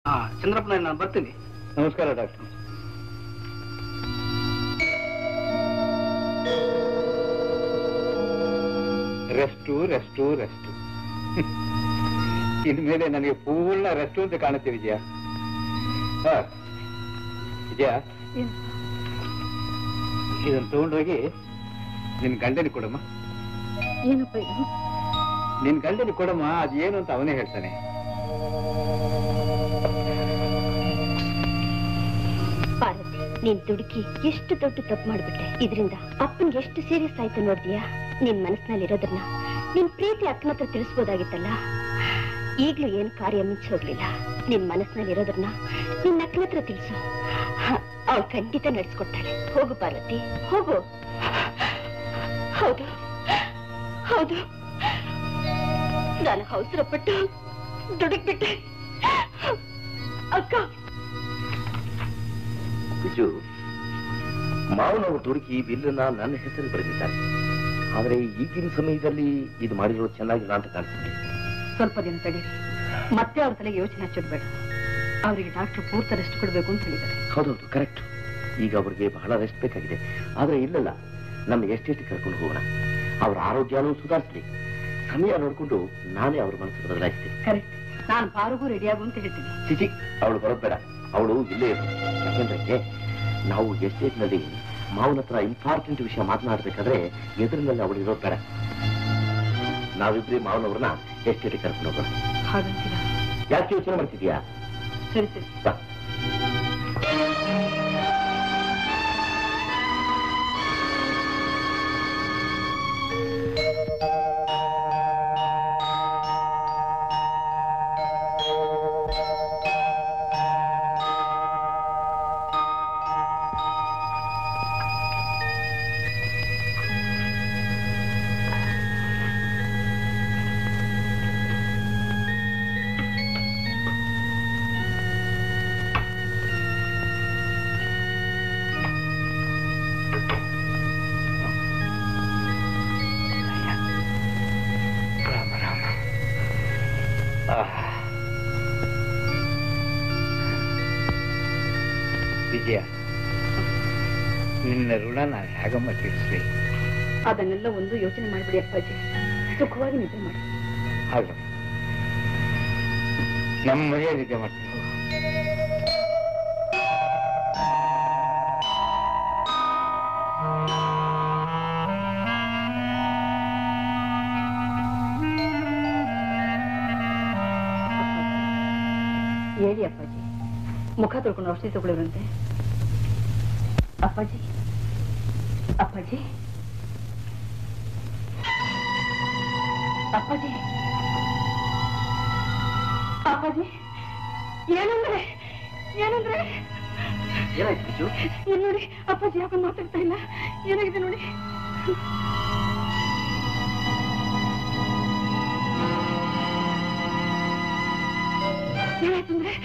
ಹಾ ಚಂದ್ರಪ್ಪನ ನಾನು ಬರ್ತೀನಿ ನಮಸ್ಕಾರ ಡಾಕ್ಟರ್ ರೆಸ್ಟು ರೆಸ್ಟು ರೆಸ್ಟು ಇನ್ಮೇಲೆ ನನಗೆ ಪೂರ್ಣ ರೆಸ್ಟು ಅಂತ ಕಾಣುತ್ತೆ ವಿಜಯ ಹಾ. ವಿಜಯ ಇದನ್ನು ತಗೊಂಡೋಗಿ ನಿನ್ ಗಂಡನಿಗೆ ಕೊಡಮ್ಮ ಏನಪ್ಪ ಇದು ನಿನ್ ಗಂಡನಿಗೆ ಕೊಡಮ್ಮ ಅದೇನು ಅಂತ ಅವನೇ ಹೇಳ್ತಾನೆ ಪಾರ್ವತಿ ನೀನ್ ದುಡುಕಿ ಎಷ್ಟು ದೊಡ್ಡ ತಪ್ಪು ಮಾಡ್ಬಿಟ್ಟೆ ಇದರಿಂದ ಅಪ್ಪನ್ಗೆ ಎಷ್ಟು ಸೀರಿಯಸ್ ಆಯ್ತು ನೋಡ್ತೀಯಾ ನಿನ್ ಮನಸ್ಸಿನಲ್ಲಿ ಇರೋದನ್ನ ನಿನ್ ಪ್ರೀತಿ ಅಕ್ಕನ ಹತ್ರ ತಿಳಿಸ್ಬೋದಾಗಿತ್ತಲ್ಲ ಈಗ್ಲೂ ಏನ್ ಕಾರ್ಯ ಮಿಂಚ್ ಹೋಗ್ಲಿಲ್ಲ ನಿನ್ ಮನಸ್ಸಿನಲ್ಲಿ ಇರೋದನ್ನ ನಿನ್ ಅಕ್ಕನ ಹತ್ರ ತಿಳಿಸು ಅವಳು ಖಂಡಿತ ನಡ್ಸ್ಕೊಡ್ತಾಳೆ ಹೋಗು ಪಾರ್ವತಿ ಹೋಗು ಹೌದು ಹೌದು ನಾನು ಅವಸರಪಟ್ಟು ದುಡುಕ್ಬಿಟ್ಟೆ ಅಕ್ಕ ಬಿಜು ಮಾವನವರು ದುಡುಕಿ ಬಿಲ್ಲನ್ನ ನನ್ನ ಹೆಸರು ಬರೆದಿದ್ದಾರೆ ಆದರೆ ಈಗಿನ ಸಮಯದಲ್ಲಿ ಇದು ಮಾಡಿರೋದು ಚೆನ್ನಾಗಿಲ್ಲ ಅಂತ ಕಾಣಿಸುತ್ತೆ ಸ್ವಲ್ಪ ದಿನ ತಡೀರಿ ಮತ್ತೆ ಅವ್ರ ತಲೆಗೆ ಯೋಚನೆ ಹಚ್ಚೋದು ಬೇಡ ಅವರಿಗೆ ಡಾಕ್ಟರ್ ಪೂರ್ತಿ ರೆಸ್ಟ್ ಕೊಡ್ಬೇಕು ಅಂತ ಹೇಳಿದ್ದಾರೆ ಹೌದೌದು ಕರೆಕ್ಟ್ ಈಗ ಅವ್ರಿಗೆ ಬಹಳ ರೆಸ್ಟ್ ಬೇಕಾಗಿದೆ ಆದ್ರೆ ಇಲ್ಲಲ್ಲ ನಮ್ಮ ಎಸ್ಟೇಟ್ ಕರ್ಕೊಂಡು ಹೋಗೋಣ ಅವ್ರ ಆರೋಗ್ಯನೂ ಸುಧಾರಿಸ್ಲಿ ಸಮಯ ನೋಡ್ಕೊಂಡು ನಾನೇ ಅವ್ರ ಮನಸ್ಸು ಬದಲಾಯಿಸ್ತೀನಿ ಕರೆಕ್ಟ್ ನಾನು ಪಾರುಗೂ ರೆಡಿ ಆಗು ಅಂತ ಹೇಳ್ತೀನಿ ಚಿಚಿ ಅವಳು ಬರೋದ್ ಬೇಡ ಅವಳು ಇಲ್ಲೇ ಇರು ಯಾಕೆಂದ್ರೆ ನಾವು ಎಸ್ಟೇಟ್ ನಲ್ಲಿ ಮಾವನ ಹತ್ರ ಇಂಪಾರ್ಟೆಂಟ್ ವಿಷಯ ಮಾತನಾಡ್ಬೇಕಾದ್ರೆ ಎದುರಿನಲ್ಲಿ ಅವಳು ಇರೋದ್ ಬೇಡ ನಾವಿಬ್ರಿ ಮಾವನವ್ರನ್ನ ಎಸ್ಟೇಟ್ ಕರ್ಕೊಂಡು ಹೋಗೋಣ ಹಾಗಂತೀರ ಯಾಕೆ ಯೋಚನೆ ಮಾಡ್ತಿದ್ಯಾ ಸರಿ ಸರಿ ಬಾ ರಾಮ ರಾಮ ಆಹ್. ವಿಜಯ ನಿನ್ನ ಋಣ ನಾನು ಹೇಗಮ್ಮ ತೀರಿಸ್ಲಿ ಅದನ್ನೆಲ್ಲ ಒಂದು ಯೋಚನೆ ಮಾಡ್ಬಿಡಿ ಅಪ್ಪಾಜಿ ಸುಖವಾಗಿ ನಿದ್ರೆ ಮಾಡಿ ಹಾಗ ನಮ್ಮ ಮನೆಯ ನಿದ್ದೆ ಮಾಡ್ತೀನಿ ಹೇಳಿ ಅಪ್ಪಾಜಿ ಮುಖ ತೊಳ್ಕೊಂಡು ಔಷಧಿ ತಗೊಳ್ಳಿವ್ರಂತೆ ಅಪ್ಪಾಜಿ ಅಪ್ಪಾಜಿ ಅಪ್ಪಾಜಿ ಅಪ್ಪಾಜಿ ಏನಂದ್ರೆ ಏನಂದ್ರೆ ಏನಾಯ್ತು ಬಿಜು ಇಲ್ಲಿ ನೋಡಿ ಅಪ್ಪಾಜಿ ಯಾಕೆ ಮಾತಾಡ್ತಾ ಇಲ್ಲ ಏನಾಗಿದೆ ನೋಡಿ ಏನಾಯ್ತಂದ್ರೆ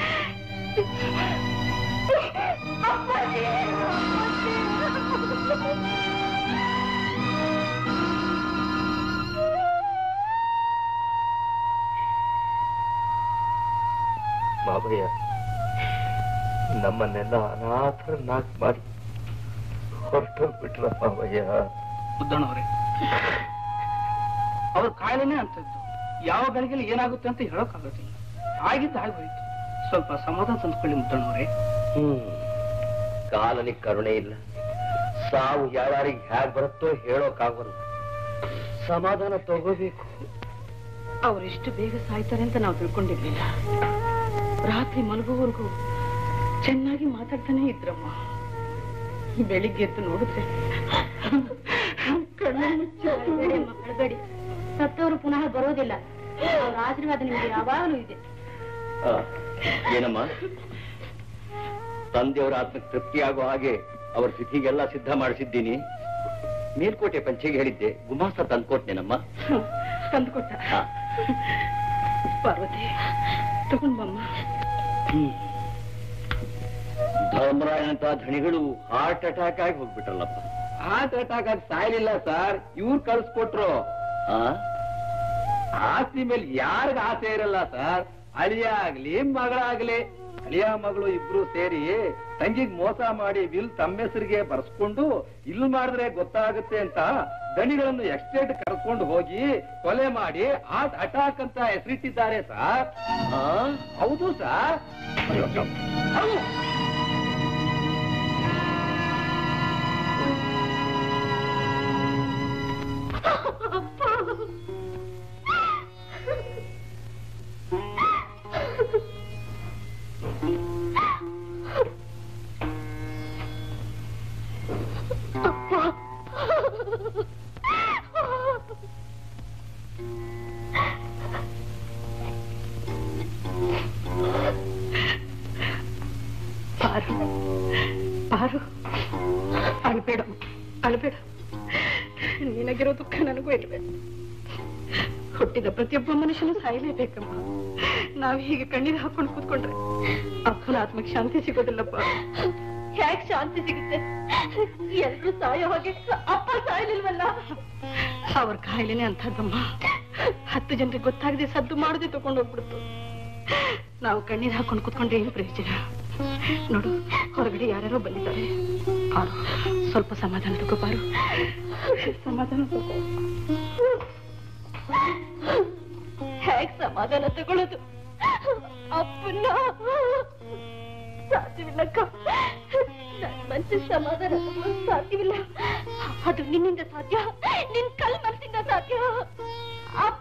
ಅಪ್ಪಾಜಿ ಮಾವಯ್ಯ ನಮ್ಮನ್ನೆಲ್ಲ ಅನಾಥರನ್ನಾಗಿ ಮಾಡಿ ಹೊರಟೋಗ್ಬಿಟ್ರ ಮಾವಯ್ಯ ಮುದ್ದಣ್ಣವ್ರೆ ಅವ್ರ ಕಾಯಿಲೆನೇ ಅಂತದ್ದು ಯಾವ ಗಳಿಗೆಲ್ಲಿ ಏನಾಗುತ್ತೆ ಅಂತ ಹೇಳೋಕ್ಕಾಗೋದಿಲ್ಲ ಆಗಿದ್ದು ಆಗೋಯ್ತು ಸ್ವಲ್ಪ ಸಮಾಧಾನ ತಂದ್ಕೊಳ್ಳಿ ಮುದ್ದಣ್ಣವ್ರೆ ಹ್ಮ್ ಕಾಲನಿಗೆ ಕರುಣೆ ಇಲ್ಲ ಸಾವು ಯಾರ್ಯಾರಿಗೆ ಹೇಗ್ ಬರುತ್ತೋ ಹೇಳೋಕ್ಕಾಗಲ್ಲ ಸಮಾಧಾನ ತಗೋಬೇಕು ಅವ್ರು ಇಷ್ಟು ಬೇಗ ಸಾಯ್ತಾರೆ ಅಂತ ನಾವು ತಿಳ್ಕೊಂಡಿರ್ಲಿಲ್ಲ ರಾತ್ರಿ ಮಲಗುವವರೆಗೂ ಚೆನ್ನಾಗಿ ಮಾತಾಡ್ತಾನೆ ಇದ್ರಮ್ಮ ಬೆಳಿಗ್ಗೆ ಎದ್ದು ನೋಡಿದ್ರೆ ಕಣ್ಣು ಮುಚ್ಚಾಗಿ ಮಾಡಬೇಡಿ ಸತ್ತವರು ಪುನಃ ಬರೋದಿಲ್ಲ ಅವ್ರ ಆಶೀರ್ವಾದ ನಿಮಗೆ ಯಾವಾಗಲೂ ಇದೆ ಆ, ಏನಮ್ಮ ತಂದೆಯವರ ಆತ್ಮಕ್ಕೆ ತೃಪ್ತಿಯಾಗೋ ಹಾಗೆ ಅವರ ಸ್ಥಿತಿಗೆಲ್ಲ ಸಿದ್ಧ ಮಾಡಿಸಿದ್ದೀನಿ ಮೇಲ್ಕೋಟೆ ಪಂಚೆಗೆ ಹೇಳಿದ್ದೆ ಗುಮಾಸ್ತ ತಂದ್ಕೊಟ್ನೇನಮ್ಮ ತಂದುಕೊಟ್ಟ ಹಾ. ಪಾರ್ವತಿ ತಗೊಂಡ್ ಬಮ್ಮ ಧರ್ಮರಾಯನಂತ ಧಣಿಗಳು ಹಾರ್ಟ್ ಅಟ್ಯಾಕ್ ಆಗಿ ಹೋಗ್ಬಿಟ್ರಲ್ಲಪ್ಪ ಹಾರ್ಟ್ ಅಟ್ಯಾಕ್ ಆಗಿ ಸಾಯ್ಲಿಲ್ಲ ಸರ್ ಇವ್ರು ಕಳ್ಸ್ಕೊಟ್ರು ಆ ಆಸ್ತಿ ಮೇಲೆ ಯಾರಿಗ ಆಸೆ ಇರಲ್ಲ ಸರ್ ಅಳಿಯ ಆಗ್ಲಿ ಮಗಳಾಗ್ಲಿ ಅಳಿಯ ಮಗಳು ಇಬ್ರು ಸೇರಿ ತಂಗಿಗ್ ಮೋಸ ಮಾಡಿ ವಿಲ್ ತಮ್ಮ ಹೆಸರಿಗೆ ಬರ್ಸ್ಕೊಂಡು ಇಲ್ಲಿ ಮಾಡಿದ್ರೆ ಗೊತ್ತಾಗುತ್ತೆ ಅಂತ ದಣಿಗಳನ್ನು ಎಕ್ಸ್ಟೇಟ್ ಕರ್ಕೊಂಡು ಹೋಗಿ ಕೊಲೆ ಮಾಡಿ ಆರ್ಟ್ ಅಟ್ಯಾಕ್ ಅಂತ ಹೆಸರಿಟ್ಟಿದ್ದಾರೆ ಸರ್ ಆ, ಹೌದು ಸರ್ ಹೌದು. ಪಾರು ಪಾರು ಅಳ್ಬೇಡ ಅಳ್ಬೇಡ ನಿನಗಿರೋ ದುಃಖ ನನಗೂ ಇಲ್ವೇ ಹುಟ್ಟಿದ ಪ್ರತಿಯೊಬ್ಬ ಮನುಷ್ಯನು ಸಾಯಲೇಬೇಕಮ್ಮ ನಾವ್ ಹೀಗೆ ಕಣ್ಣೀರು ಹಾಕೊಂಡು ಕೂತ್ಕೊಂಡ್ರೆ ಅಪ್ಪನ ಆತ್ಮಕ್ಕೆ ಶಾಂತಿ ಸಿಗೋದಿಲ್ಲಪ್ಪ ಹೇಗ್ ಶಾಂತಿ ಸಿಗುತ್ತೆ ಎಲ್ರು ಸಾಯೋ ಹಾಗೆ ಅಪ್ಪ ಸಾಯಲಿಲ್ವಲ್ಲ ಅವ್ರ ಕಾಯಿಲೆನೆ ಅಂಥದ್ದಮ್ಮ ಹತ್ತು ಜನರಿಗೆ ಗೊತ್ತಾಗದೆ ಸದ್ದು ಮಾಡದೆ ತಗೊಂಡು ಹೋಗ್ಬಿಡ್ತು ನಾವು ಕಣ್ಣೀರ್ ಹಾಕೊಂಡು ಕೂತ್ಕೊಂಡ್ರೆ ಏನು ಪ್ರಯೋಜನ ನೋಡು ಹೊರಗಡೆ ಯಾರ್ಯಾರೋ ಬಂದಿದ್ದಾರೆ ಪಾರು ಸ್ವಲ್ಪ ಸಮಾಧಾನ ತಗೋ ಪಾರು ಸಮಾಧಾನ ತಗೋ ಹೇಗ್ ಸಮಾಧಾನ ತಗೊಳ್ಳೋದು ಅಪ್ಪನ್ನ ಸಾಧ್ಯವಿಲ್ಲಕ್ಕ ನನ್ ಮನ್ಸಿಗೆ ಸಮಾಧಾನ ತಗೊಳ್ಳೋದು ಸಾಧ್ಯವಿಲ್ಲ ಅದು ನಿನ್ನಿಂದ ಸಾಧ್ಯ ನಿನ್ ಕಲ್ ಮನಸ್ಸಿಂದ ಸಾಧ್ಯ ಅಪ್ಪ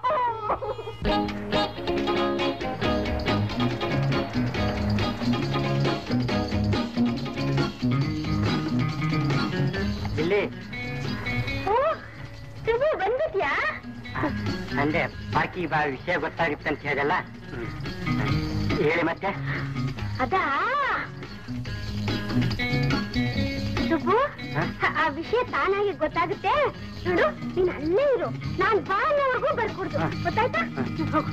ಇಲ್ಲಿ ಬಂದಿದ್ಯಾ ಅಂದ್ರೆ ಬಾಕಿ ಬಾ ವಿಷಯ ಗೊತ್ತಾಗುತ್ತೆ ಅಂತ ಹೇಳಿದಲ್ಲ ಹೇಳಿ ಮತ್ತೆ ಅದಾ ಸುಬ್ಬು ಹ? ಆ ವಿಷಯ ತಾನಾಗಿ ಗೊತ್ತಾಗುತ್ತೆ ನೋಡು ನೀನ್ ಅಲ್ಲೇ ಇರು ನಾನ್ ಬಾಲ್ಯವರೆಗೂ ಬರ್ಕೊಡ್ತು ಹ. ಗೊತ್ತಾಯ್ತಾ ಹೋಗು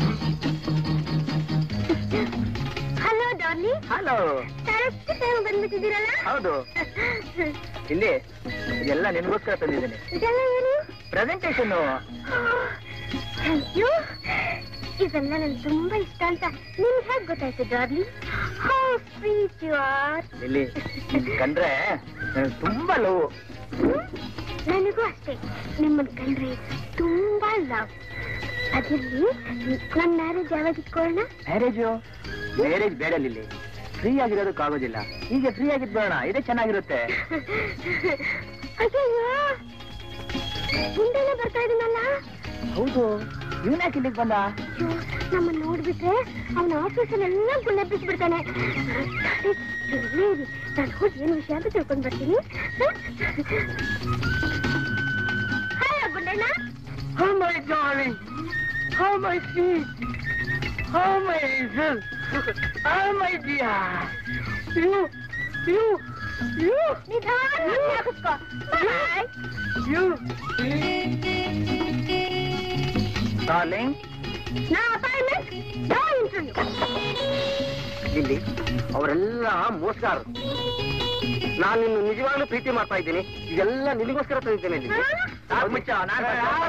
hello darling hello correct time ಬಂದ್ಬಿಟ್ಟಿದ್ದೀರಲ್ಲ ಹೌದು ಇಲ್ಲಿ ಎಲ್ಲ ನಿನ್ಗೋಸ್ಕರ ತಂದಿದ್ದೇನೆ ಇದೆಲ್ಲ ಏನು ಪ್ರೆಸೆಂಟೇಶನ್ ಥ್ಯಾಂಕ್ ಯು ಇದೆಲ್ಲ ನನ್ಗೆ ತುಂಬಾ ಇಷ್ಟ ಅಂತ ನಿಮ್ಗೆ ಹೇಗೆ ಗೊತ್ತಾಯ್ತು darling how sweet you are ಇಲ್ಲಿ ಕಂಡ್ರೆ ನನಗೆ ತುಂಬಾ ಲವ್ ನನಗೂ ಅಷ್ಟೇ ನಿಮ್ಮನ್ನ ಕಂಡ್ರೆ ತುಂಬಾ ಲವ್ ಅದಿರ್ಲಿ ನನ್ ಮ್ಯಾರೇಜ್ ಯಾವಾಗ ಇಟ್ಕೊಳ್ಳೋಣ ಮ್ಯಾರೇಜು ಮ್ಯಾರೇಜ್ ಬೇಡ ಇಲ್ಲಿ ಫ್ರೀ ಆಗಿರೋದಕ್ಕಾಗೋದಿಲ್ಲ ಹೀಗೆ ಫ್ರೀ ಆಗಿದ್ ಬೇಡ ಇದೇ ಚೆನ್ನಾಗಿರುತ್ತೆ ಅಯ್ಯಯ್ಯೋ ಮುಂದೆನೆ ಬರ್ತಾ ಇದೀನಲ್ಲ ಹೌದು ಇವನ್ಯಾಕೆ ಇಲ್ಲಿಗೆ ಬಂದ ಅಯ್ಯೋ ನಮ್ಮನ್ನ ನೋಡ್ಬಿಟ್ರೆ ಅವನ ಆಫೀಸಲ್ಲೆಲ್ಲ ಗುಳ್ಳೆ ಬಿಟ್ಬಿಡ್ತಾನೆ ನಾನು ಹೋಗಿ ಏನ್ ವಿಷಯ ಅಂತ ತಿಳ್ಕೊಂಡ್ ಬರ್ತೀನಿ hello Gundanna Oh my darling! Oh my sweet! Oh my angel! Oh my dear! You, you, you, ನಿಧಾನ ಕುತ್ಕೋ ಬಾಯ್ you! Darling, ನಾ ಅಪಾಯಿಂಟ್ಮೆಂಟ್ ನೋ ಇಂಟರ್ವ್ಯೂ ಇಲ್ಲಿ ಅವರೆಲ್ಲ ಮೋಸಗಾರರು ನಾನು ನಿನ್ನ ನಿಜವಾಗ್ಲೂ ಪ್ರೀತಿ ಮಾಡ್ತಾ ಇದ್ದೀನಿ ಇದೆಲ್ಲ ನಿನಗೋಸ್ಕರ ತಂದಿದ್ದೇನೆ ಇಲ್ಲಿ ಸಾಕು ಮುಚ್ಚ, ನಾನ್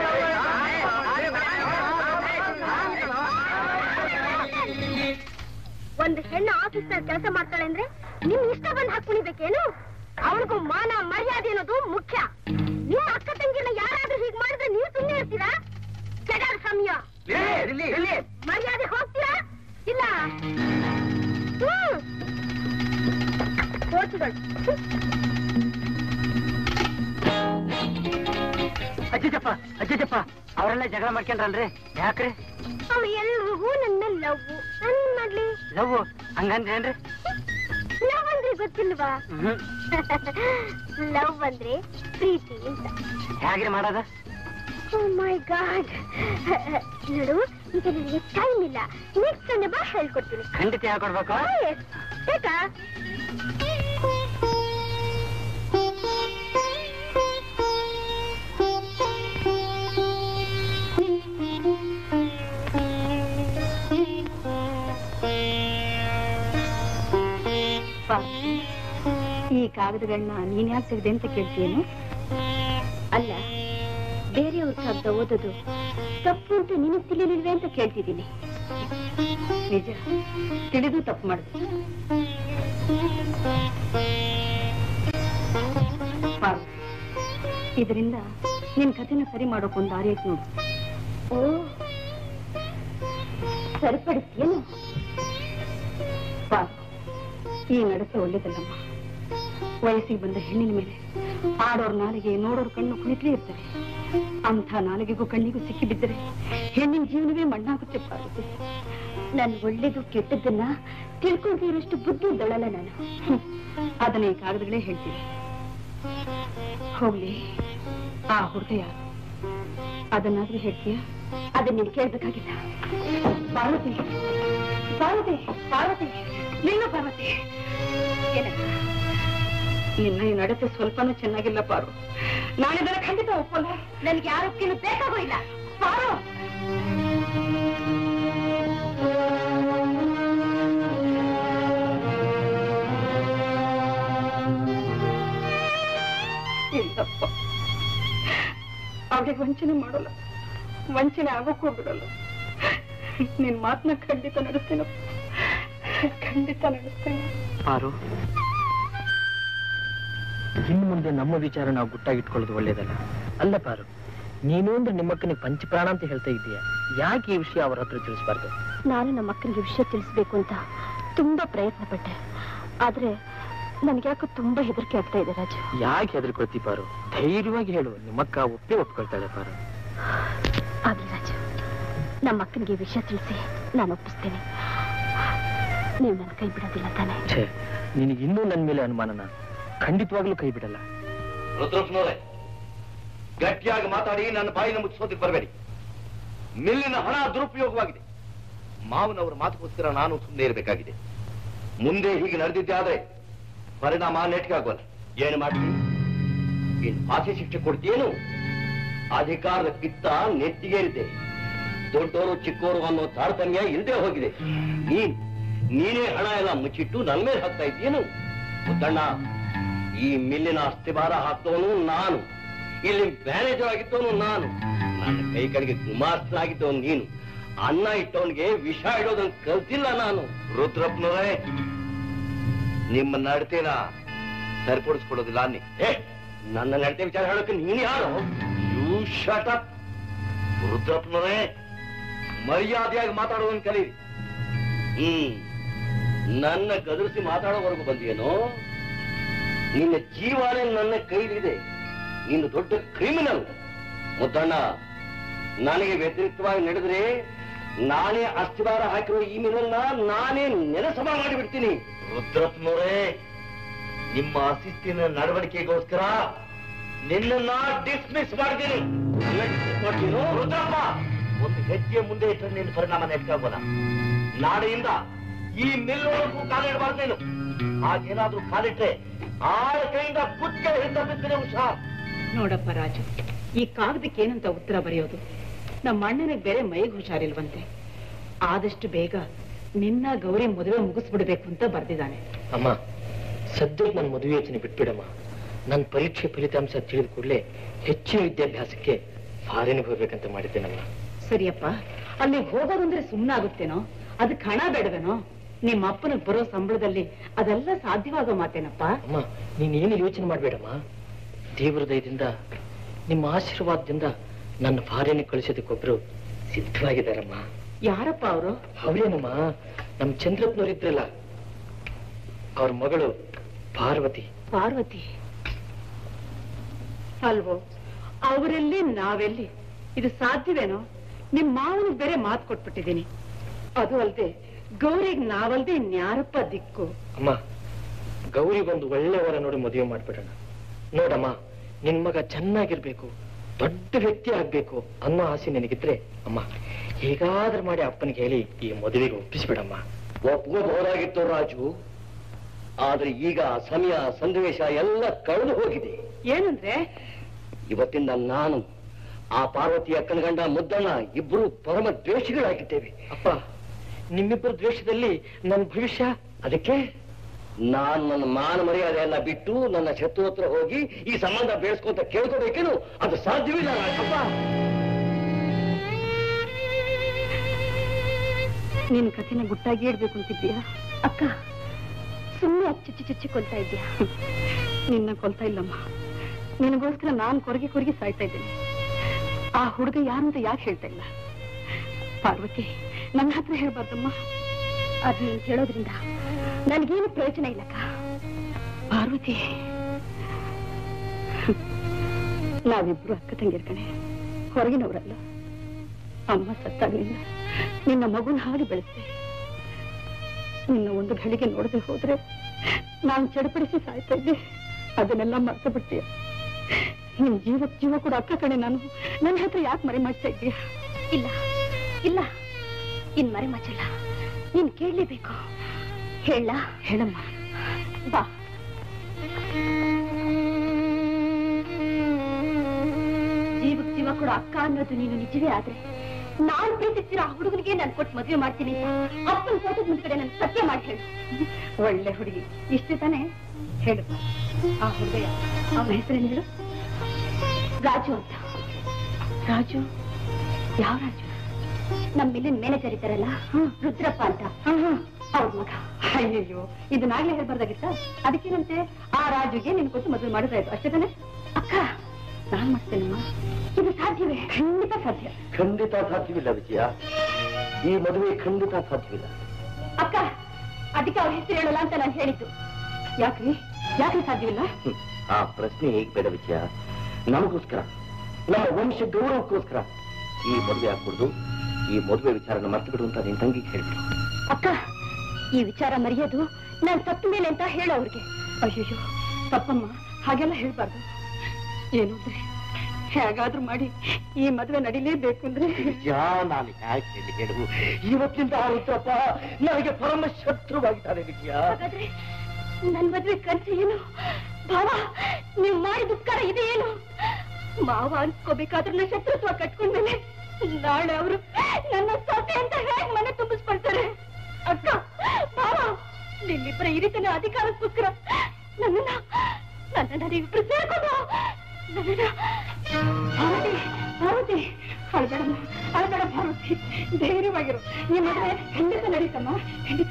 ಒಂದು ಹೆಣ್ಣು ಆಫೀಸ್ ಕೆಲಸ ಮಾಡ್ತಾಳೆ ಅಂದ್ರೆ ನಿಮ್ ಇಷ್ಟ ಬಂದ್ ಹಾಕೊಂಡಿಬೇಕೇನು ಅವಳಿಗೂ ಮಾನ ಮರ್ಯಾದೆ ಅನ್ನೋದು ಮುಖ್ಯ ನಿಮ್ಮ ಅಕ್ಕ ತಂಗಿನ ಯಾರಾದ್ರೂ ಹೀಗ್ ಮಾಡಿದ್ರೆ ನೀವು ಸುಮ್ಮನೆ ಇರ್ತೀರಾ ಕೆಡಾಡ ಸಮಯ ಇಲ್ಲಿ, ಇಲ್ಲಿ. ಮರ್ಯಾದೆ ಹೋಗ್ತೀರಾ ಇಲ್ಲ ಹ್ಮ್ ಕೋಚುಗಳು ಅಜ್ಜಿಜಪ್ಪ ಅಜ್ಜಿಜಪ್ಪ ಅವರೆಲ್ಲ ಜಗಳ ಮಾಡ್ಕೊಂಡ್ರಲ್ರಿ ಯಾಕ್ರಿ ಅವ ಎಲ್ರಿಗೂ ನನ್ನ ಲವ್ ನನ್ ಮಾಡ್ಲಿ ಲವ್ ಹಂಗಂದ್ರೆ ಏನ್ರಿ ಲವ್ ಅಂದ್ರೆ ಗೊತ್ತಿಲ್ವಾ ಲವ್ ಅಂದ್ರೆ ಪ್ರೀತಿ ಅಂತ ಹೇಗ್ರಿ ಮಾಡೋದ ಓ ಮೈ ಗಾಡ್ ನೋಡು ಈಗ ನನಗೆ ಟೈಮ್ ಇಲ್ಲ ನೆಕ್ಸ್ಟ್ ಸಂಡೆ ಬಾ ಹೇಳ್ಕೊಡ್ತೀನಿ ಖಂಡಿತ ಹೇಳ್ಕೊಡ್ಬೇಕು Yes. ಬೇಕಾ ಈ ಕಾಗದಗಳನ್ನ ನೀನ್ ಯಾಕೆ ತೆಗ್ದೆ ಅಂತ ಕೇಳ್ತೀಯೇನು ಅಲ್ಲ ಬೇರೆಯವ್ರ ಕಾಗ್ದ ಓದೋದು ತಪ್ಪು ಅಂತ ನಿನಗ್ ತಿಳಿಲಿಲ್ವೇ ಅಂತ ಕೇಳ್ತಿದ್ದೀನಿ ನಿಜ ತಿಳಿದು ತಪ್ಪು ಮಾಡಿದೆ ಪಾರ್ವತಿ ಇದರಿಂದ ನಿನ್ ಕಥೆನ ಸರಿ ಮಾಡೋಕೊಂದು ದಾರಿ ಐತಿ ನೋಡು ಓ ಸರಿಪಡಿಸ್ತೀಯೇನು ಪಾರ್ವ ಈ ನಡತೆ ಒಳ್ಳೇದಲ್ಲಮ್ಮ ವಯಸ್ಸಿಗೆ ಬಂದ ಹೆಣ್ಣಿನ ಮೇಲೆ ಆಡೋರ್ ನಾಲಿಗೆ ನೋಡೋರ್ ಕಣ್ಣು ಕುಣಿತಲೇ ಇರ್ತವೆ ಅಂಥ ನಾಲಿಗೆಗೂ ಕಣ್ಣಿಗೂ ಸಿಕ್ಕಿ ಬಿದ್ದರೆ ಹೆಣ್ಣಿನ ಜೀವನವೇ ಮಣ್ಣಾಗುತ್ತೆ ಪಾರ್ವತಿ ನನ್ ಒಳ್ಳೇದು ಕೆಟ್ಟದ್ದನ್ನ ತಿಳ್ಕೊಳ್ದೇ ಇರೋಷ್ಟು ಬುದ್ಧಿ ಇದ್ದಳಲ್ಲ ನಾನು ಹ್ಮ್. ಅದನ್ನ ಈ ಕಾಗದಗಳೇ ಹೇಳ್ತೀವಿ ಹೋಗ್ಲಿ ಆ ಹುಡುಗ ಯಾರು ಅದನ್ನಾದ್ರೂ ಹೇಳ್ತೀಯ ಅದನ್ನ ನೀನ್ ಕೇಳ್ಬೇಕಾಗಿಲ್ಲ ಪಾರ್ವತಿ ಪಾರ್ವತಿ ಪಾರ್ವತಿ ನಿನ್ನ ಪಾರ್ವತಿ ಏನಕ್ಕ ನಿನ್ನ ಈ ನಡತೆ ಸ್ವಲ್ಪನೂ ಚೆನ್ನಾಗಿಲ್ಲ ಪಾರು ನಾನಿದ್ದರ ಖಂಡಿತ ಒಪ್ಪಲ್ಲ ನನ್ಗೆ ಯಾರಕ್ಕಿನ್ನು ಬೇಕಾಗೂ ಇಲ್ಲ ಪಾರು ಇಲ್ಲಪ್ಪ ಅವಳಿಗೆ ವಂಚನೆ ಮಾಡಲ್ಲ ವಂಚನೆ ಆಗೋಕ್ಕೂ ಬಿಡಲ್ಲ ನಿನ್ ಮಾತನ್ನ ಖಂಡಿತ ನಡೆಸ್ತೇನಪ್ಪ ಖಂಡಿತ ನಡೆಸ್ತೇನೆ ಪಾರು ಇನ್ನು ಮುಂದೆ ನಮ್ಮ ವಿಚಾರ ನಾವು ಗುಟ್ಟಾಗಿಟ್ಕೊಳ್ಳೋದು ಒಳ್ಳೇದಲ್ಲ ಅಲ್ಲ ಪಾರು ನೀನು ಅಂದ್ರೆ ನಿಮ್ಮಕ್ಕನಿಗೆ ಪಂಚಪ್ರಾಣ ಅಂತ ಹೇಳ್ತಾ ಇದ್ದೀಯ ಯಾಕೆ ಈ ವಿಷಯ ಅವ್ರ ಹತ್ರ ತಿಳಿಸ್ಬಾರ್ದು ನಾನು ನಮ್ಮ ಅಕ್ಕನಿಗೆ ವಿಷಯ ತಿಳಿಸ್ಬೇಕು ಅಂತ ತುಂಬಾ ಪ್ರಯತ್ನ ಪಟ್ಟೆ ಆದ್ರೆ ನನ್ಗ್ಯಾಕೋ ತುಂಬಾ ಹೆದರಿಕೆ ಆಗ್ತಾ ಇದೆ ರಾಜು ಯಾಕೆ ಹೆದರ್ಕೊಳ್ತಿ ಪಾರು ಧೈರ್ಯವಾಗಿ ಹೇಳು ನಿಮ್ಮಕ್ಕ ಒಪ್ಪೇ ಒಪ್ಕೊಳ್ತಾಳೆ ಪಾರು ಆಗ್ಲಿ ರಾಜು ನಮ್ಮ ಅಕ್ಕನಿಗೆ ಈ ವಿಷಯ ತಿಳಿಸಿ ನಾನು ಒಪ್ಪಿಸ್ತೇನೆ ನೀವು ನನ್ನ ಕೈ ಬಿಡೋದಿಲ್ಲ ತಾನೆ ಛೇ ನಿನಗೆ ಇನ್ನೂ ನನ್ನ ಮೇಲೆ ಅನುಮಾನನ ಖಂಡಿತವಾಗ್ಲೂ ಕೈ ಬಿಡಲ್ಲ ರುದ್ರಪ್ಪನವರೇ ಗಟ್ಟಿಯಾಗಿ ಮಾತಾಡಿ ನನ್ನ ಬಾಯಿನ ಮುಚ್ಚಿಸೋದಕ್ಕೆ ಬರಬೇಡಿ ಮಿಲ್ಲಿನ ಹಣ ದುರುಪಯೋಗವಾಗಿದೆ ಮಾವನವರ ಮಾತುಗೋಸ್ಕರ ನಾನು ಸುಮ್ಮನೆ ಇರಬೇಕಾಗಿದೆ ಮುಂದೆ ಹೀಗೆ ನಡೆದಿದ್ದೆ ಆದ್ರೆ ಪರಿಣಾಮ ನೆಟ್ಗೆ ಆಗೋಲ್ಲ ಏನು ಮಾಡ್ತೀನಿ ಏನು ಫಾಸಿ ಶಿಕ್ಷೆ ಕೊಡ್ತೀಯೇನು ಅಧಿಕಾರದ ಪಿತ್ತ ನೆತ್ತಿಗೇರಿದೆ ದೊಡ್ಡವರು ಚಿಕ್ಕೋರು ಅನ್ನೋ ತಾರತಮ್ಯ ಇಲ್ಲದೆ ಹೋಗಿದೆ ನೀನ್ ನೀನೇ ಹಣ ಎಲ್ಲ ಮುಚ್ಚಿಟ್ಟು ನನ್ನ ಮೇಲೆ ಹಾಕ್ತಾ ಇದ್ದೀಯೇನು ಮುದ್ದಣ್ಣ ಈ ಮಿಲ್ಲಿನ ಅಸ್ಥಿಭಾರ ಹಾಕ್ತವನು ನಾನು ಇಲ್ಲಿ ಮ್ಯಾನೇಜರ್ ಆಗಿದ್ದವನು ನಾನು ನನ್ನ ಕೈ ಕಡೆಗೆ ಗುಮಾಸ್ತನಾಗಿದ್ದವನು ನೀನು ಅನ್ನ ಇಟ್ಟವನಿಗೆ ವಿಷ ಇಡೋದನ್ನ ಕಲ್ತಿಲ್ಲ ನಾನು ರುದ್ರಪ್ಪನವರೇ ನಿಮ್ಮ ನಡತೆನ ಸರಿಪಡಿಸ್ಕೊಡೋದಿಲ್ಲ ಅನ್ನಿ ಏ ನನ್ನ ನಡತೆ ವಿಚಾರ ಹೇಳೋಕೆ ನೀನು ಯಾರು ಯು ಶಟ್ ಅಪ್ ರುದ್ರಪ್ಪನವರೇ ಮರ್ಯಾದೆಯಾಗಿ ಮಾತಾಡೋದನ್ನ ಕಲೀರಿ ಹ್ಮ್ ನನ್ನ ಗದರಿಸಿ ಮಾತಾಡೋವರೆಗೂ ಬಂದಿಯೇನೋ ನಿನ್ನ ಜೀವನೇ ನನ್ನ ಕೈಲಿದೆ ನೀನು ದೊಡ್ಡ ಕ್ರಿಮಿನಲ್ ಮುದ್ದಣ್ಣ ನನಗೆ ವ್ಯತಿರಿಕ್ತವಾಗಿ ನಡೆದ್ರೆ ನಾನೇ ಅಸ್ಥಿವಾರ ಹಾಕಿರೋ ಈ ಮೀನನ್ನ ನಾನೇ ನೆಲಸಮ ಮಾಡಿಬಿಡ್ತೀನಿ ರುದ್ರಪ್ಪನವರೇ ನಿಮ್ಮ ಅಶಿಸ್ತಿನ ನಡವಳಿಕೆಗೋಸ್ಕರ ನಿನ್ನನ್ನ ಡಿಸ್ಮಿಸ್ ಮಾಡ್ತೀನಿ Dismiss ಮಾಡ್ತೀನೋ? ರುದ್ರಪ್ಪ ಒಂದು ಹೆಜ್ಜೆ ಮುಂದೆ ಇಟ್ಟರೆ ನಿನ್ನ ಪರಿಣಾಮ ನೆಟ್ಕಾಗೋಲ್ಲ ನಾಳೆಯಿಂದ ಈ ಮಿಲ್ಲೊಳಗೂ ಕಾಲಿಡಬಾರ್ದು ನೀನು ಹಾಗೇನಾದ್ರೂ ಕಾಲಿಟ್ರೆ ಆಳ ಕೈಯಿಂದ ಕುತ್ತಿಗೆ ಹಿಡಿತ ಬಿದ್ದರೆ ಹುಷಾರ್ ನೋಡಪ್ಪ ರಾಜು ಈ ಕಾಗದಕ್ಕೆ ಏನಂತ ಉತ್ತರ ಬರೆಯೋದು ನಮ್ಮ ಅಣ್ಣನಿಗೆ ಬೇರೆ ಮೈಗೆ ಹುಷಾರಿಲ್ವಂತೆ ಆದಷ್ಟು ಬೇಗ ನಿನ್ನ ಗೌರಿ ಮದುವೆ ಮುಗಿಸ್ಬಿಡ್ಬೇಕು ಅಂತ ಬರ್ದಿದ್ದಾನೆ ಅಮ್ಮ ಸದ್ಯಕ್ಕೆ ನನ್ನ ಮದುವೆ ಯೋಚನೆ ಬಿಟ್ಬಿಡಮ್ಮ ನನ್ನ ಪರೀಕ್ಷೆ ಫಲಿತಾಂಶ ತಿಳಿದ ಕೂಡಲೇ ಹೆಚ್ಚಿನ ವಿದ್ಯಾಭ್ಯಾಸಕ್ಕೆ ಫಾರಿನ್ಗೆ ಹೋಗ್ಬೇಕಂತ ಮಾಡಿದ್ದೇನಮ್ಮ ಸರಿಯಪ್ಪ ಅಲ್ಲಿ ಹೋಗೋದಂದ್ರೆ ಸುಮ್ಮನಾಗುತ್ತೇನೋ ಅದಕ್ಕೆ ಹಣ ಬೇಡವೇನೋ ನಿಮ್ಮ ಅಪ್ಪನಿಗೆ ಬರೋ ಸಂಬಳದಲ್ಲಿ ಅದೆಲ್ಲ ಸಾಧ್ಯವಾಗೋ ಮಾತೇನಪ್ಪ ಅಮ್ಮ ನೀನೇನು ಯೋಚನೆ ಮಾಡಬೇಡಮ್ಮ ದೇವರ ದಯದಿಂದ ನಿಮ್ಮ ಆಶೀರ್ವಾದದಿಂದ ನನ್ನ ಫಾರಿನ್ ಕಳಿಸೋದಕ್ಕೊಬ್ರು ಸಿದ್ಧವಾಗಿದ್ದಾರಮ್ಮ ಯಾರಪ್ಪ ಅವರು ಅವರೇನಮ್ಮ ನಮ್ಮ ಚಂದ್ರಪ್ಪನವರಿದ್ರಲ್ಲ ಅವ್ರ ಮಗಳು ಪಾರ್ವತಿ ಪಾರ್ವತಿ ಅಲ್ವೋ ಅವರೆಲ್ಲಿ ನಾವೆಲ್ಲಿ ಇದು ಸಾಧ್ಯವೇನೋ ನಿಮ್ ಮಾವನಿಗೆ ಬೇರೆ ಮಾತು ಕೊಟ್ಬಿಟ್ಟಿದ್ದೀನಿ ಅದು ಅಲ್ದೆ ಗೌರಿಗೆ ನಾವಲ್ದೆ ಇನ್ಯಾರಪ್ಪ ದಿಕ್ಕು ಅಮ್ಮ ಗೌರಿಗೊಂದು ಒಳ್ಳೆ ವರ ನೋಡಿ ಮದುವೆ ಮಾಡ್ಬಿಡೋಣ ನೋಡಮ್ಮ ನಿನ್ ಮಗ ಚೆನ್ನಾಗಿರ್ಬೇಕು ದೊಡ್ಡ ವ್ಯಕ್ತಿ ಆಗ್ಬೇಕು ಅನ್ನೋ ಆಸೆ ನಿನಗಿದ್ರೆ ಅಮ್ಮ ಹೇಗಾದ್ರೂ ಮಾಡಿ ಅಪ್ಪನಿಗೆ ಹೇಳಿ ಈ ಮದುವೆಗೆ ಒಪ್ಪಿಸ್ಬಿಡಮ್ಮ ಒಪ್ಕೋಬಹುದಾಗಿತ್ತು ರಾಜು ಆದ್ರೆ ಈಗ ಸಮಯ ಸನ್ನಿವೇಶ ಎಲ್ಲ ಕಳೆದು ಹೋಗಿದೆ ಏನಂದ್ರೆ ಇವತ್ತಿಂದ ನಾನು ಆ ಪಾರ್ವತಿ ಅಕ್ಕನ ಗಂಡ ಮುದ್ದಣ್ಣ ಇಬ್ರು ಪರಮ ದ್ವೇಷಿಗಳಾಗಿದ್ದೇವೆ ಅಪ್ಪ ನಿಮ್ಮಿಬ್ಬರ ದ್ವೇಷದಲ್ಲಿ ನನ್ನ ಭವಿಷ್ಯ ಅದಕ್ಕೆ ನಾನು ನನ್ನ ಮಾನ ಮರ್ಯಾದೆ ಎಲ್ಲ ಬಿಟ್ಟು ನನ್ನ ಶತ್ರು ಹತ್ರ ಹೋಗಿ ಈ ಸಂಬಂಧ ಬೆಳೆಸ್ಕೊಂತ ಕೇಳ್ಕೋಬೇಕೇನು ಅದು ಸಾಧ್ಯವಿಲ್ಲ ರಾಜಪ್ಪ ನಿನ್ ಕಥೆನ ಗುಟ್ಟಾಗಿ ಹೇಳ್ಬೇಕು ಅಂತಿದ್ದೀಯಾ ಅಕ್ಕ ಸುಮ್ಮನೆ ಚುಚ್ಚಿ ಚುಚ್ಚಿ ಕೊಲ್ತಾ ಇದ್ಯಾ ನಿನ್ನ ಕೊಲ್ತಾ ಇಲ್ಲಮ್ಮ ನಿನಗೋಸ್ಕರ ನಾನ್ ಕೊರಗಿ ಕೊರಗಿ ಸಾಯ್ತಾ ಇದ್ದೇನೆ ಆ ಹುಡುಗ ಯಾರು ಅಂತ ಯಾಕೆ ಹೇಳ್ತಾ ಇಲ್ಲ ಪಾರ್ವತಿ ನನ್ನ ಹತ್ರ ಹೇಳ್ಬಾರ್ದಮ್ಮ ಅದು ನೀನ್ ಹೇಳೋದ್ರಿಂದ ನನಗೇನು ಪ್ರಯೋಜನ ಇಲ್ಲಕ್ಕ ಪಾರ್ವತಿ ನಾವಿಬ್ರು ಅಕ್ಕ ತಂಗಿರ್ ಕಣೆ ಹೊರಗಿನವರಲ್ಲ ಅಮ್ಮ ಸತ್ತಾಗ್ಲಿಲ್ಲ ನಿನ್ನ ಮಗುನ ಹಾಗೆ ಬೆಳೆಸ್ದೆ ನಿನ್ನ ಒಂದು ಘಳಿಗೆ ನೋಡದೆ ಹೋದ್ರೆ ನಾನು ಚಡಪಡಿಸಿ ಸಾಯ್ತಾ ಇದ್ದೆ ಅದನ್ನೆಲ್ಲ ಮರ್ತು ಬಿಡ್ತೀಯ ನಿನ್ ಜೀವ ಜೀವ ಕೂಡ ಅಕ್ಕ ಕಣೆ ನಾನು ನನ್ನ ಹತ್ರ ಯಾಕೆ ಮರೆ ಮಾಡ್ತಾ ಇದ್ದೀಯ ಇಲ್ಲ ಇಲ್ಲ ಇನ್ ಮರೆ ಮಚ್ಚಲ್ಲ ನೀನ್ ಕೇಳಲೇಬೇಕು ಹೇಳ ಹೇಳಮ್ಮ ಬಾ ಜೀವಕ್ ಜೀವ ಕೂಡ ಅಕ್ಕ ಅನ್ನೋದು ನೀನು ನಿಜವೇ ಆದ್ರೆ ನಾನ್ ಪ್ರೀತಿಸ್ತಿರೋ ಆ ಹುಡುಗನಿಗೆ ನಾನು ಕೊಟ್ಟು ಮದುವೆ ಮಾಡ್ತೀನಿ ಅಂತ ಅಪ್ಪನ ಫೋಟೋದ ಮುಂದ್ಗಡೆ ನನ್ ಸತ್ಯ ಮಾಡಿ ಹೇಳು ಒಳ್ಳೆ ಹುಡುಗಿ ಇಷ್ಟೇ ತಾನೇ ಹೇಳು ಆ ಹುಡುಗ ಅವನ ಹೆಸರೇನು ಹೇಳು ರಾಜು ಅಂತ ರಾಜು ಯಾವ ರಾಜು ನಮ್ ಮಿಲ್ಲಿನ ಮ್ಯಾನೇಜರ್ ಇದ್ದಾರಲ್ಲ ರುದ್ರಪ್ಪ ಅಂತ ಅವ್ರ ಮಗ ಅಯ್ಯಯ್ಯೋ ಇದನ್ನಾಗ್ಲೇ ಹೇಳ್ಬಾರ್ದಾಗಿತ್ತ ಅದಕ್ಕೇನಂತೆ ಆ ರಾಜುಗೆ ನಿನ್ ಕೊಟ್ಟು ಮದುವೆ ಮಾಡಿದ್ರಾಯ್ತು ಅಷ್ಟೇ ತಾನೆ ಅಕ್ಕ ನಾನ್ ಮಾಡ್ತೇನಮ್ಮ ಇದು ಸಾಧ್ಯವೇ ಖಂಡಿತ ಸಾಧ್ಯ ಖಂಡಿತ ಸಾಧ್ಯವಿಲ್ಲ ವಿಜಯ ಈ ಮದುವೆ ಖಂಡಿತ ಸಾಧ್ಯವಿಲ್ಲ ಅಕ್ಕ ಅದಕ್ಕೆ ಅವ್ರ ಹೆಸರು ಹೇಳಲ್ಲ ಅಂತ ನಾನು ಹೇಳಿದ್ದು ಯಾಕ್ರಿ ಯಾಕೆ ಸಾಧ್ಯವಿಲ್ಲ ಹ್ಮ್. ಆ ಪ್ರಶ್ನೆ ಹೇಗ್ ಬೇಡ ವಿಜಯ ನಮಗೋಸ್ಕರ ನಮ್ಮ ವಂಶ ಗೌರವಕ್ಕೋಸ್ಕರ ಈ ಮದುವೆ ಹಾಕೊಡ್ದು ಈ ಮದುವೆ ವಿಚಾರನ ಮರ್ತು ಬಿಡು ಅಂತ ನಿನ್ ತಂಗಿಗೆ ಹೇಳ್ಬಿಡು ಅಕ್ಕ ಈ ವಿಚಾರ ಮರೆಯೋದು ನಾನ್ ಸತ್ತ ಮೇಲೆ ಅಂತ ಹೇಳು ಅವ್ರಿಗೆ ಅಯ್ಯಯ್ಯೋ ತಪ್ಪಮ್ಮ ಹಾಗೆಲ್ಲ ಹೇಳ್ಬಾರ್ದು ಏನು ಅಂದ್ರೆ ಹೇಗಾದ್ರೂ ಮಾಡಿ ಈ ಮದುವೆ ನಡಿಲೇಬೇಕು ಅಂದ್ರೆ ವಿಜಯ ನಾನು ಯಾಕೆ ಹೇಳಿ ಹೇಳು ಇವತ್ತಿಂದ ಆ ರುದ್ರಪ್ಪ ನನಗೆ ಪರಮ ಶತ್ರುವಾಗಿದ್ದಾನೆ ವಿಜಯ ಹಾಗಾದ್ರೆ ನನ್ ಮದ್ವೆ ಖರ್ಚು ಏನು ಭಾವ ನೀವ್ ಮಾಡಿದ ಉಪಕಾರ ಇದೆ ಏನು ಮಾವ ಅನ್ಸ್ಕೋಬೇಕಾದ್ರೆ ನನ್ನ ಶತ್ರುತ್ವ ಕಟ್ಕೊಂಡ್ಮೇಲೆ ನಾಳೆ ಅವರು ನನ್ನ ಸೊಸೆ ಅಂತ ಹೇಗ್ ಮನೆ ತುಂಬಿಸ್ಕೊಳ್ತಾರೆ ಅಕ್ಕ ಭಾವ ನಿಮ್ಮಿಬ್ಬರ ಈ ರೀತಿಯ ಅಧಿಕಾರಕ್ಕೋಸ್ಕರ ನನ್ನನ್ನ ನನ್ನನ್ನ ನೀವಿಬ್ರು ಸೇರ್ಕೊಂಡು ನನ್ನನ್ನ ಪಾರ್ವತಿ ಪಾರ್ವತಿ ಅಳ್ಬೇಡಮ್ಮ ಅಳ್ಬೇಡ ಪಾರ್ವತಿ ಧೈರ್ಯವಾಗಿರು ಈ ಮದುವೆ ಖಂಡಿತ ನಡೀತಮ್ಮ ಖಂಡಿತ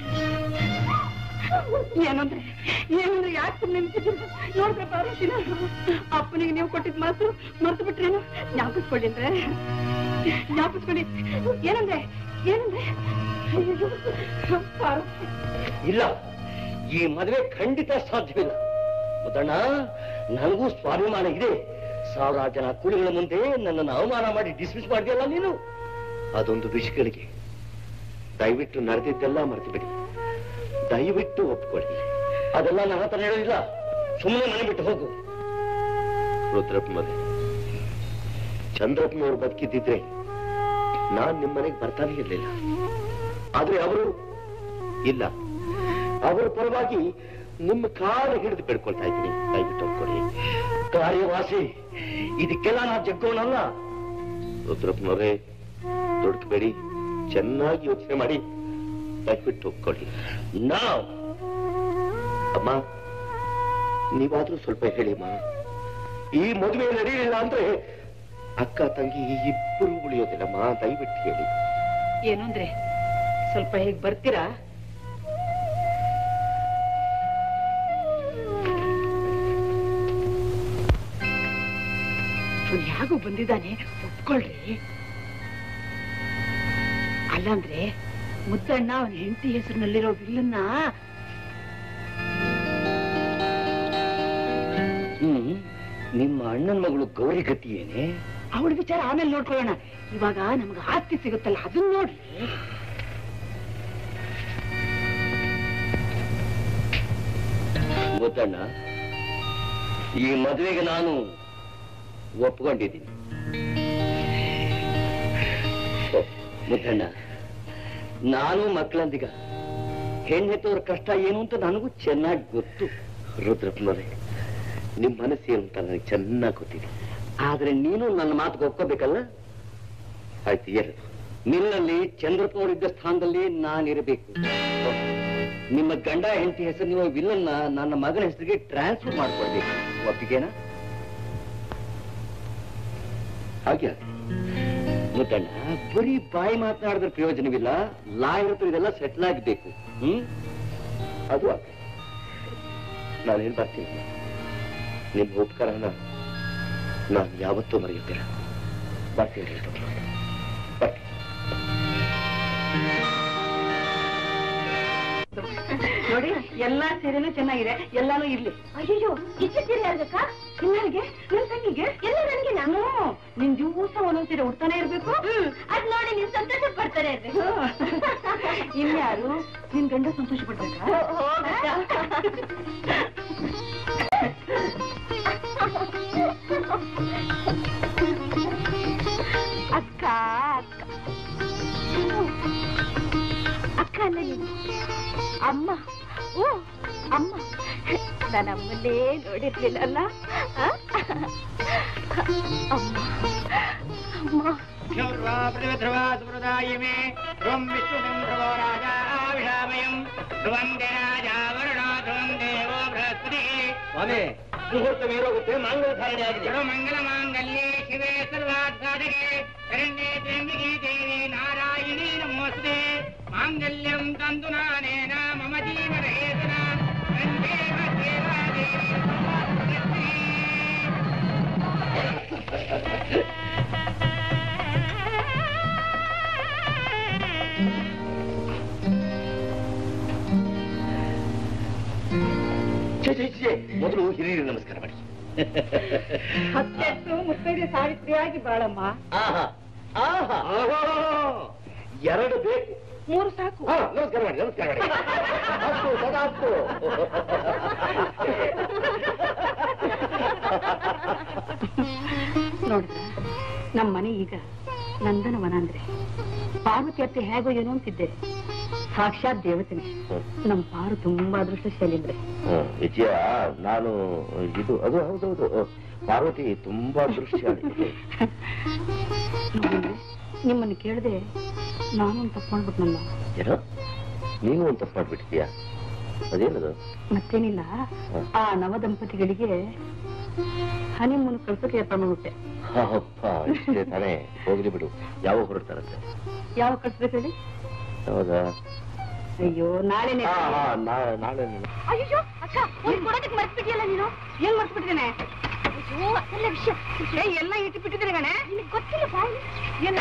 ಏನಂದ್ರೆ ಏನಂದ್ರೆ ಯಾಕೆ ಸುಮ್ಮನೆ ನಿಂತಿದ್ದೀರ ನೋಡಿದ್ರೆ ಪಾರ್ವತಿನ ಅಪ್ಪನಿಗೆ ನೀವು ಕೊಟ್ಟಿದ್ ಮಾತು ಮರ್ತು ಬಿಟ್ರೇನು ಜ್ಞಾಪಿಸ್ಕೊಳ್ಳಿ ಅಂದ್ರೆ ಜ್ಞಾಪಿಸ್ಕೊಳ್ಳಿ ಏನಂದ್ರೆ ಏನಂದ್ರೆ ಅಯ್ಯಯ್ಯೋ, ಪಾರ್ವತಿ ಇಲ್ಲ ಈ ಮದುವೆ ಖಂಡಿತ ಸಾಧ್ಯವಿಲ್ಲ ಮುದ್ದಣ್ಣ ನನಗೂ ಸ್ವಾಭಿಮಾನ ಇದೆ ಸಾವಿರಾರು ಜನ ಕೂಲಿಗಳ ಮುಂದೆ ನನ್ನನ್ನು ಅವಮಾನ ಮಾಡಿ ಡಿಸ್ಮಿಸ್ ಮಾಡಿದೆಯಲ್ಲ ನೀನು ಅದೊಂದು ವಿಷಯಗಳಿಗೆ ದಯವಿಟ್ಟು ನಡೆದಿದ್ದೆಲ್ಲ ಮರೆತು ಬಿಡಿ ದಯವಿಟ್ಟು ಒಪ್ಕೊಳ್ಳಿ ಅದೆಲ್ಲ ನನ್ನ ಹತ್ರ ಹೇಳೋದಿಲ್ಲ ಸುಮ್ಮನೆ ಮನೆ ಬಿಟ್ಟು ಹೋಗು ರುದ್ರಪ್ಪ ಮದುವೆ ಚಂದ್ರಪ್ಪನವ್ರು ಬದುಕಿದ್ದಿದ್ರೆ ನಾನ್ ನಿಮ್ಮನೆಗೆ ಬರ್ತಾನೆ ಇರ್ಲಿಲ್ಲ ಆದ್ರೆ ಅವರು ಇಲ್ಲ ಅವರ ಪರವಾಗಿ ನಿಮ್ಮ ಕಾಲ ಹಿಡಿದು ಬೇಡ್ಕೊಳ್ತಾ ಇದ್ದೀನಿ ದಯವಿಟ್ಟು ಒಪ್ಕೊಳ್ಳಿ ಕಾರ್ಯವಾಸಿ ಇದಕ್ಕೆಲ್ಲ ನಾ ಜಗ್ಗೋನಲ್ಲ ರುದ್ರಪ್ಪನವರೇ ದುಡುಕಬೇಡಿ ಚೆನ್ನಾಗಿ ಯೋಚನೆ ಮಾಡಿ ದಯವಿಟ್ಟು ಒಪ್ಕೊಳ್ಳಿ ನಾವು ಅಮ್ಮ ನೀವಾದ್ರೂ ಸ್ವಲ್ಪ ಹೇಳಿ ಅಮ್ಮ ಈ ಮದುವೆ ನಡೆಯಲಿಲ್ಲ ಅಂದ್ರೆ ಅಕ್ಕ ತಂಗಿ ಇಬ್ಬರು ಉಳಿಯೋದಿಲ್ಲಮ್ಮ ದಯವಿಟ್ಟು ಹೇಳಿ ಏನು ಅಂದ್ರೆ ಸ್ವಲ್ಪ ಹೇಗ್ ಬರ್ತೀರಾ ಅವ್ನು ಯಾಗೂ ಬಂದಿದ್ದಾನೆ ಒಪ್ಕೊಳ್ರಿ ಅಲ್ಲಂದ್ರೆ ಮುದ್ದಣ್ಣ ಅವನ ಹೆಂಡತಿ ಹೆಸರಿನಲ್ಲಿರೋ ಬಿಲ್ಲನ್ನ ಹ್ಮ್ ನಿಮ್ಮ ಅಣ್ಣನ ಮಗಳು ಗೌರಿ ಗತಿ ಏನೇ ಅವಳ ವಿಚಾರ ಆಮೇಲೆ ನೋಡ್ಕೊಳ್ಳೋಣ ಇವಾಗ ನಮ್ಗೆ ಆಸ್ತಿ ಸಿಗುತ್ತಲ್ಲ ಅದನ್ನ ನೋಡ್ರಿ ಗೊತ್ತಣ್ಣ ಈ ಮದುವೆಗೆ ನಾನು ಒಪ್ಕೊಂಡಿದ್ದೀನಿ ಓ, ಮುದ್ದಣ್ಣ ನಾನು ಮಕ್ಕಳಂದಿಗ ಹೆಣ್ಣೆತ್ತವ್ರ ಕಷ್ಟ ಏನು ಅಂತ ನನಗೂ ಚೆನ್ನಾಗಿ ಗೊತ್ತು ರುದ್ರಪ್ಪನವರೇ ನಿಮ್ ಮನಸ್ಸು ಏನು ಅಂತ ನನಗೆ ಚೆನ್ನಾಗಿ ಗೊತ್ತಿದೆ ಆದ್ರೆ ನೀನು ನನ್ನ ಮಾತಿಗೆ ಒಪ್ಕೋಬೇಕಲ್ಲ ಆಯ್ತು ಏನು ನಿನ್ನಲ್ಲಿ ಚಂದ್ರಪ್ಪನವರಿದ್ದ ಸ್ಥಾನದಲ್ಲಿ ನಾನಿರಬೇಕು ನಿಮ್ಮ ಗಂಡ ಹೆಂಡತಿ ಹೆಸರು ನೀವು ವಿಲ್ಲನ್ನ ನನ್ನ ಮಗನ ಹೆಸರಿಗೆ ಟ್ರಾನ್ಸ್ಫರ್ ಮಾಡ್ಕೊಡ್ಬೇಕು ಒಪ್ಪಿಗೆನಾ ಹಾಗೆ ಮುದ್ದಣ್ಣ ಬರೀ ಬಾಯಿ ಮಾತನಾಡಿದ್ರೆ ಪ್ರಯೋಜನವಿಲ್ಲ ಲಾಯರ್ ಹತ್ರ ಇದೆಲ್ಲ ಸೆಟ್ಲ್ ಆಗಬೇಕು ಹ್ಮ್ ಅದು ಆಗ್ಲಿ ನಾನೇನ್ ಬರ್ತೀನಿ ನಿಮ್ಮ ಉಪಕಾರನ ನಾನು ಯಾವತ್ತೂ ಮರೆಯುತ್ತಿಲ್ಲ ಬರ್ತೀನಿ ಬರ್ತೀನಿ ನೋಡಿ ಎಲ್ಲಾ ಸೀರೆನೂ ಚೆನ್ನಾಗಿದೆ ಎಲ್ಲಾನು ಇರ್ಲಿ ಅಯ್ಯೋ ಇಷ್ಟು ಸೀರೆ ಆಗ್ಬೇಕಾ ಇನ್ನಾರಿಗೆ ನನ್ ತಂಗಿಗೆ ಎಲ್ಲ ನನಗೆ ನಾನು ಹ್ಮ್, ನಿನ್ ದಿವಸ ಒಂದೊಂದ್ ಸೀರೆ ಉಡ್ತಾನೆ ಇರ್ಬೇಕು ಹ್ಮ್ ಅದ್ ನೋಡಿ ನೀವು ಸಂತೋಷ ಪಡ್ತಾರೆ ಇರ್ಬೇಕು ಇನ್ಯಾರು ನಿನ್ ಗಂಡ ಸಂತೋಷ ಪಡ್ಬೇಕಾ ಅಕ್ಕ ಅಕ್ಕ ಅಕ್ಕ ಅಲ್ಲ ನೀನು ಅಮ್ಮ ಓ ಅಮ್ಮ ನಾನು ಅಮ್ಮನ್ನೇ ನೋಡಿರ್ಲಿಲ್ಲ ಅಲ್ಲ ಆ? ಅಮ್ಮ ಅಮ್ಮ ಸ್ವಾಮಿ ಮುಹೂರ್ತ ಮೀರೋಗುತ್ತೆ ಮಂಗಳ ಧಾರಣೆ ಆಗಿದೆ ಮಂಗಲ ಮಾಂಗಲ್ಯೇ ಶಿವೇ ಸರ್ವಾರ್ಥ ಸಾಧಕೆ ಶರಣ್ಯೇ ತ್ರ್ಯಂಬಕೆ ದೇವಿ ನಾರಾಯಣಿ ನಮೋಸ್ತೆ ಮಾಂಗಲ್ಯಂ ತಂದು ನಾನೇನ ಮಮ ಜೀವನ ಹೇತನ ವಂದೇವ ಸೇವಾ ದೇವಿ ನಮೋಸ್ತುತೆ. ಛೇ, ಛೇ, ಛೇ, ಮೊದಲು ಹಿರಿಯರಿಗೆ ನಮಸ್ಕಾರ ಮಾಡಿ ಹತ್ತೆತ್ತು ಮುತ್ತೈದೆ ಸಾವಿತ್ರಿಯಾಗಿ ಬಾಳಮ್ಮ ಆಹಾ ಆಹಾ ಎರಡು ಬೇಕು ಮೂರು ಸಾಕು ಹಾ, ನಮಸ್ಕಾರ ಮಾಡಿ ನಮಸ್ಕಾರ ಮಾಡಿ ಅಷ್ಟು ಸದಾ ಅಷ್ಟು ನೋಡ್ರ ನಮ್ಮ ಮನೆ ಈಗ ನಂದನವನ ಅಂದ್ರೆ ಪಾರ್ವತಿ ಅತ್ತೆ ಹೇಗೋ ಏನೋ ಅಂತಿದ್ದೆ ಸಾಕ್ಷಾತ್ ದೇವತೆನೆ ನಮ್ ಪಾರು ತುಂಬಾ ಅದೃಷ್ಟಶಾಲಿ ಅಂದ್ರೆ ಹ್ಮ್, ವಿಜಯ ನಾನು ಇದು ಅದು ಹೌದೌದು ಪಾರ್ವತಿ ತುಂಬಾ ದೃಶ್ಯಾಳಿ ನೋಡಿದ್ರೆ ನಿಮ್ಮನ್ನು ಕೇಳದೆ ನಾನು ತಪ್ಕೊಂಡ್ಬಿಟ್ನಲ್ಲ ಏನೋ ನೀನು ಒಂದು ತಪ್ಪು ಮಾಡ್ಬಿಟ್ಟಿದ್ಯಾ ಅದೇನದು ಮತ್ತೇನಿಲ್ಲ ಆ ನವ ದಂಪತಿಗಳಿಗೆ ಹನಿಮೂನ್ ಕಳ್ಸೋಕೆ ಏರ್ಪಾಡು ಮಾಡ್ಬಿಟ್ಟೆ ಅಪ್ಪ ಇಷ್ಟೇ ತಾನೇ ಹೋಗ್ಲಿ ಬಿಡು ಯಾವಾಗ ಹೊರಡ್ತಾರಂತೆ ಯಾವ ಕಳ್ಸ್ಬೇಕು ಹೇಳಿ ಹೌದಾ ಅಯ್ಯೋ ನಾಳೆನೆ ಹಾ ಹಾ ನಾ- ನಾಳೆ ನೀನು- ಅಯ್ಯೋ ಅಕ್ಕ ಒಂದ್ ಕೊಡೋದಕ್ಕೆ ಮರ್ತ್ಬಿಟ್ಟಿಯಲ್ಲ ನೀನು ಏನ್ ಮಾಡ್ಬಿಟ್ಟಿದ್ದೇನೆ ಅಯ್ಯೋ ಅದೆಲ್ಲ ವಿಷಯ ಏ ಎಲ್ಲ ಇಟ್ಟು ಬಿಟ್ಟಿದ್ರೆ ಗಣೆ ನಿನಗೆ ಗೊತ್ತಿಲ್ಲ ಬಾಯಿ ಏನು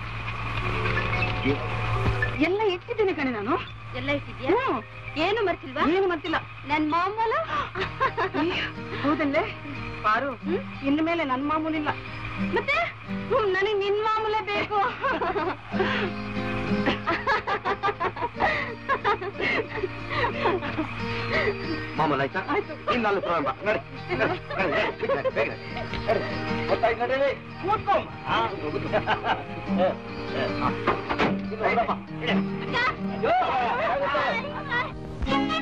ಎಲ್ಲ ಇಟ್ಟಿದ್ದೀನಿ ಕಣೆ ನಾನು ಎಲ್ಲ ಇಟ್ಟಿದ್ಯಾ ಹ್ಮ್. ಏನು ಮರ್ತಿಲ್ವಾ ಏನು ಮಾಡ್ತಿಲ್ಲ ನನ್ ಮಾಮೂಲ ಹೌದಲ್ಲೇ ಪಾರು ಇನ್ನು ಮೇಲೆ ನನ್ ಮಾಮೂಲಿಲ್ಲ ಮತ್ತೆ ಹ್ಮ್, ನನಗ್ ನಿನ್ ಮಾಮೂಲೇ ಬೇಕು ಮಾಮೂಲ್ ಆಯ್ತಾ ಇನ್ನು ಅಲ್ಲಿ ಪ್ರಾರಂಭ ನಡಿ ನಡಿ, ನಡಿ, ನಡಿ, ಬೇಗ ನಡಿ, ಬೇಗ ನಡಿ. ನಡಿ. ಗೊತ್ತಾಯ್ತು ನಡೀರಿ ಕೂತ್ಕೊಂಬ. ಹಾ, ಹೋಗುದು. ಹ, ಹ, ಹಾ. ಇನ್ನು ಹೊರಡಪ್ಪ. ಇಡೆ. ಅಯ್ಯೋ, ಆಗುತ್ತೆ.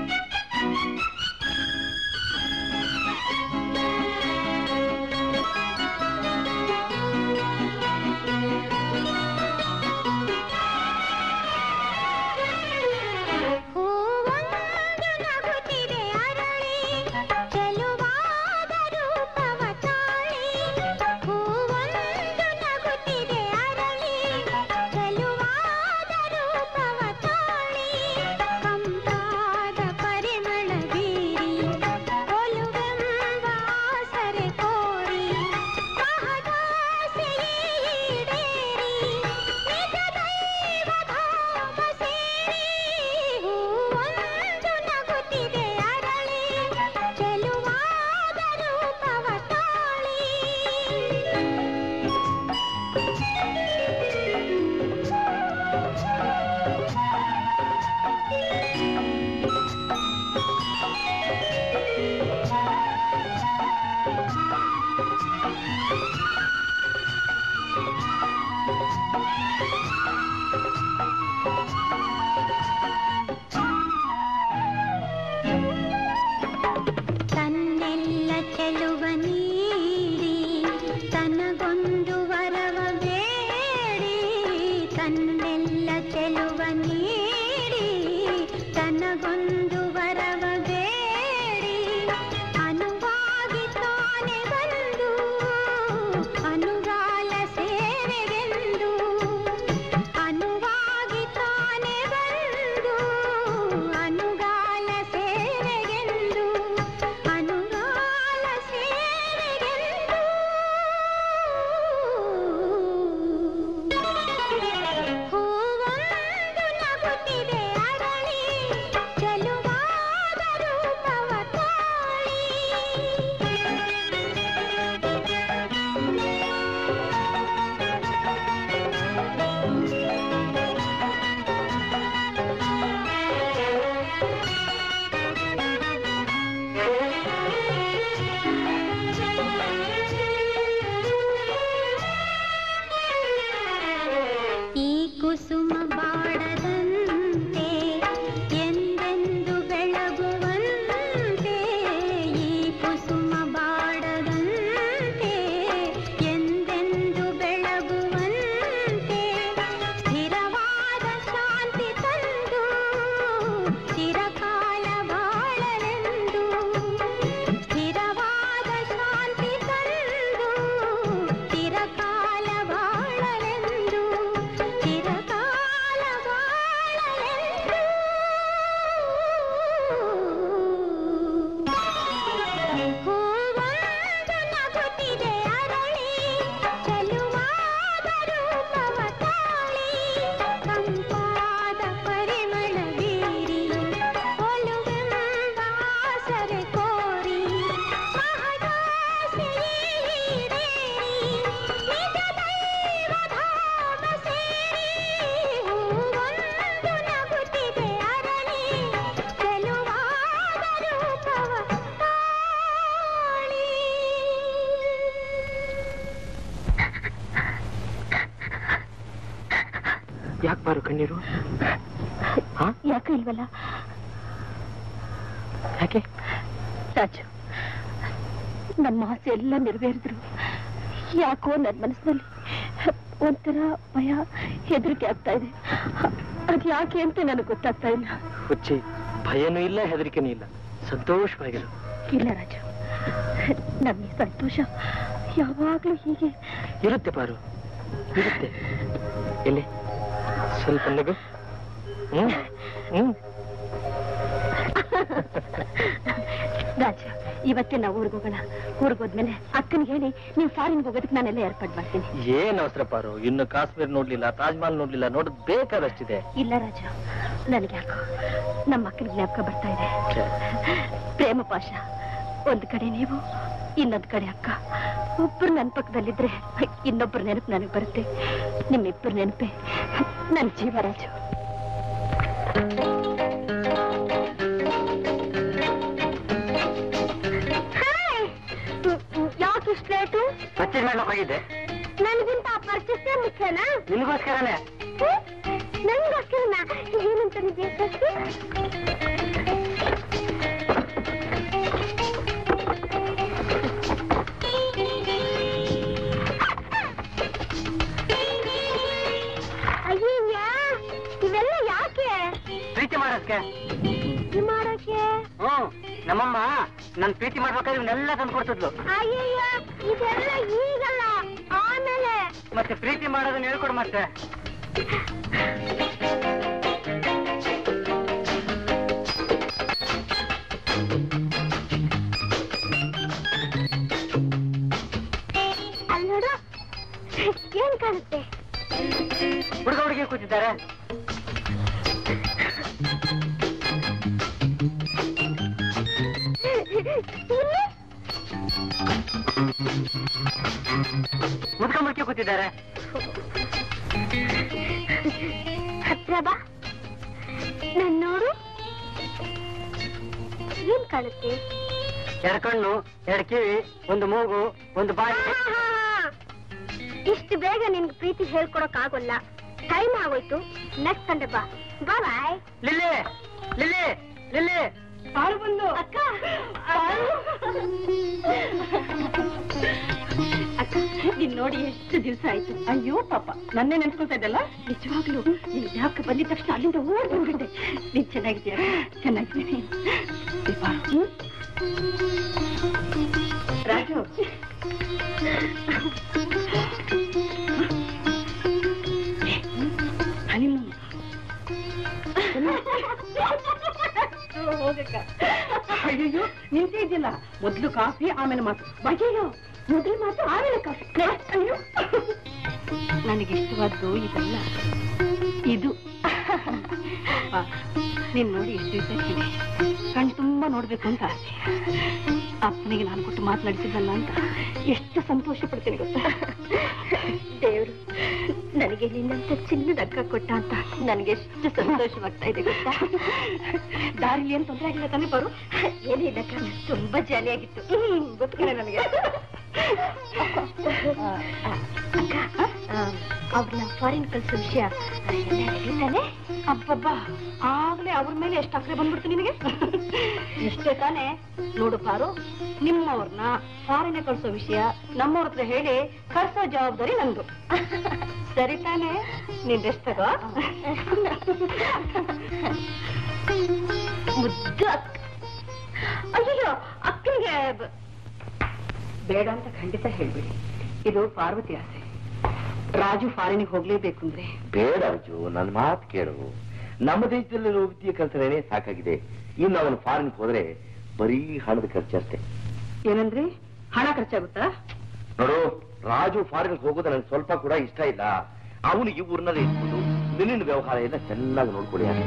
ಹೂವೊಂದು ನಗುತ್ತಿದೆ ಅರಳಿ ಚೆಲುವಾದ ರೂಪವ ತಾಳಿ ಹೂವೊಂದು ನಗುತ್ತಿದೆ ಅರಳಿ ಚೆಲುವಾದ ರೂಪವ ತಾಳಿ ಕಂಪಾದ ಪರಿಮಳ ಬೀರಿ ಒಲುವೆಂಬ ಆಸರೆ ಕೋರಿ ಮಹದಾಸೆಯೇ ಈಡೇರಿ ನಿಜ ದೈವ ಧಾಮ ಸೇರಿ ಹೂವೊಂದು ನಗುತ್ತಿದೆ ಅರಳಿ ಚೆಲುವಾದ ರೂಪವ ತಾಳಿ ತನ್ನೆಲ್ಲ ಚೆಲುವ ನೀಡಿ ತನಗೊಂದು ವರವ ಬೇಡಿ ತನ್ನೆಲ್ಲ ಚೆಲುವ ನೀಡಿ ತನಗೊಂದು ವರವ ಬೇಡಿ ಅನುವಾಗಿ ತಾನೆ ಬಂದು ಅನುಗಾಲ ಸೇವೆಗೆಂದು ಈ ಕುಸುಮ ಬಾಡದಂತೆ ಎಂದೆಂದು ಬೆಳಗುವಂತೆ ಈ ಕುಸುಮ ಬಾಡದಂತೆ ಎಂದೆಂದು ಬೆಳಗುವಂತೆ ಸ್ಥಿರವಾದ ಶಾಂತಿ ತಂದು ಚಿರಕಾಲ ಬಾಳಲೆಂದು ಸ್ಥಿರವಾದ ಶಾಂತಿ ತಂದು ಚಿರಕಾಲ ಬಾಳಲೆಂದು ಚಿರಕಾಲ ಬಾಳಲೆಂದು ಹೂವೊಂದು ನಗುತ್ತಿದೆ ಅರಳಿ ಚೆಲುವಾದ ರೂಪವ ತಾಳಿ ತಂಪಾದ ಪರಿಮಳ ಬೀರಿ ಒಲುವೆಂಬ ಆಸರೆ ಕೋರಿ ಮಹದಾಸೆ ಈಡೇರಿ ನಿಜ ದೈವಧಾಮ ಸೇರಿ ಹೂವೊಂದು ನಗುತ್ತಿದೆ ಅರಳಿ ಚೆಲುವಾದ ರೂಪವ ತಾಳಿ ಯಾಕೆ ಬಾರು ಕಣ್ಣೀರು ಹಾ ಯಾಕೆ ಇಲ್ವಲ್ಲ ಯಾಕೆ ರಾಜು ನಮ್ಮ ಆಸೆ ಎಲ್ಲ ನೆರವೇರಿದ್ರು ಯಾಕೋ ನನ್ನ ಮನಸ್ಸಿನಲ್ಲಿ ಒಂಥರ ಭಯ ಹೆದರಿಕೆ ಆಗ್ತಾ ಇದೆ ಅದ್ ಯಾಕೆ ಅಂತ ನನಗೆ ಗೊತ್ತಾಗ್ತಾ ಇಲ್ಲ ಹುಚ್ಚಿ ಭಯನೂ ಇಲ್ಲ ಹೆದರಿಕೆನೂ ಇಲ್ಲ ಸಂತೋಷವಾಗಿರು ಇಲ್ಲ ರಾಜು ನಮ್ಮ ಈ ಸಂತೋಷ ಯಾವಾಗ್ಲೂ ಹೀಗೆ ಇರುತ್ತೆ ಪಾರು ಇರುತ್ತೆ ಎಲ್ಲಿ ಸ್ವಲ್ಪ ನಗು ಹ್ಮ್ ಹ್ಮ್ ರಾಜು ಇವತ್ತೇ ನಾವು ಊರಿಗೆ ಹೋಗೋಣ ಊರಿಗೆ ಹೋದ್ಮೇಲೆ ಅಕ್ಕನಿಗೆ ಹೇಳಿ ನೀವು ಫಾರಿನ್ಗೆ ಹೋಗೋದಕ್ಕೆ ನಾನೆಲ್ಲ ಏರ್ಪಾಡು ಮಾಡ್ತೀನಿ ಏನ್ ಅವಸರ ಪಾರು ಇನ್ನು ಕಾಶ್ಮೀರ್ ನೋಡ್ಲಿಲ್ಲ ತಾಜ್ ಮಹಲ್ ನೋಡ್ಲಿಲ್ಲ ನೋಡೋದ್ ಬೇಕಾದಷ್ಟಿದೆ ಇಲ್ಲ ರಾಜ ನನಗೆ ಯಾಕೋ ನಮ್ಮ ಅಕ್ಕನ ಜ್ಞಾಪಕ ಬರ್ತಾ ಇದೆ ಪ್ರೇಮ ಪಾಶ ಒಂದ್ ಕಡೆ ನೀವು ಇನ್ನೊಂದ್ ಕಡೆ ಅಕ್ಕ ಒಬ್ರು ನನ್ನ ಪಕ್ಕದಲ್ಲಿದ್ರೆ ಇನ್ನೊಬ್ರು ನೆನಪು ನನಗೆ ಬರುತ್ತೆ ನಿಮ್ಮಿಬ್ಬರು ನೆನಪೆ ನನ್ನ ಜೀವ ರಾಜು ಯಾಕೆ ಇಷ್ಟು ಲೇಟು ಪರ್ಚೇಸ್ ಮಾಡ್ಲಿಕ್ಕೆ ಹೋಗಿದ್ದೆ ನನಗಿಂತ ಪರ್ಚೇಸ್ ಮುಖ್ಯನಾ ನಿನಗೋಸ್ಕರನೇ ನಂಗೋಸ್ಕರನ ಏನಂತ ನಿಜ ಅಯ್ಯಯ್ಯ ಇವೆಲ್ಲ ಯಾಕೆ ಪ್ರೀತಿ ಮಾಡೋದಕ್ಕೆ ಇದು ಮಾಡಕ್ಕೆ ಹ್ಮ್ ನಮ್ಮಮ್ಮ ನನ್ ಪ್ರೀತಿ ಮಾಡ್ಬೇಕಾದ್ರೆ ಇವನ್ನೆಲ್ಲ ತಂದು ಕೊಡ್ತಿದ್ಲು ಅಯ್ಯಯ್ಯ ಇದೆಲ್ಲ ಈಗಲ್ಲ ಆಮೇಲೆ ಮತ್ತೆ ಪ್ರೀತಿ ಮಾಡೋದನ್ನ ಹೇಳ್ಕೊಡು ಮತ್ತೆ ಅಲ್ಲಿ ನೋಡು ಏನ್ ಕಾಣುತ್ತೆ ಹುಡುಗ ಹುಡುಗಿ ಕೂತಿದ್ದಾರೆ ಇಲ್ಲಿ ಮುದ್ಕ ಮುಡ್ಕಿ ಕೂತಿದ್ದಾರೆ ಹತ್ರ ಬಾ ನನ್ ನೋಡು ಏನ್ ಕಾಣುತ್ತೆ ಎರಡು ಕಣ್ಣು ಎರಡು ಕಿವಿ ಒಂದು ಮೂಗು ಒಂದು ಬಾಯಿ ಇಷ್ಟು ಬೇಗ ನಿನ್ಗೆ ಪ್ರೀತಿ ಹೇಳ್ಕೊಡಕ್ ಆಗೋಲ್ಲ ಟೈಮ್ ಆಗೋಯ್ತು ನೆಕ್ಸ್ಟ್ ಸಂಡೆ ಬಾ ಬಾ ಬಾಯ್ ಲಿಲ್ಲಿ ಲಿಲ್ಲಿ ಲಿಲ್ಲಿ ಪಾರು ಬಂದು ಅಕ್ಕ ಅಕ್ಕ ನೀನ್ ನೋಡಿ ಎಷ್ಟು ದಿವಸ ಆಯ್ತು ಅಯ್ಯೋ ಪಾಪ ನನ್ನೇ ನೆನ್ಸ್ಕೊಳ್ತಾ ಇದ್ದಲ್ಲ ನಿಜವಾಗ್ಲೂ ನಿನ್ ಜ್ಞಾಪಕ ಬಂದಿದ ತಕ್ಷಣ ಅಲ್ಲಿಂದ ಓಡ್ ಬಂದ್ಬಿಟ್ಟೆ ನೀನ್ ಚೆನ್ನಾಗಿದ್ಯಾ ಚೆನ್ನಾಗಿದ್ದೀನಿ ದೀಪ ಹ್ಮ್? ರಾಜು ಹನಿಮೂನ್ ಹೋಗಕ್ಕ ಅಯ್ಯಯ್ಯೋ ನಿಂತೇ ಇದೆಯಲ್ಲ ಮೊದ್ಲು ಕಾಫಿ ಆಮೇಲೆ ಮಾತು ಅಯ್ಯಯ್ಯೋ ಮೊದಲು ಮಾತು ಆಮೇಲೆ ಕಾಫಿ ಅಯ್ಯೋ ನನಗೆ ಇಷ್ಟವಾದ್ದು ಇದಲ್ಲ ಇದು ಆ, ನೀನ್ ನೋಡಿ ಎಷ್ಟು ದಿವಸ ಇರ್ತೀನಿ ಕಣ್ ತುಂಬಾ ನೋಡ್ಬೇಕು ಅಂತ ಆಸೆ ಅಪ್ಪನಿಗೆ ನಾನು ಕೊಟ್ಟು ಮಾತನಾಡಿಸಿದ್ದಲ್ಲ ಅಂತ ಎಷ್ಟು ಸಂತೋಷ ಪಡ್ತೀನಿ ಗೊತ್ತಾ ದೇವ್ರು ನನಗೆ ನಿನ್ನಂತ ಚಿನ್ನದ ಅಕ್ಕ ಕೊಟ್ಟ ಅಂತ ನನಗೆ ಎಷ್ಟು ಸಂತೋಷವಾಗ್ತಾ ಇದೆ ಗೊತ್ತಾ ದಾರಿ ಏನ್ ತೊಂದ್ರೆ ಆಗಿಲ್ಲ ತಾನೇ ಬರು ಏನಿಲ್ಲ ಅಕ್ಕ ತುಂಬಾ ಜಾಲಿಯಾಗಿತ್ತು ಹ್ಮ್ ಗೊತ್ತಿಲ್ಲ ನನಗೆ ಅವ್ರನ್ನ ಫಾರಿನ್ ಕಳ್ಸೋ ವಿಷಯ ಎಲ್ಲ ready ತಾನೇ ಅಬ್ಬಬ್ಬ ಆಗ್ಲೇ ಅವ್ರ ಮೇಲೆ ಎಷ್ಟು ಅಕ್ರೆ ಬಂದ್ಬಿಡ್ತು ನಿನಗೆ ಎಷ್ಟೇ ತಾನೇ ನೋಡು ಪಾರು ನಿಮ್ಮವ್ರನ್ನ ಫಾರಿನ ಕಳ್ಸೋ ವಿಷಯ ನಮ್ಮವ್ರ ಹತ್ರ ಹೇಳಿ ಕಳ್ಸೋ ಜವಾಬ್ದಾರಿ ನಂದು ಸರಿ ತಾನೇ ನೀನ್ ರೆಸ್ಟ್ ತಗೋ ಮುದ್ದು ಅಕ್ಕ ಅಯ್ಯೋ ಅಕ್ಕನಿಗೆ ಬ- ಬೇಡ ಅಂತ ಖಂಡಿತ ಹೇಳ್ಬಿಡಿ ಇದು ಪಾರ್ವತಿ ಆಸೆ ರಾಜು ಫಾರಿನಿಗೆ ಹೋಗ್ಲೇಬೇಕು ಅಂದ್ರೆ ಬೇಡ ಅರ್ಜು ನನ್ನ ಮಾತು ಕೇಳು ನಮ್ಮ ದೇಶದಲ್ಲಿರೋ ವಿದ್ಯೆ ಕಲ್ತರೇನೆ ಸಾಕಾಗಿದೆ ಇನ್ನು ಅವನು ಫಾರಿನ್ ಹೋದ್ರೆ ಬರೀ ಹಣದ ಖರ್ಚಷ್ಟೇ ಏನಂದ್ರೆ ಹಣ ಖರ್ಚಾಗುತ್ತಾ ನೋಡು ರಾಜು ಫಾರಿನ್ ಹೋಗೋದು ನನಗೆ ಸ್ವಲ್ಪ ಕೂಡ ಇಷ್ಟ ಇಲ್ಲ ಅವನು ಈ ಊರಿನಲ್ಲಿ ಇಟ್ಕೊಂಡು ನಿನ್ನ ವ್ಯವಹಾರ ಎಲ್ಲ ಚೆನ್ನಾಗಿ ನೋಡ್ಕೊಳ್ಳಿ ಅಷ್ಟೇ.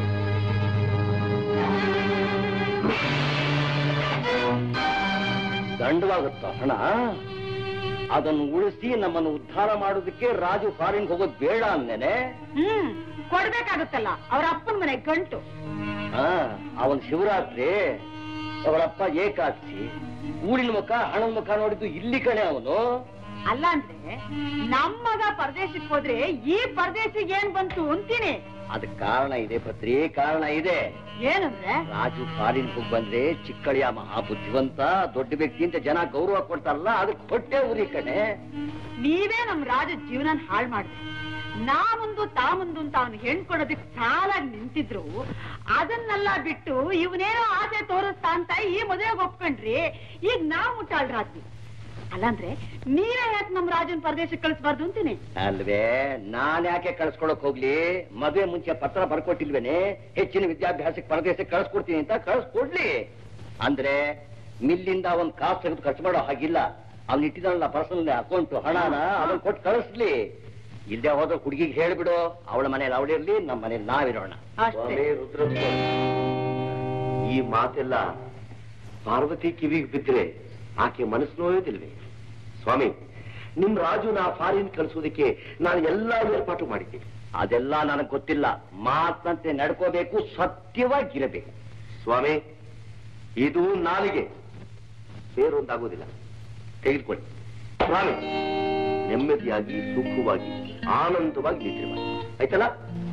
ದಂಡವಾಗುತ್ತೋ ಹಣ ಅದನ್ನು ಉಳಿಸಿ ನಮ್ಮನ್ನು ಉದ್ಧಾರ ಮಾಡೋದಕ್ಕೆ ರಾಜು ಫಾರಿನ್ ಹೋಗೋದು ಬೇಡ ಅಂದೇನೆ ಹ್ಮ್ ಕೊಡ್ಬೇಕಾಗುತ್ತಲ್ಲ ಅವ್ರ ಅಪ್ಪನ ಮನೆ ಗಂಟು ಅವನ್ ಶಿವರಾತ್ರಿ ಅವರಪ್ಪ ಏಕಾದಶಿ ಊರಿನ ಮುಖ ಹಣದ ಮುಖ ನೋಡಿದ್ದು ಇಲ್ಲಿ ಕಣೆ ಅವನು ಅಲ್ಲ ಅಂದ್ರೆ ನಮ್ಮ ಮಗ ಪರದೇಶಕ್ಕೆ ಹೋದ್ರೆ ಈ ಪರದೇಶಿಗೆ ಏನ್ ಬಂತು ಅಂತೀನಿ ಅದಕ್ಕೆ ಕಾರಣ ಇದೆ ಪತ್ರಿ ಕಾರಣ ಇದೆ ಏನಂದ್ರೆ ರಾಜು ಫಾರಿನ್ ಹೋಗಿ ಬಂದ್ರೆ ಚಿಕ್ಕಳಿಯ ಮಹಾ ಬುದ್ಧಿವಂತ ದೊಡ್ಡ ವ್ಯಕ್ತಿ ಅಂತ ಜನ ಗೌರವ ಕೊಡ್ತಾರಲ್ಲ ಅದಕ್ಕೆ ಹೊಟ್ಟೆ ಉರಿ ಕಣೆ ನೀವೇ ನಮ್ ರಾಜ ಜೀವನ ಹಾಳು ಮಾಡಿದ್ರಿ ನಾ ಮುಂದು ತಾ ಮುಂದು ಅಂತ ಅವನು ಹೆಣ್ಕೊಡೋದಕ್ಕೆ ಸಾಲಾಗಿ ನಿಂತಿದ್ರು ಅದನ್ನೆಲ್ಲ ಬಿಟ್ಟು ಇವನೇನೋ ಆಸೆ ತೋರಿಸ್ತಾ ಅಂತ ಈ ಮದುವೆಗೆ ಒಪ್ಕೊಂಡ್ರಿ ಈಗ ನಾವ್ ಮುಟ್ಟಾಳ್ರಾದ್ವಿ ಅಲ್ಲಂದ್ರೆ ನೀವೇ ಯಾಕೆ ನಮ್ ರಾಜನ್ ಪರದೇಶಕ್ಕೆ ಕಳಿಸ್ಬಾರ್ದು ಅಂತೀನಿ ಅಲ್ವೇ ನಾನ್ ಯಾಕೆ ಕಳ್ಸ್ಕೊಳಕ್ ಹೋಗ್ಲಿ ಮದುವೆ ಮುಂಚೆ ಪತ್ರ ಬರ್ಕೊಟ್ಟಿಲ್ವೇನೆ ಹೆಚ್ಚಿನ ವಿದ್ಯಾಭ್ಯಾಸಕ್ಕೆ ಪರದೇಶಕ್ಕೆ ಕಳ್ಸ್ಕೊಡ್ತೀನಿ ಅಂತ ಕಳ್ಸ್ಕೊಡ್ಲಿ ಅಂದ್ರೆ ಮಿಲ್ಲಿಂದ ಒಂದ್ ಕಾಸು ತೆಗೆದು ಖರ್ಚು ಮಾಡೋ ಹಾಗಿಲ್ಲ ಅವ್ನು ಇಟ್ಟಿದಾನಲ್ಲ ಪರ್ಸನಲ್ ಅಕೌಂಟ್ ಹಣನ ಅದನ್ನ ಕೊಟ್ಟು ಕಳಿಸ್ಲಿ ಇಲ್ಲದೆ ಹೋದ್ರೆ ಹುಡುಗಿಗೆ ಹೇಳ್ಬಿಡು ಅವಳ ಮನೇಲಿ ಅವಳಿರ್ಲಿ ನಮ್ಮ ಮನೇಲಿ ನಾವಿರೋಣ ಅಷ್ಟೇ ಸ್ವಾಮಿ ರುದ್ರಸ್ವಾಮಿ, ಈ ಮಾತೆಲ್ಲ ಪಾರ್ವತಿ ಕಿವಿಗೆ ಬಿದ್ದರೆ ಆಕೆ ಮನಸ್ಸು ನೋಯೋದಿಲ್ವೇ ಸ್ವಾಮಿ ನಿಮ್ ರಾಜುನ ಫಾರಿನ್ ಕಳಿಸೋದಕ್ಕೆ ನಾನು ಎಲ್ಲಾ ಏರ್ಪಾಟು ಮಾಡಿದ್ದೀನಿ ಅದೆಲ್ಲ ನನಗ್ ಗೊತ್ತಿಲ್ಲ ಮಾತಂತೆ ನಡ್ಕೋಬೇಕು ಸತ್ಯವಾಗಿರಬೇಕು ಸ್ವಾಮಿ ಇದು ನಾಲಿಗೆ ಬೇರೊಂದಾಗೋದಿಲ್ಲ ತೆಗೆದುಕೊಳ್ಳಿ ಸ್ವಾಮಿ ನೆಮ್ಮದಿಯಾಗಿ ಸುಖವಾಗಿ ಆನಂದವಾಗಿ ನಿದ್ರೆ ಮಾಡಿ ಆಯ್ತಲ್ಲ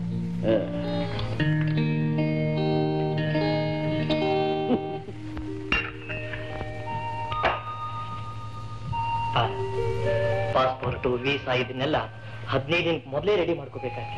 ಪಾಸ್ಪೋರ್ಟ್ ವೀಸಾ ಇದನ್ನೆಲ್ಲ ಹದಿನೈದು ದಿನಕ್ಕೆ ಮೊದಲೇ ರೆಡಿ ಮಾಡ್ಕೋಬೇಕಾಗ್ತದೆ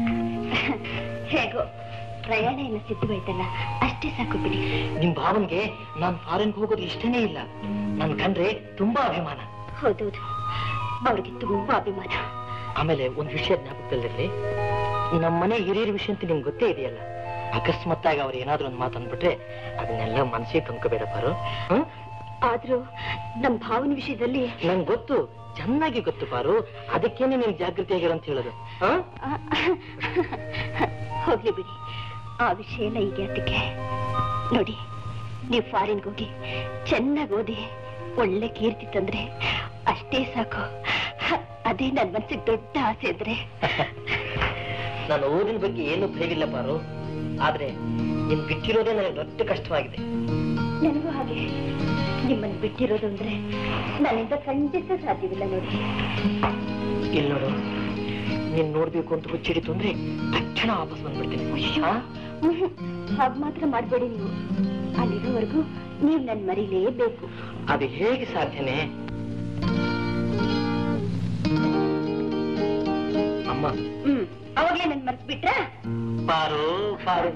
ಹೇಗೋ ಪ್ರಯಾಣ ಎಲ್ಲ ಸಿದ್ಧವಾಯ್ತಲ್ಲ ಅಷ್ಟೇ ಸಾಕು ಬಿಡಿ ನಿಮ್ ಭಾವನ್ಗೆ ನಾನ್ ಫಾರಿನ್ಗೆ ಹೋಗೋದು ಇಷ್ಟನೇ ಇಲ್ಲ ನನ್ ಕಂಡ್ರೆ ತುಂಬಾ ಅಭಿಮಾನ ಹೌದೌದು ಅವ್ರಿಗೆ ತುಂಬಾ ಅಭಿಮಾನ ಆಮೇಲೆ ಒಂದ್ ವಿಷಯ ಜ್ಞಾಪಕದಲ್ಲಿರ್ಲಿ ನಮ್ಮ ಮನೆ ಹಿರಿಯರ ವಿಷಯ ಅಂತ ನಿಮ್ಗೆ ಗೊತ್ತೇ ಇದೆಯಲ್ಲ ಅಕಸ್ಮಾತ್ತಾಗಿ ಅವ್ರು ಏನಾದ್ರೂ ಒಂದ್ ಮಾತಂದ್ಬಿಟ್ರೆ ಅದನ್ನೆಲ್ಲ ಮನಸ್ಸಿಗೆ ತಂದ್ಕೋಬೇಡ ಪಾರು ಹ್ಮ್ ಆದ್ರೂ ನಮ್ ಭಾವನ ವಿಷಯದಲ್ಲಿ ನಂಗೆ ಗೊತ್ತು ಚೆನ್ನಾಗಿ ಗೊತ್ತು ಪಾರು ಅದಕ್ಕೇನೆ ನೀನ್ ಜಾಗೃತಿ ಆಗಿರೋ ಅಂತ ಹೇಳೋದು ಹ? ಆ, ಹೋಗ್ಲಿ ಬಿಡಿ ಆ ವಿಷಯ ಎಲ್ಲ ಈಗ ಅದಕ್ಕೆ ನೋಡಿ ನೀವು ಫಾರಿನ್ಗೆ ಹೋಗಿ ಚೆನ್ನಾಗಿ ಓದಿ ಒಳ್ಳೆ ಕೀರ್ತಿ ತಂದ್ರೆ ಅಷ್ಟೇ ಸಾಕು ಅದೇ ನನ್ ಮನ್ಸಿಗೆ ದೊಡ್ಡ ಆಸೆ ಇದ್ರೆ ನಾನು ಓದಿನ ಬಗ್ಗೆ ಏನು ಭಯವಿಲ್ಲ ಪಾರು ಆದ್ರೆ ನಿನ್ ಬಿಟ್ಟಿರೋದೇ ನನಗೆ ದೊಡ್ಡ ಕಷ್ಟವಾಗಿದೆ ನನಗೂ ಹಾಗೆ ನಿಮ್ಮನ್ನು ಬಿಟ್ಟಿರೋದು ಅಂದ್ರೆ ನನ್ನಿಂದ ಖಂಡಿತ ಸಾಧ್ಯವಿಲ್ಲ ನೋಡಿ ಇಲ್ಲಿ ನೋಡು ನೀನ್ ನೋಡ್ಬೇಕು ಅಂತ ಹುಚ್ಚಿಡಿತು ಅಂದ್ರೆ ತಕ್ಷಣ ವಾಪಸ್ ಬಂದ್ಬಿಡ್ತೀನಿ ಹಾ? ಹಾಗೆ ಮಾತ್ರ ಮಾಡಬೇಡಿ ನೀವು ಅಲ್ಲಿರೋವರೆಗೂ ನೀವು ನನ್ ಮರಿಲೇಬೇಕು ಅದು ಹೇಗೆ ಸಾಧ್ಯನೇ ಅಮ್ಮ ಹ್ಮ್ ಅವಾಗ್ಲೇ ನನ್ ಮರ್ತ್ ಬಿಟ್ರ ಪಾರು ಪಾರು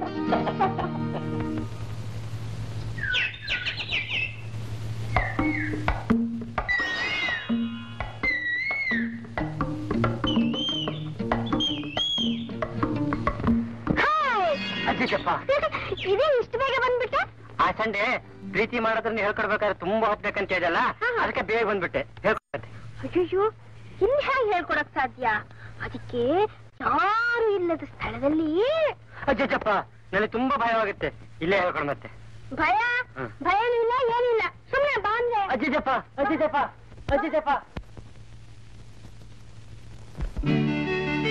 ಅಜ್ಜಿಶಪ್ಪ ಇದೇ ಇಷ್ಟು ಬೇಗ ಬಂದ್ಬಿಟ್ಟ ಆ ಸಂಡೆ ಪ್ರೀತಿ ಮಾಡೋದ್ರನ್ನ ಹೇಳ್ಕೊಡ್ಬೇಕಾದ್ರೆ ತುಂಬಾ ಹೊತ್ಬೇಕಂತ ಇದೆಯಲ್ಲ ಅದಕ್ಕೆ ಬೇಗ ಬಂದ್ಬಿಟ್ಟೆ ಹೇಳ್ಕೊಡ್ತೆ ಅಯ್ಯೋ ಇನ್ ಹೇಗೆ ಹೇಳ್ಕೊಡಕ್ ಸಾಧ್ಯ ಅದಕ್ಕೆ ಯಾರು ಇಲ್ಲದ ಸ್ಥಳದಲ್ಲಿ ಅಜ್ಜಪ್ಪ ನನಗೆ ತುಂಬಾ ಭಯವಾಗುತ್ತೆ ಇಲ್ಲೇ ಹೇಳ್ಕೊಡ್ ಮತ್ತೆ ಭಯ ಹ್ಮ್. ಭಯನೂ ಇಲ್ಲ ಏನಿಲ್ಲ ಸುಮ್ಮನೆ ಬಾಂದ್ರೆ ಅಜ್ಜಿಜಪ್ಪ ಅಜ್ಜಿಜಪ್ಪ ಅಜ್ಜಿಜಪ್ಪ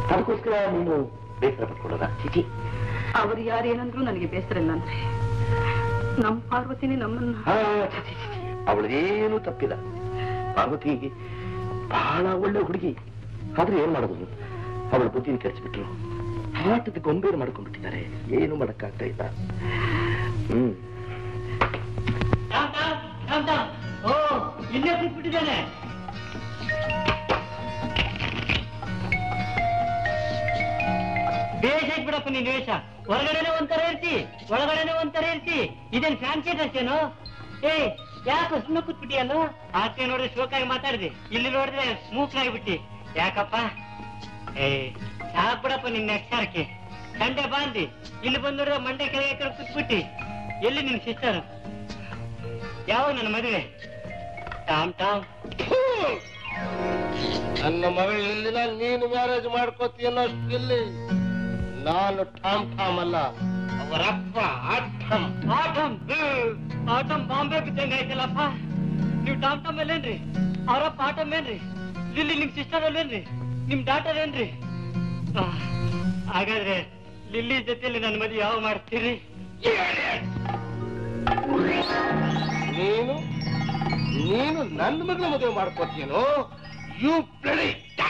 ಅದಕ್ಕೋಸ್ಕರ ನೀನು ಬೇಸರ ಪಟ್ಕೊಳ್ಳೋದ ಚಿಚಿ ಅವ್ರು ಯಾರೇನಂದ್ರು ನನಗೆ ಬೇಸರ ಇಲ್ಲ ಅಂದ್ರೆ ನಮ್ ಪಾರ್ವತಿನೇ ನಮ್ಮನ್ನ ಹಾ, ಛೆ, ಛೆ, ಛೆ, ಛೆ. ಅವಳದೇನು ತಪ್ಪಿಲ್ಲ ಪಾರ್ವತಿ ಬಹಳ ಒಳ್ಳೆ ಹುಡುಗಿ ಆದ್ರೆ ಏನ್ ಮಾಡೋದು ಅವಳ ಬುದ್ಧಿನ ಕೆಡಿಸ್ಬಿಟ್ರು ಆಟದ ಗೊಂಬೆರು ಮಾಡ್ಕೊಂಡ್ಬಿಟ್ಟಿದ್ದಾರೆ ಏನು ಮಾಡಕ್ಕಾಗ್ತಾ ಇಲ್ಲ ಹ್ಮ್ ರಾಮ್ ರಾಮ್, ರಾಮ್ ರಾಮ್. ಓ ಇಲ್ಲೇ ಕೂತ್ಬಿಟ್ಟಿದ್ದಾನೆ ಬೇಷ ಐತ್ ಬಿಡಪ್ಪ ನೀನ್ ವೇಷ ಹೊರಗಡೆನೆ ಒಂಥರ ಇರ್ತಿ ಒಳಗಡೆನೆ ಒಂಥರ ಇರ್ತಿ ಇದೇನ್ ಫ್ಯಾನ್ಸಿ ಡ್ರೆಸ್ ಏನು ಏ ಯಾಕೆ ಸುಮ್ಮನೆ ಕೂತ್ಬಿಟ್ಟಿಯಲ್ಲ ಆಚೆ ನೋಡಿದ್ರೆ ಶೋಕಾಗಿ ಮಾತಾಡಿದೆ ಇಲ್ಲಿ ನೋಡಿದ್ರೆ ಮೂಕಾಗ್ಬಿಟ್ಟಿ ಯಾಕಪ್ಪ ಏ ಸಾಕ್ ಬಿಡಪ್ಪ ನಿನ್ನ ಅಕ್ಷರಕ್ಕೆ ಸಂಡೆ ಬಾಂದಿ ಇಲ್ಲಿ ಬಂದ್ ನೋಡಿದ್ರೆ ಮಂಡೆ ಕೆಳಗೆ ಕಡೆ ಕೂತ್ಬಿಟ್ಟಿ ಎಲ್ಲಿ ನಿನ್ ಸಿಸ್ಟರ್ ಯಾವಾಗ ನನ್ನ ಮದುವೆ ಟಾಮ್ ಟಾಮ್ ನನ್ನ ಮಗಳು ಇಲ್ಲಿನ ನೀನು ಮ್ಯಾರೇಜ್ ಮಾಡ್ಕೋತೀಯನ್ನೋಷ್ಟು ಇಲ್ಲಿ ನಾನು ಠಾಮ್ ಠಾಮ್ ಅಲ್ಲ ಅವರಪ್ಪ ಆಠಮ್ ಆಟಮ್ ಆಟಮ್ ಬಾಂಬೆ ಬಿದ್ದಂಗ ಆಯ್ತಲ್ಲಪ್ಪ ನೀವು ಟಾಮ್ ಟಾಮ್ ಅಲ್ಲೇನ್ರಿ ಅವರಪ್ಪ ಆಟಮ್ ಏನ್ರಿ ಲಿಲ್ಲಿ ನಿಮ್ ಸಿಸ್ಟರ್ ಅಲ್ಲೇನ್ರಿ ನಿಮ್ ಡಾಟರ್ ಏನ್ರಿ ಆ, ಹಾಗಾದ್ರೆ ಲಿಲ್ಲಿ ಜೊತೆಲಿ ನನ್ನ ಮದುವೆ ಯಾವ ಮಾಡ್ತೀರಿ ನೀನು ನೀನು ನನ್ನ ಮಗಳ ಮದುವೆ ಮಾಡ್ಕೋತೀಯನೋ ಯು ಬ್ಲಡಿ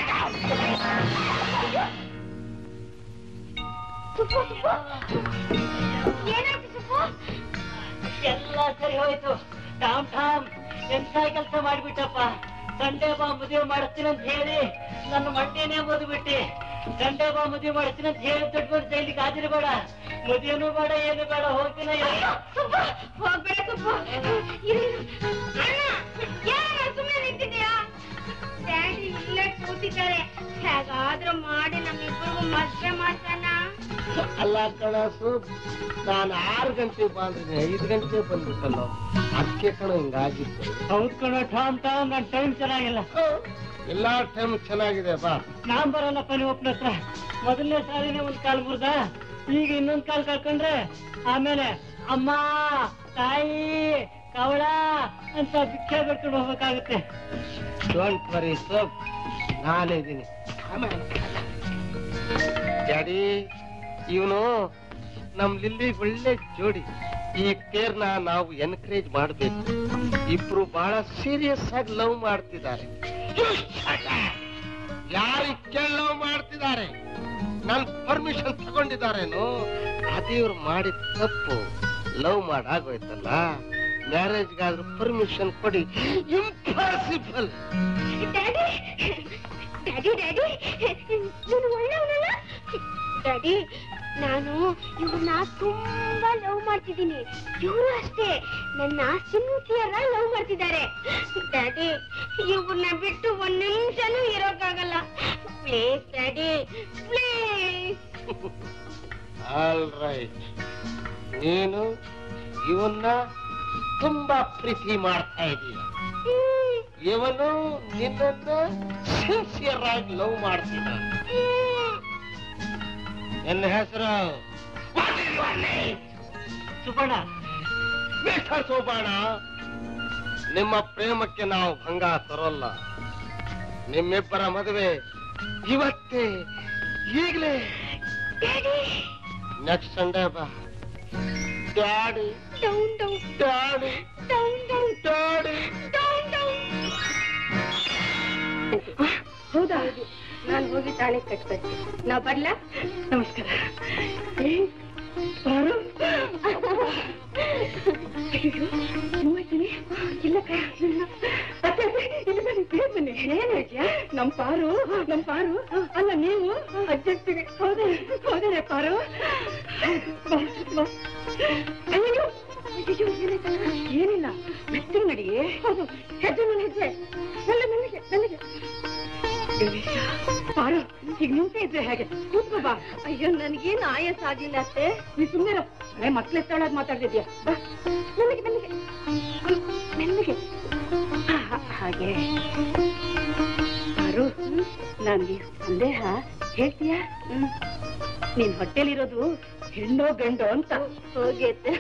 ಎಲ್ಲ ಸರಿ ಹೋಯ್ತು ಟಾಮ್ ಟಾಮ್ ಎಂತ ಕೆಲಸ ಮಾಡ್ಬಿಟ್ಟಪ್ಪ ಸಂಡೆ ಬಾ ಮದುವೆ ಮಾಡಿಸ್ತೀನಿ ಅಂತ ಹೇಳಿ ನನ್ನ ಮಂಡಿನೇ ಬಿಟ್ಟಿ ಸಂಡೆ ಬಾ ಮದುವೆ ಮಾಡಿಸ್ತೀನಿ ಅಂತ ಹೇಳಿ ದೊಡ್ಡ ದೊಡ್ಡ ಜೈಲಿಗೆ ಹಾಜಿರಬೇಡ ಮದುವೆನೂ ಬೇಡ ಏನು ಬೇಡ ಹೋಗ್ತೀನ ಹೋಗ್ಬೇಡ ಸುಬ್ಬು ಇರು, ಇರು. ಅಣ್ಣ ಯಾರಣ್ಣ ಸುಮ್ಮನೆ ನಿಂತಿದ್ಯಾ ಡ್ಯಾಡಿ ಇಲ್ಲೇ ಕೂತಿದ್ದಾರೆ ಹೇಗಾದ್ರೂ ಮಾಡಿ ನಮ್ಮಿಬ್ಬರಿಗೂ ಮದ್ವೆ ಮಾಡ್ತಾನ ಅಲ್ಲ ಕಣಸು ನಾನು ಆರು ಗಂಟೆ ಬಂದ್ರೆ ಐದು ಗಂಟೆ ಬಂದ್ಬಿಟ್ಟಲ್ಲ ಅದಕ್ಕೆ ಕಣ ಹಿಂಗಾಗಿತ್ತು ಹೌದ್ ಕಣ ಟಾಮ್ ಟಾಮ್ ನನ್ ಟೈಮ್ ಚೆನ್ನಾಗಿಲ್ಲ ಎಲ್ಲಾ ಟೈಮ್ ಚೆನ್ನಾಗಿದೆ ಬಾ ನಾನ್ ಬರಲ್ಲಪ್ಪ ನೀವು ಒಪ್ಪನ ಹತ್ರ ಮೊದಲನೇ ಸಾಲಿನೇ ಒಂದ್ ಕಾಲ್ ಮುರ್ದ ಈಗ ಇನ್ನೊಂದ್ ಕಾಲ್ ಕಳ್ಕೊಂಡ್ರೆ ಆಮೇಲೆ ಅಮ್ಮ ತಾಯಿ ಕವಳ ಅಂತ ಭಿಕ್ಷೆ ಬಿಟ್ಕೊಂಡು ಹೋಗ್ಬೇಕಾಗುತ್ತೆ ಡೋಂಟ್ ವರಿ ಸೋಪ್ ನಾನಿದ್ದೀನಿ ಡ್ಯಾಡಿ ಇವನು ನಮ್ ಲಿಲ್ಲಿ ಒಳ್ಳೆ ಜೋಡಿ ಈ ಕೇರ್ನ ನಾವು ಎನ್ಕರೇಜ್ ಮಾಡ್ಬೇಕು ಇಬ್ರು ಬಹಳ ಸೀರಿಯಸ್ ಆಗಿ ಲವ್ ಮಾಡ್ತಿದ್ದಾರೆ ಯಾರು ಕೇಳಿ ಲವ್ ಮಾಡ್ತಿದ್ದಾರೆ ನನ್ ಪರ್ಮಿಷನ್ ತಗೊಂಡಿದ್ದಾರೇನು ಅದೇ ಇವ್ರು ಮಾಡಿದ ತಪ್ಪು ಲವ್ ಮಾಡಾಗೋಯ್ತಲ್ಲ ಮ್ಯಾರೇಜ್ಗಾದ್ರೂ ಪರ್ಮಿಷನ್ ಕೊಡಿ ಇಂಪಾಸಿಬಲ್ ಡ್ಯಾಡಿ ಡ್ಯಾಡಿ ಡ್ಯಾಡಿ ನೀನು ಒಳ್ಳೆಯವನಲ್ಲ ಡ್ಯಾಡಿ ನಾನು ಇವ್ರನ್ನ ತುಂಬಾ ಲವ್ ಮಾಡ್ತಿದ್ದೀನಿ ಇವರು ಅಷ್ಟೇ ನನ್ನ ಸಿನ್ಸಿಯರ್ ಲವ್ ಮಾಡ್ತಿದ್ದಾರೆ ಡ್ಯಾಡಿ ಇವ್ರನ್ನ ಬಿಟ್ಟು ಒಂದ್ ನಿಮಿಷನೂ ಇರೋಕ್ಕಾಗಲ್ಲ please daddy please all right ನೀನು ಇವನ್ನ ತುಂಬಾ ಪ್ರೀತಿ ಮಾಡ್ತಾ ಇದೀಯ ಇವನು ನಿನ್ನನ್ನ ಸಿನ್ಸಿಯರ್ ಆಗಿ ಲವ್ ಮಾಡ್ತಿದ್ದಾನೆ ನನ್ನ ಹೆಸರು ಸುಬ್ಬಣ್ಣ ಮಿಸ್ಟರ್ ಸೋಬಾಣ ನಿಮ್ಮ ಪ್ರೇಮಕ್ಕೆ ನಾವು ಭಂಗ ತರೋಲ್ಲ ನಿಮ್ಮಿಬ್ಬರ ಮದುವೆ ಇವತ್ತೇ ಈಗಲೇ ನೆಕ್ಸ್ಟ್ ಸಂಡೇ ಬಾ daddy down down daddy down down daddy down down ಹೌದಾ ನಾನು ಹೋಗಿ ತಾಳಿ ಕಟ್ಬೇಕು ನಾ ಬರ್ಲಾ ನಮಸ್ಕಾರ ಏ, ಬಾರು. ಅಯ್ಯಯ್ಯೋ, ನೋಯ್ತೀನಿ. ಇಲ್ಲ ಕೈ, ಇಲ್ಲ. ಅತ್ತೆ, ಅತ್ತೆ, ಇಲ್ಲಿ ಬನ್ನಿ, ಬೇಗ ಬನ್ನಿ. ಏನ್ ಹೇಳ್ತೀಯ? ನಮ್ ಪಾರು ನಮ್ ಪಾರು ಅಲ್ಲ ನೀವು ಅಜ್ಜಕ್ತಿಗೆ ಹೌದೇ ಹೌದೇ ಪಾರು ಬಾ, ಬಾ. ಅಯ್ಯಯ್ಯೋ ಅಯ್ಯಯ್ಯೋ, ಏನಾಯ್ತಲ್ಲ? ಏನಿಲ್ಲ ಮೆತ್ತಗೆ ನಡಿ ಹೌದು ಹೆಜ್ಜೆ ಮೇಲೆ ಹೆಜ್ಜೆ ಮೆಲ್ಲ ಮೆಲ್ಲಗೆ ಮೆಲ್ಲಗೆ ಪಾರು ಈಗ ನಿಂತೆ ಇದ್ರೆ ಹೇಗೆ ಕೂತ್ಕೋ ಬಾ ಅಯ್ಯೋ ನನಗೇನು ಆಯಾಸ ಆಗಿಲ್ಲ ಅತ್ತೆ ನೀ ಸುಮ್ಮನೆ ಅರೆ ಮಕ್ಳ ಎತ್ತಾಳಾಗಿ ಮಾತಾಡ್ತಿದ್ಯಾ ಬಾ ಮೆಲ್ಲಗೆ ಮೆಲ್ಲಗೆ ಮೆಲ್ಲಗೆ ಹಾ- ಹಾಗೆ ಪಾರು ನನ್ಗೆ ಸಂದೇಹ ಹೇಳ್ತೀಯಾ ಹ್ಮ್ ನಿನ್ ಹೊಟ್ಟೆಲಿರೋದು ಹೆಣ್ಣೋ ಗಂಡೋ ಅಂತ ಹೋಗಿ ಅತ್ತೆ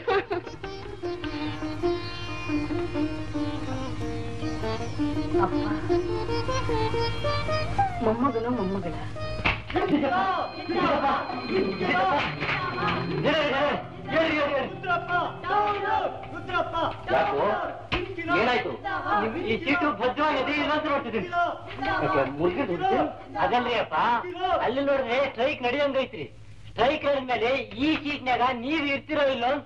ಅಪ್ಪ ಮೊಮ್ಮಗನೋ ಮೊಮ್ಮಗಳ ಯಾಕೋ ಏನಾಯ್ತು ಈ ಸೀಟು ಭದ್ರವಾಗಿದೆ ಇನ್ನೊಂದು ನೋಡ್ತಿದ್ದೀನಿ ಅದಲ್ರಿ ಅಪ್ಪ ಅಲ್ಲಿ ನೋಡಿದ್ರೆ ಸ್ಟ್ರೈಕ್ ನಡೆಯಂಗೈತ್ರಿ ಸ್ಟ್ರೈಕ್ ಮೇಲೆ ಈ ಸೀಟ್ನಾಗ ನೀವ್ ಇರ್ತಿರೋ ಇಲ್ಲೋ ಅಂತ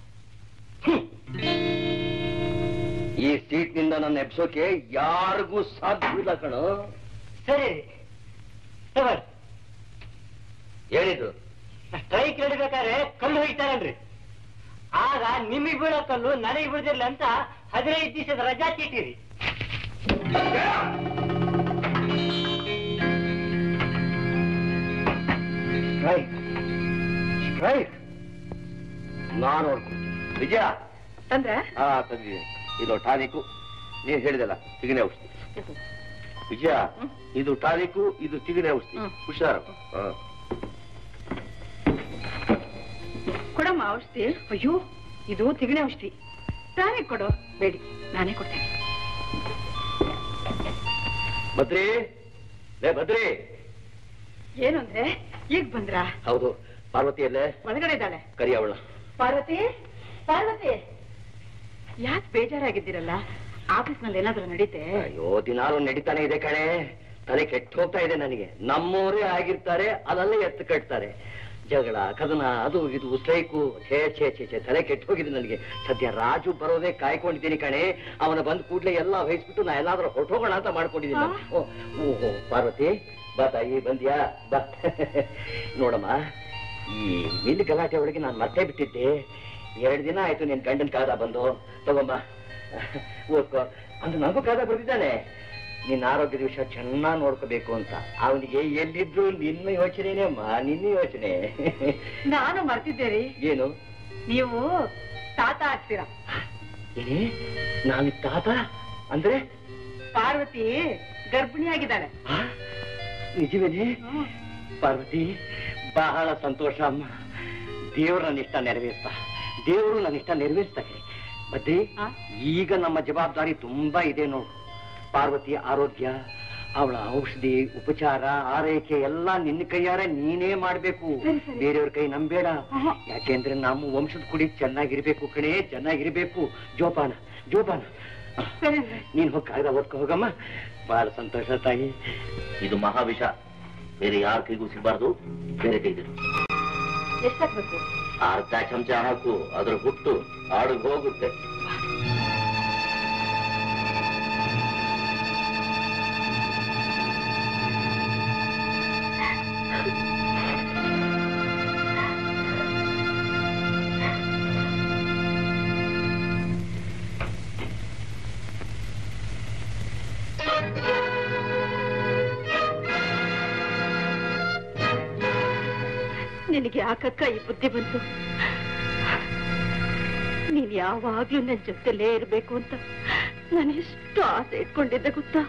ಈ ಸೀಟ್ ನಿಂದ ನನ್ನ ಎಬ್ಸೋಕೆ ಯಾರಿಗೂ ಸಾಧ್ಯವಿಲ್ಲ ಕಣೋ ಸರಿ ತಗೊಳ್ಳಿ ಹೇಳಿದ್ರು ಸ್ಟ್ರೈಕ್ ನಡಿಬೇಕಾದ್ರೆ ಕಲ್ಲು ಹೋಗ್ತಾರಲ್ರಿ ಆಗ ನಿಮಗೆ ಬೀಳೋ ಕಲ್ಲು ನನಗೆ ಬೀಳ್ದಿರ್ಲಿ ಅಂತ ಹದಿನೈದು ದಿವಸದ ರಜಾ ಚೀಟಿರಿ ಸ್ಟ್ರೈಕ್ ಸ್ಟ್ರೈಕ್ ನಾನು ನೋಡ್ಕೊಡ್ತೀನಿ ವಿಜಯ ತಂದ್ರೆ ಹಾ ತಂದಿದ್ದೀನಿ ಇದು ಟಾನಿಕು ನೀನ್ ಹೇಳಿದಲ್ಲ ತಿಗಣೆ ಔಷಧಿ ವಿಜಯ ಇದು ಟಾನಿಕು ಇದು ತಿಗಣೆ ಔಷಧಿ ಹ್ಮ್. ಹುಷಾರು ಹಾ. ಕೊಡಮ್ಮ ಔಷಧಿ ಅಯ್ಯೋ ಇದು ತಿಗಣೆ ಔಷಧಿ ನಾನೇ ಕೊಡು ಬೇಡಿ ನಾನೇ ಕೊಡ್ತೇನೆ ಭದ್ರಿ ಲೇ ಭದ್ರಿ ಏನು ಅಂದ್ರೆ ಈಗ ಬಂದ್ರಾ ಹೌದು ಪಾರ್ವತಿಯಲ್ಲೇ ಒಳಗಡೆ ಇದ್ದಾಳೆ ಕರಿ ಅವಳ ಪಾರ್ವತಿ ಪಾರ್ವತಿ ಯಾಕೆ ಬೇಜಾರಾಗಿದ್ದೀರಲ್ಲ ಆಫೀಸ್ನಲ್ಲಿ ಏನಾದ್ರೂ ನಡೀತೆ ಅಯ್ಯೋ ದಿನಾಲು ನಡೀತಾನೆ ಇದೆ ಕಣೆ ತಲೆ ಕೆಟ್ಟು ಹೋಗ್ತಾ ಇದೆ ನನಗೆ ನಮ್ಮೋರೇ ಆಗಿರ್ತಾರೆ ಅಲ್ಲಲ್ಲೇ ಎತ್ತು ಕಟ್ತಾರೆ ಜಗಳ ಕದನ ಅದು ಇದು ಸ್ಟ್ರೈಕು ಛೇ ಛೇ ಛೇ ಛೇ ತಲೆ ಕೆಟ್ಟು ಹೋಗಿದೆ ನನಗೆ ಸದ್ಯ ರಾಜು ಬರೋದೇ ಕಾಯ್ಕೊಂಡಿದ್ದೀನಿ ಕಣೆ ಅವನ ಬಂದ ಕೂಡ್ಲೆ ಎಲ್ಲ ವಹಿಸ್ಬಿಟ್ಟು ನಾ ಎಲ್ಲಾದ್ರೂ ಹೊರಟೋಗೋಣ ಅಂತ ಮಾಡ್ಕೊಂಡಿದ್ದೀನಿ ನಾನು. ಓ, ಓಹೋ ಪಾರ್ವತಿ ಬಾ ತಾಯಿ ಬಂದ್ಯಾ ಬಾ ನೋಡಮ್ಮ ಈ ಮಿಲ್ ಗಲಾಟೆ ಒಳಗೆ ನಾನು ಮರ್ತೇ ಬಿಟ್ಟಿದ್ದೆ ಎರಡು ದಿನ ಆಯ್ತು ನಿನ್ ಗಂಡನ ಕಾದ ಬಂದು ತಗೊಂಬ ಓದ್ಕೋ ಅಂದ್ರೆ ನನಗೂ ಕಾದ ಬರ್ತಿದ್ದಾನೆ ನಿನ್ನ ಆರೋಗ್ಯದ ವಿಷಯ ಚೆನ್ನಾಗಿ ನೋಡ್ಕೋಬೇಕು ಅಂತ ಅವನಿಗೆ ಎಲ್ಲಿದ್ರು ನಿನ್ನ ಯೋಚನೆನೇ ಅಮ್ಮ ನಿನ್ನ ಯೋಚನೆ ನಾನು ಮರ್ತಿದ್ದೆ ರೀ ಏನು ನೀವು ತಾತ ಆಗ್ತೀರಾ ಏನೇ ನಾನು ತಾತ ಅಂದ್ರೆ ಪಾರ್ವತಿ ಗರ್ಭಿಣಿಯಾಗಿದ್ದಾಳೆ ಆ? ನಿಜವೇನೆ ಪಾರ್ವತಿ ಬಹಳ ಸಂತೋಷ ಅಮ್ಮ ದೇವ್ರು ನನ್ನ ಇಷ್ಟ ನೆರವೇರ್ತಾ ದೇವರು ನನ್ನ ಇಷ್ಟ ನೆರವೇರಿಸ್ತಾರೆ ಮತ್ತೆ ಆ? ಈಗ ನಮ್ಮ ಜವಾಬ್ದಾರಿ ತುಂಬಾ ಇದೆ ನೋಡು ಪಾರ್ವತಿ ಆರೋಗ್ಯ ಅವಳ ಔಷಧಿ ಉಪಚಾರ ಆರೈಕೆ ಎಲ್ಲ ನಿನ್ನ ಕೈಯಾರೆ ನೀನೇ ಮಾಡ್ಬೇಕು ಸರಿ, ಸರಿ. ಬೇರೆಯವ್ರ ಕೈ ನಂಬೇಡ ಆಹಾ. ಯಾಕೆಂದ್ರೆ ನಮ್ಮ ವಂಶದ ಕುಡಿ ಚೆನ್ನಾಗಿರ್ಬೇಕು ಕಣೇ ಚೆನ್ನಾಗಿರ್ಬೇಕು ಜೋಪಾನ ಜೋಪಾನ ಸರಿ ಅಂದ್ರೆ ನೀನ್ ಹೋಗಿ ಕಾಯ್ದ ಓದ್ಕೊ ಹೋಗಮ್ಮ ಬಹಳ ಸಂತೋಷ ತಾಯಿ ಇದು ಮಹಾವಿಷ ಬೇರೆ ಯಾರ ಕೈಗೂ ಸಿಗಬಾರ್ದು ಬೇರೆ ಕೈದಿರು ಎಷ್ಟಾಗ್ಬೇಕು ಅರ್ಧ ಚಮಚ ಹಾಕು ಅದ್ರ ಹುಟ್ಟು ಆಡುಗ್ ಹೋಗುತ್ತೆ ನಿನಗೆ ಯಾಕಕ್ಕ ಈ ಬುದ್ಧಿ ಬಂತು ನೀನ್ ಯಾವಾಗ್ಲೂ ನನ್ ಜೊತೆಲೇ ಇರ್ಬೇಕು ಅಂತ ನಾನು ಎಷ್ಟು ಆಸೆ ಇಟ್ಕೊಂಡಿದ್ದೆ ಗೊತ್ತಾ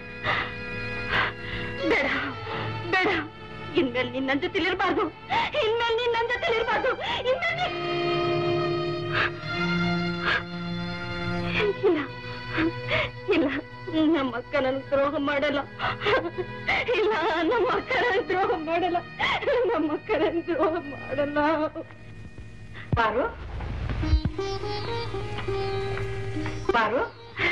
ಬೇಡ ಬೇಡ ಇನ್ಮೇಲೆ ನೀನ್ ನನ್ ಜೊತೆಲಿರ್ಬಾರ್ದು ಇನ್ಮೇಲೆ ನೀನ್ ನನ್ ಜೊತೆಲಿರ್ಬಾರ್ದು ಇನ್ಮೇಲೆ ನೀನ್- ಇಲ್ಲ ಇಲ್ಲ ನಮ್ಮ ಅಕ್ಕ ನನ್ಗೆ ದ್ರೋಹ ಮಾಡಲ್ಲ ಇಲ್ಲ ನಮ್ಮ ಅಕ್ಕ ನನ್ಗೆ ದ್ರೋಹ ಮಾಡಲ್ಲ ನಮ್ಮ ಅಕ್ಕ ನನ್ಗೆ ದ್ರೋಹ ಮಾಡಲ್ಲ ಪಾರು ಪಾರು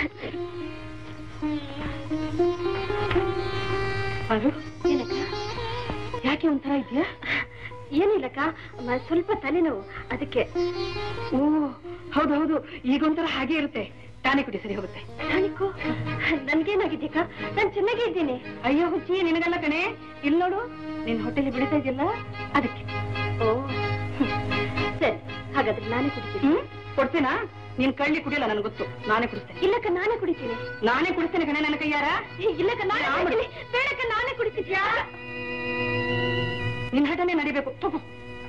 ಪಾರು ಏನಕ್ಕ ಯಾಕೆ ಒಂಥರ ಇದೆಯಾ ಏನಿಲ್ಲಕ್ಕ ಮ- ಸ್ವಲ್ಪ ತಲೆನೋವು ಅದಕ್ಕೆ ಓ ಹೌದೌದು ಈಗ ಒಂಥರ ಹಾಗೆ ಇರುತ್ತೆ ಟಾನಿಕ್ ಕುಡಿ ಸರಿ ಹೋಗುತ್ತೆ ಟಾನಿಕ್ಕು ನನ್ಗೇನಾಗಿದ್ದೀಕ ನಾನ್ ಚೆನ್ನಾಗೇ ಇದ್ದೀನಿ ಅಯ್ಯೋ ಹುಚ್ಚಿ ನಿನಗಲ್ಲ ಕಣೆ ಇಲ್ಲಿ ನೋಡು ನಿನ್ ಹೊಟ್ಟೆಲಿ ಬಿಡಿತಾ ಇದೆಯಲ್ಲ ಅದಕ್ಕೆ ಓ ಸರಿ ಹಾಗಾದ್ರೆ ನಾನೇ ಕುಡಿತೀನಿ ಹ್ಮ್ ಕೊಡ್ತೀನಾ ನೀನ್ ಕಳ್ಳಿ ಕುಡಿಯಲ್ಲ ನನ್ಗೆ ಗೊತ್ತು ನಾನೇ ಕುಡಿಸ್ತೇನೆ ಇಲ್ಲಕ್ಕ ನಾನೇ ಕುಡಿತೀನಿ ನಾನೇ ಕುಡಿಸ್ತೇನೆ ಕಣೆ ನನ್ನ ಕೈಯಾರ ಏ, ಇಲ್ಲಕ್ಕ ನಾನೇ ಯಾವ ಕುಡಿತೀನಿ ಬೇಡಕ್ಕ ನಾನೇ ಕುಡಿತಿದ್ಯಾ ನಿನ್ ಹಠನೆ ನಡಿಬೇಕು ತಗೋ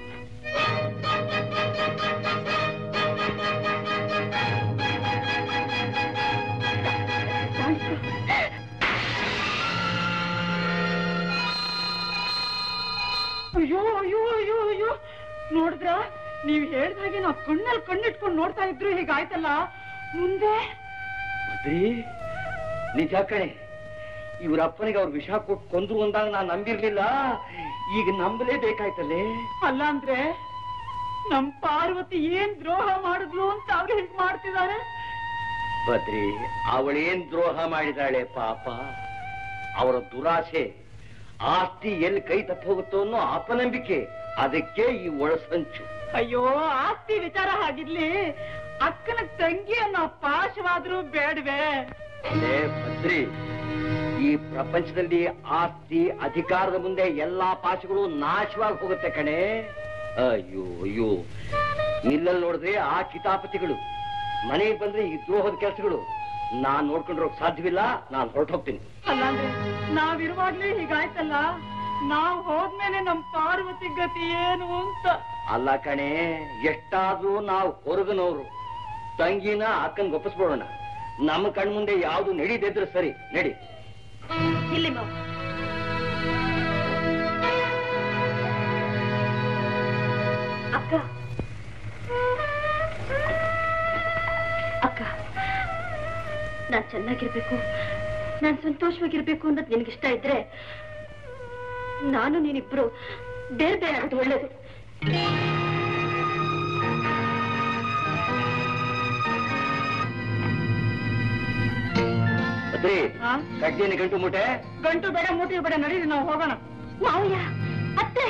ಅಯ್ಯೋ ಅಯ್ಯೋ ಅಯ್ಯೋ ಅಯ್ಯೋ ನೋಡಿದ್ರ ನೀವ್ ಹೇಳ್ದಾಗೆ ನಾವು ಕಣ್ಣಲ್ಲಿ ಕಣ್ಣಿಟ್ಕೊಂಡು ನೋಡ್ತಾ ಇದ್ರು ಹೀಗಾಯ್ತಲ್ಲ ಮುಂದೆ ಬದ್ರಿ ನಿಜ ಕಣೆ ಇವ್ರ ಅಪ್ಪನಿಗೆ ಅವ್ರ ವಿಷ ಕೊಟ್ಟು ಕೊಂದ್ರು ಅಂದಾಗ ನಾನ್ ನಂಬಿರ್ಲಿಲ್ಲ ಈಗ ನಂಬಲೇಬೇಕಾಯ್ತಲ್ಲೇ ಅಲ್ಲ ಅಂದ್ರೆ ನಮ್ ಪಾರ್ವತಿ ಏನ್ ದ್ರೋಹ ಮಾಡಿದ್ಲು ಅಂತ ಅವ್ರು ಹೀಗ್ ಮಾಡ್ತಿದ್ದಾರೆ ಬದ್ರಿ ಅವಳೇನ್ ದ್ರೋಹ ಮಾಡಿದಾಳೆ ಪಾಪ ಅವರ ದುರಾಸೆ ಆಸ್ತಿ ಎಲ್ಲಿ ಕೈ ತಪ್ಪ ಹೋಗುತ್ತೋ ಅನ್ನೋ ಅಪನಂಬಿಕೆ ಅದಕ್ಕೆ ಈ ಒಳಸಂಚು ಅಯ್ಯೋ ಆಸ್ತಿ ವಿಚಾರ ಹಾಗಿರ್ಲಿ ಅಕ್ಕನ ತಂಗಿ ಅನ್ನೋ ಪಾಶವಾದ್ರೂ ಬೇಡವೇ ಅದೇ ಬದ್ರಿ ಈ ಪ್ರಪಂಚದಲ್ಲಿ ಆಸ್ತಿ ಅಧಿಕಾರದ ಮುಂದೆ ಎಲ್ಲಾ ಪಾಶಗಳು ನಾಶವಾಗಿ ಹೋಗುತ್ತೆ ಕಣೆ ಅಯ್ಯೋ ಅಯ್ಯೋ ನಿಲ್ಲಲ್ಲಿ ನೋಡಿದ್ರೆ ಆ ಕಿತಾಪತಿಗಳು ಮನೆಗೆ ಬಂದ್ರೆ ಈ ದ್ರೋಹದ ಕೆಲಸಗಳು ನಾನ್ ನೋಡ್ಕೊಂಡಿರೋಕ್ ಸಾಧ್ಯವಿಲ್ಲ ನಾನ್ ಹೊರಟು ಹೋಗ್ತೀನಿ ಅಲ್ಲಾಂದ್ರೆ ನಾವಿರುವಾಗ್ಲೇ ಹೀಗಾಯ್ತಲ್ಲ ನಾವ್ ಹೋದ್ಮೇಲೆ ನಮ್ ಪಾರ್ವತಿ ಗತಿ ಏನು ಅಂತ ಅಲ್ಲ ಕಣೆ ಎಷ್ಟಾದ್ರೂ ನಾವು ಹೊರಗನವ್ರು ತಂಗಿನ ಅಕ್ಕನ್ ಒಪ್ಪಿಸ್ಬಿಡೋಣ ನಮ್ಮ ಕಣ್ಮುಂದೆ ಯಾವ್ದು ನಡೀದಿದ್ರೆ ಸರಿ ನಡಿ ಇಲ್ಲಿ ಮಾವ ಅಕ್ಕ ಅಕ್ಕ ನಾನ್ ಚೆನ್ನಾಗಿರ್ಬೇಕು ನಾನ್ ಸಂತೋಷವಾಗಿರ್ಬೇಕು ಅನ್ನೋದು ನಿನ್ಗಿಷ್ಟ ಇದ್ರೆ ನಾನು ನೀನಿಬ್ರು ಬೇರೆ ಬೇರೆ ಆಗೋದು ಒಳ್ಳೇದು ಅದ್ರಿ ಹಾ? ಕಡ್ಡಿನ ಗಂಟು ಮುಟೆ ಗಂಟು ಬೇಡ ಮೂಟಿ ಬೇಡ ನಡೀರಿ ನಾವು ಹೋಗೋಣ ಮಾವಯ್ಯ ಅತ್ತೆ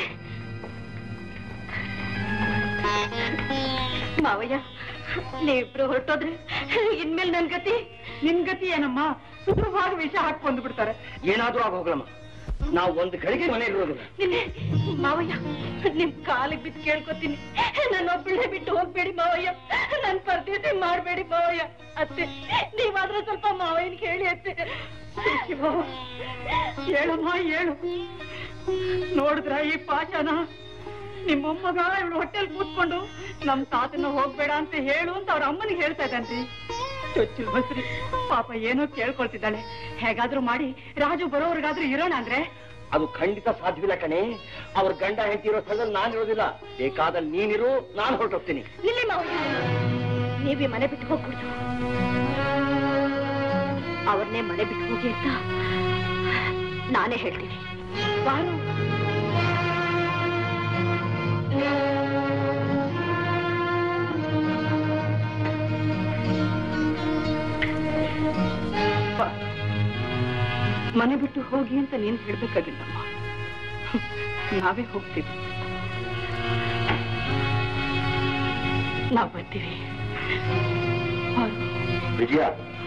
ಮಾವಯ್ಯ ನೀವಿಬ್ರು ಹೊರಟೋದ್ರೆ ಇನ್ಮೇಲೆ ನನ್ ಗತಿ ನಿನ್ ಗತಿ ಏನಮ್ಮ ಸುಲಭವಾಗಿ ವಿಷ ಹಾಕೊಂಡು ಬಿಡ್ತಾರೆ ಏನಾದ್ರೂ ಆಗ ಹೋಗ್ಲಮ್ಮ ನಾವು ಒಂದು ಗಳಿಗೆ ಮನೆಗೆ ಇರೋದಿಲ್ಲ ನಿನ್ನೆ ಮಾವಯ್ಯ ನಿಮ್ ಕಾಲಿಗೆ ಬಿದ್ದು ಕೇಳ್ಕೊತೀನಿ ನನ್ನ ಒಬ್ಬಳೆ ಬಿಟ್ಟು ಹೋಗ್ಬೇಡಿ ಮಾವಯ್ಯ ನನ್ ಪರದೇಸಿ ಮಾಡ್ಬೇಡಿ ಮಾವಯ್ಯ ಅತ್ತೆ ನೀವಾದ್ರೆ ಸ್ವಲ್ಪ ಮಾವಯ್ಯನ್ ಹೇಳಿ ಅತ್ತೆ ಶಿವ ಹೇಳಮ್ಮ ಹೇಳು ನೋಡಿದ್ರ ಈ ಪಾಶನ ನಿಮ್ಮ ಮೊಮ್ಮಗ ಇವಳು ಹೊಟ್ಟೆಲ್ ಕೂತ್ಕೊಂಡು ನಮ್ ತಾತನ ಹೋಗ್ಬೇಡ ಅಂತ ಹೇಳು ಅಂತ ಅವ್ರ ಅಮ್ಮನಿಗೆ ಹೇಳ್ತಾ ಇದ್ದಾನ್ರಿ ಚೊಚ್ಚು ಬಸ್ರಿ ಪಾಪ ಏನೋ ಕೇಳ್ಕೊಳ್ತಿದ್ದಾಳೆ ಹೇಗಾದ್ರೂ ಮಾಡಿ ರಾಜು ಬರೋರ್ಗಾದ್ರೂ ಇರೋಣ ಅಂದ್ರೆ ಅದು ಖಂಡಿತ ಸಾಧ್ಯವಿಲ್ಲ ಕಣೆ ಅವ್ರ ಗಂಡ ಹೆಂಡತಿ ಇರೋ ಸ್ಥಳದಲ್ಲಿ ನಾನು ಇರೋದಿಲ್ಲ ಬೇಕಾದಲ್ಲಿ ನೀನಿರು ನಾನು ಹೊರಟೋಗ್ತೀನಿ ನಿಲ್ಲಿ ಮಾವಯ್ಯ ನೀವೇ ಮನೆ ಬಿಟ್ಟು ಹೋಗ್ಬಿಡ್ತು ಅವ್ರನ್ನೇ ಮನೆ ಬಿಟ್ಟು ಹೋಗಿ ಅಂತ ನಾನೇ ಹೇಳ್ತೀನಿ ಬಾರು ಬಾ. ಮನೆ ಬಿಟ್ಟು ಹೋಗಿ ಅಂತ ನೀನ್ ಹೇಳ್ಬೇಕಾಗಿಲ್ಲಮ್ಮ ನಾವೇ ಹೋಗ್ತೀವಿ ನಾವ್ ಬರ್ತೀವಿ ಬಾರು. ವಿಜಯ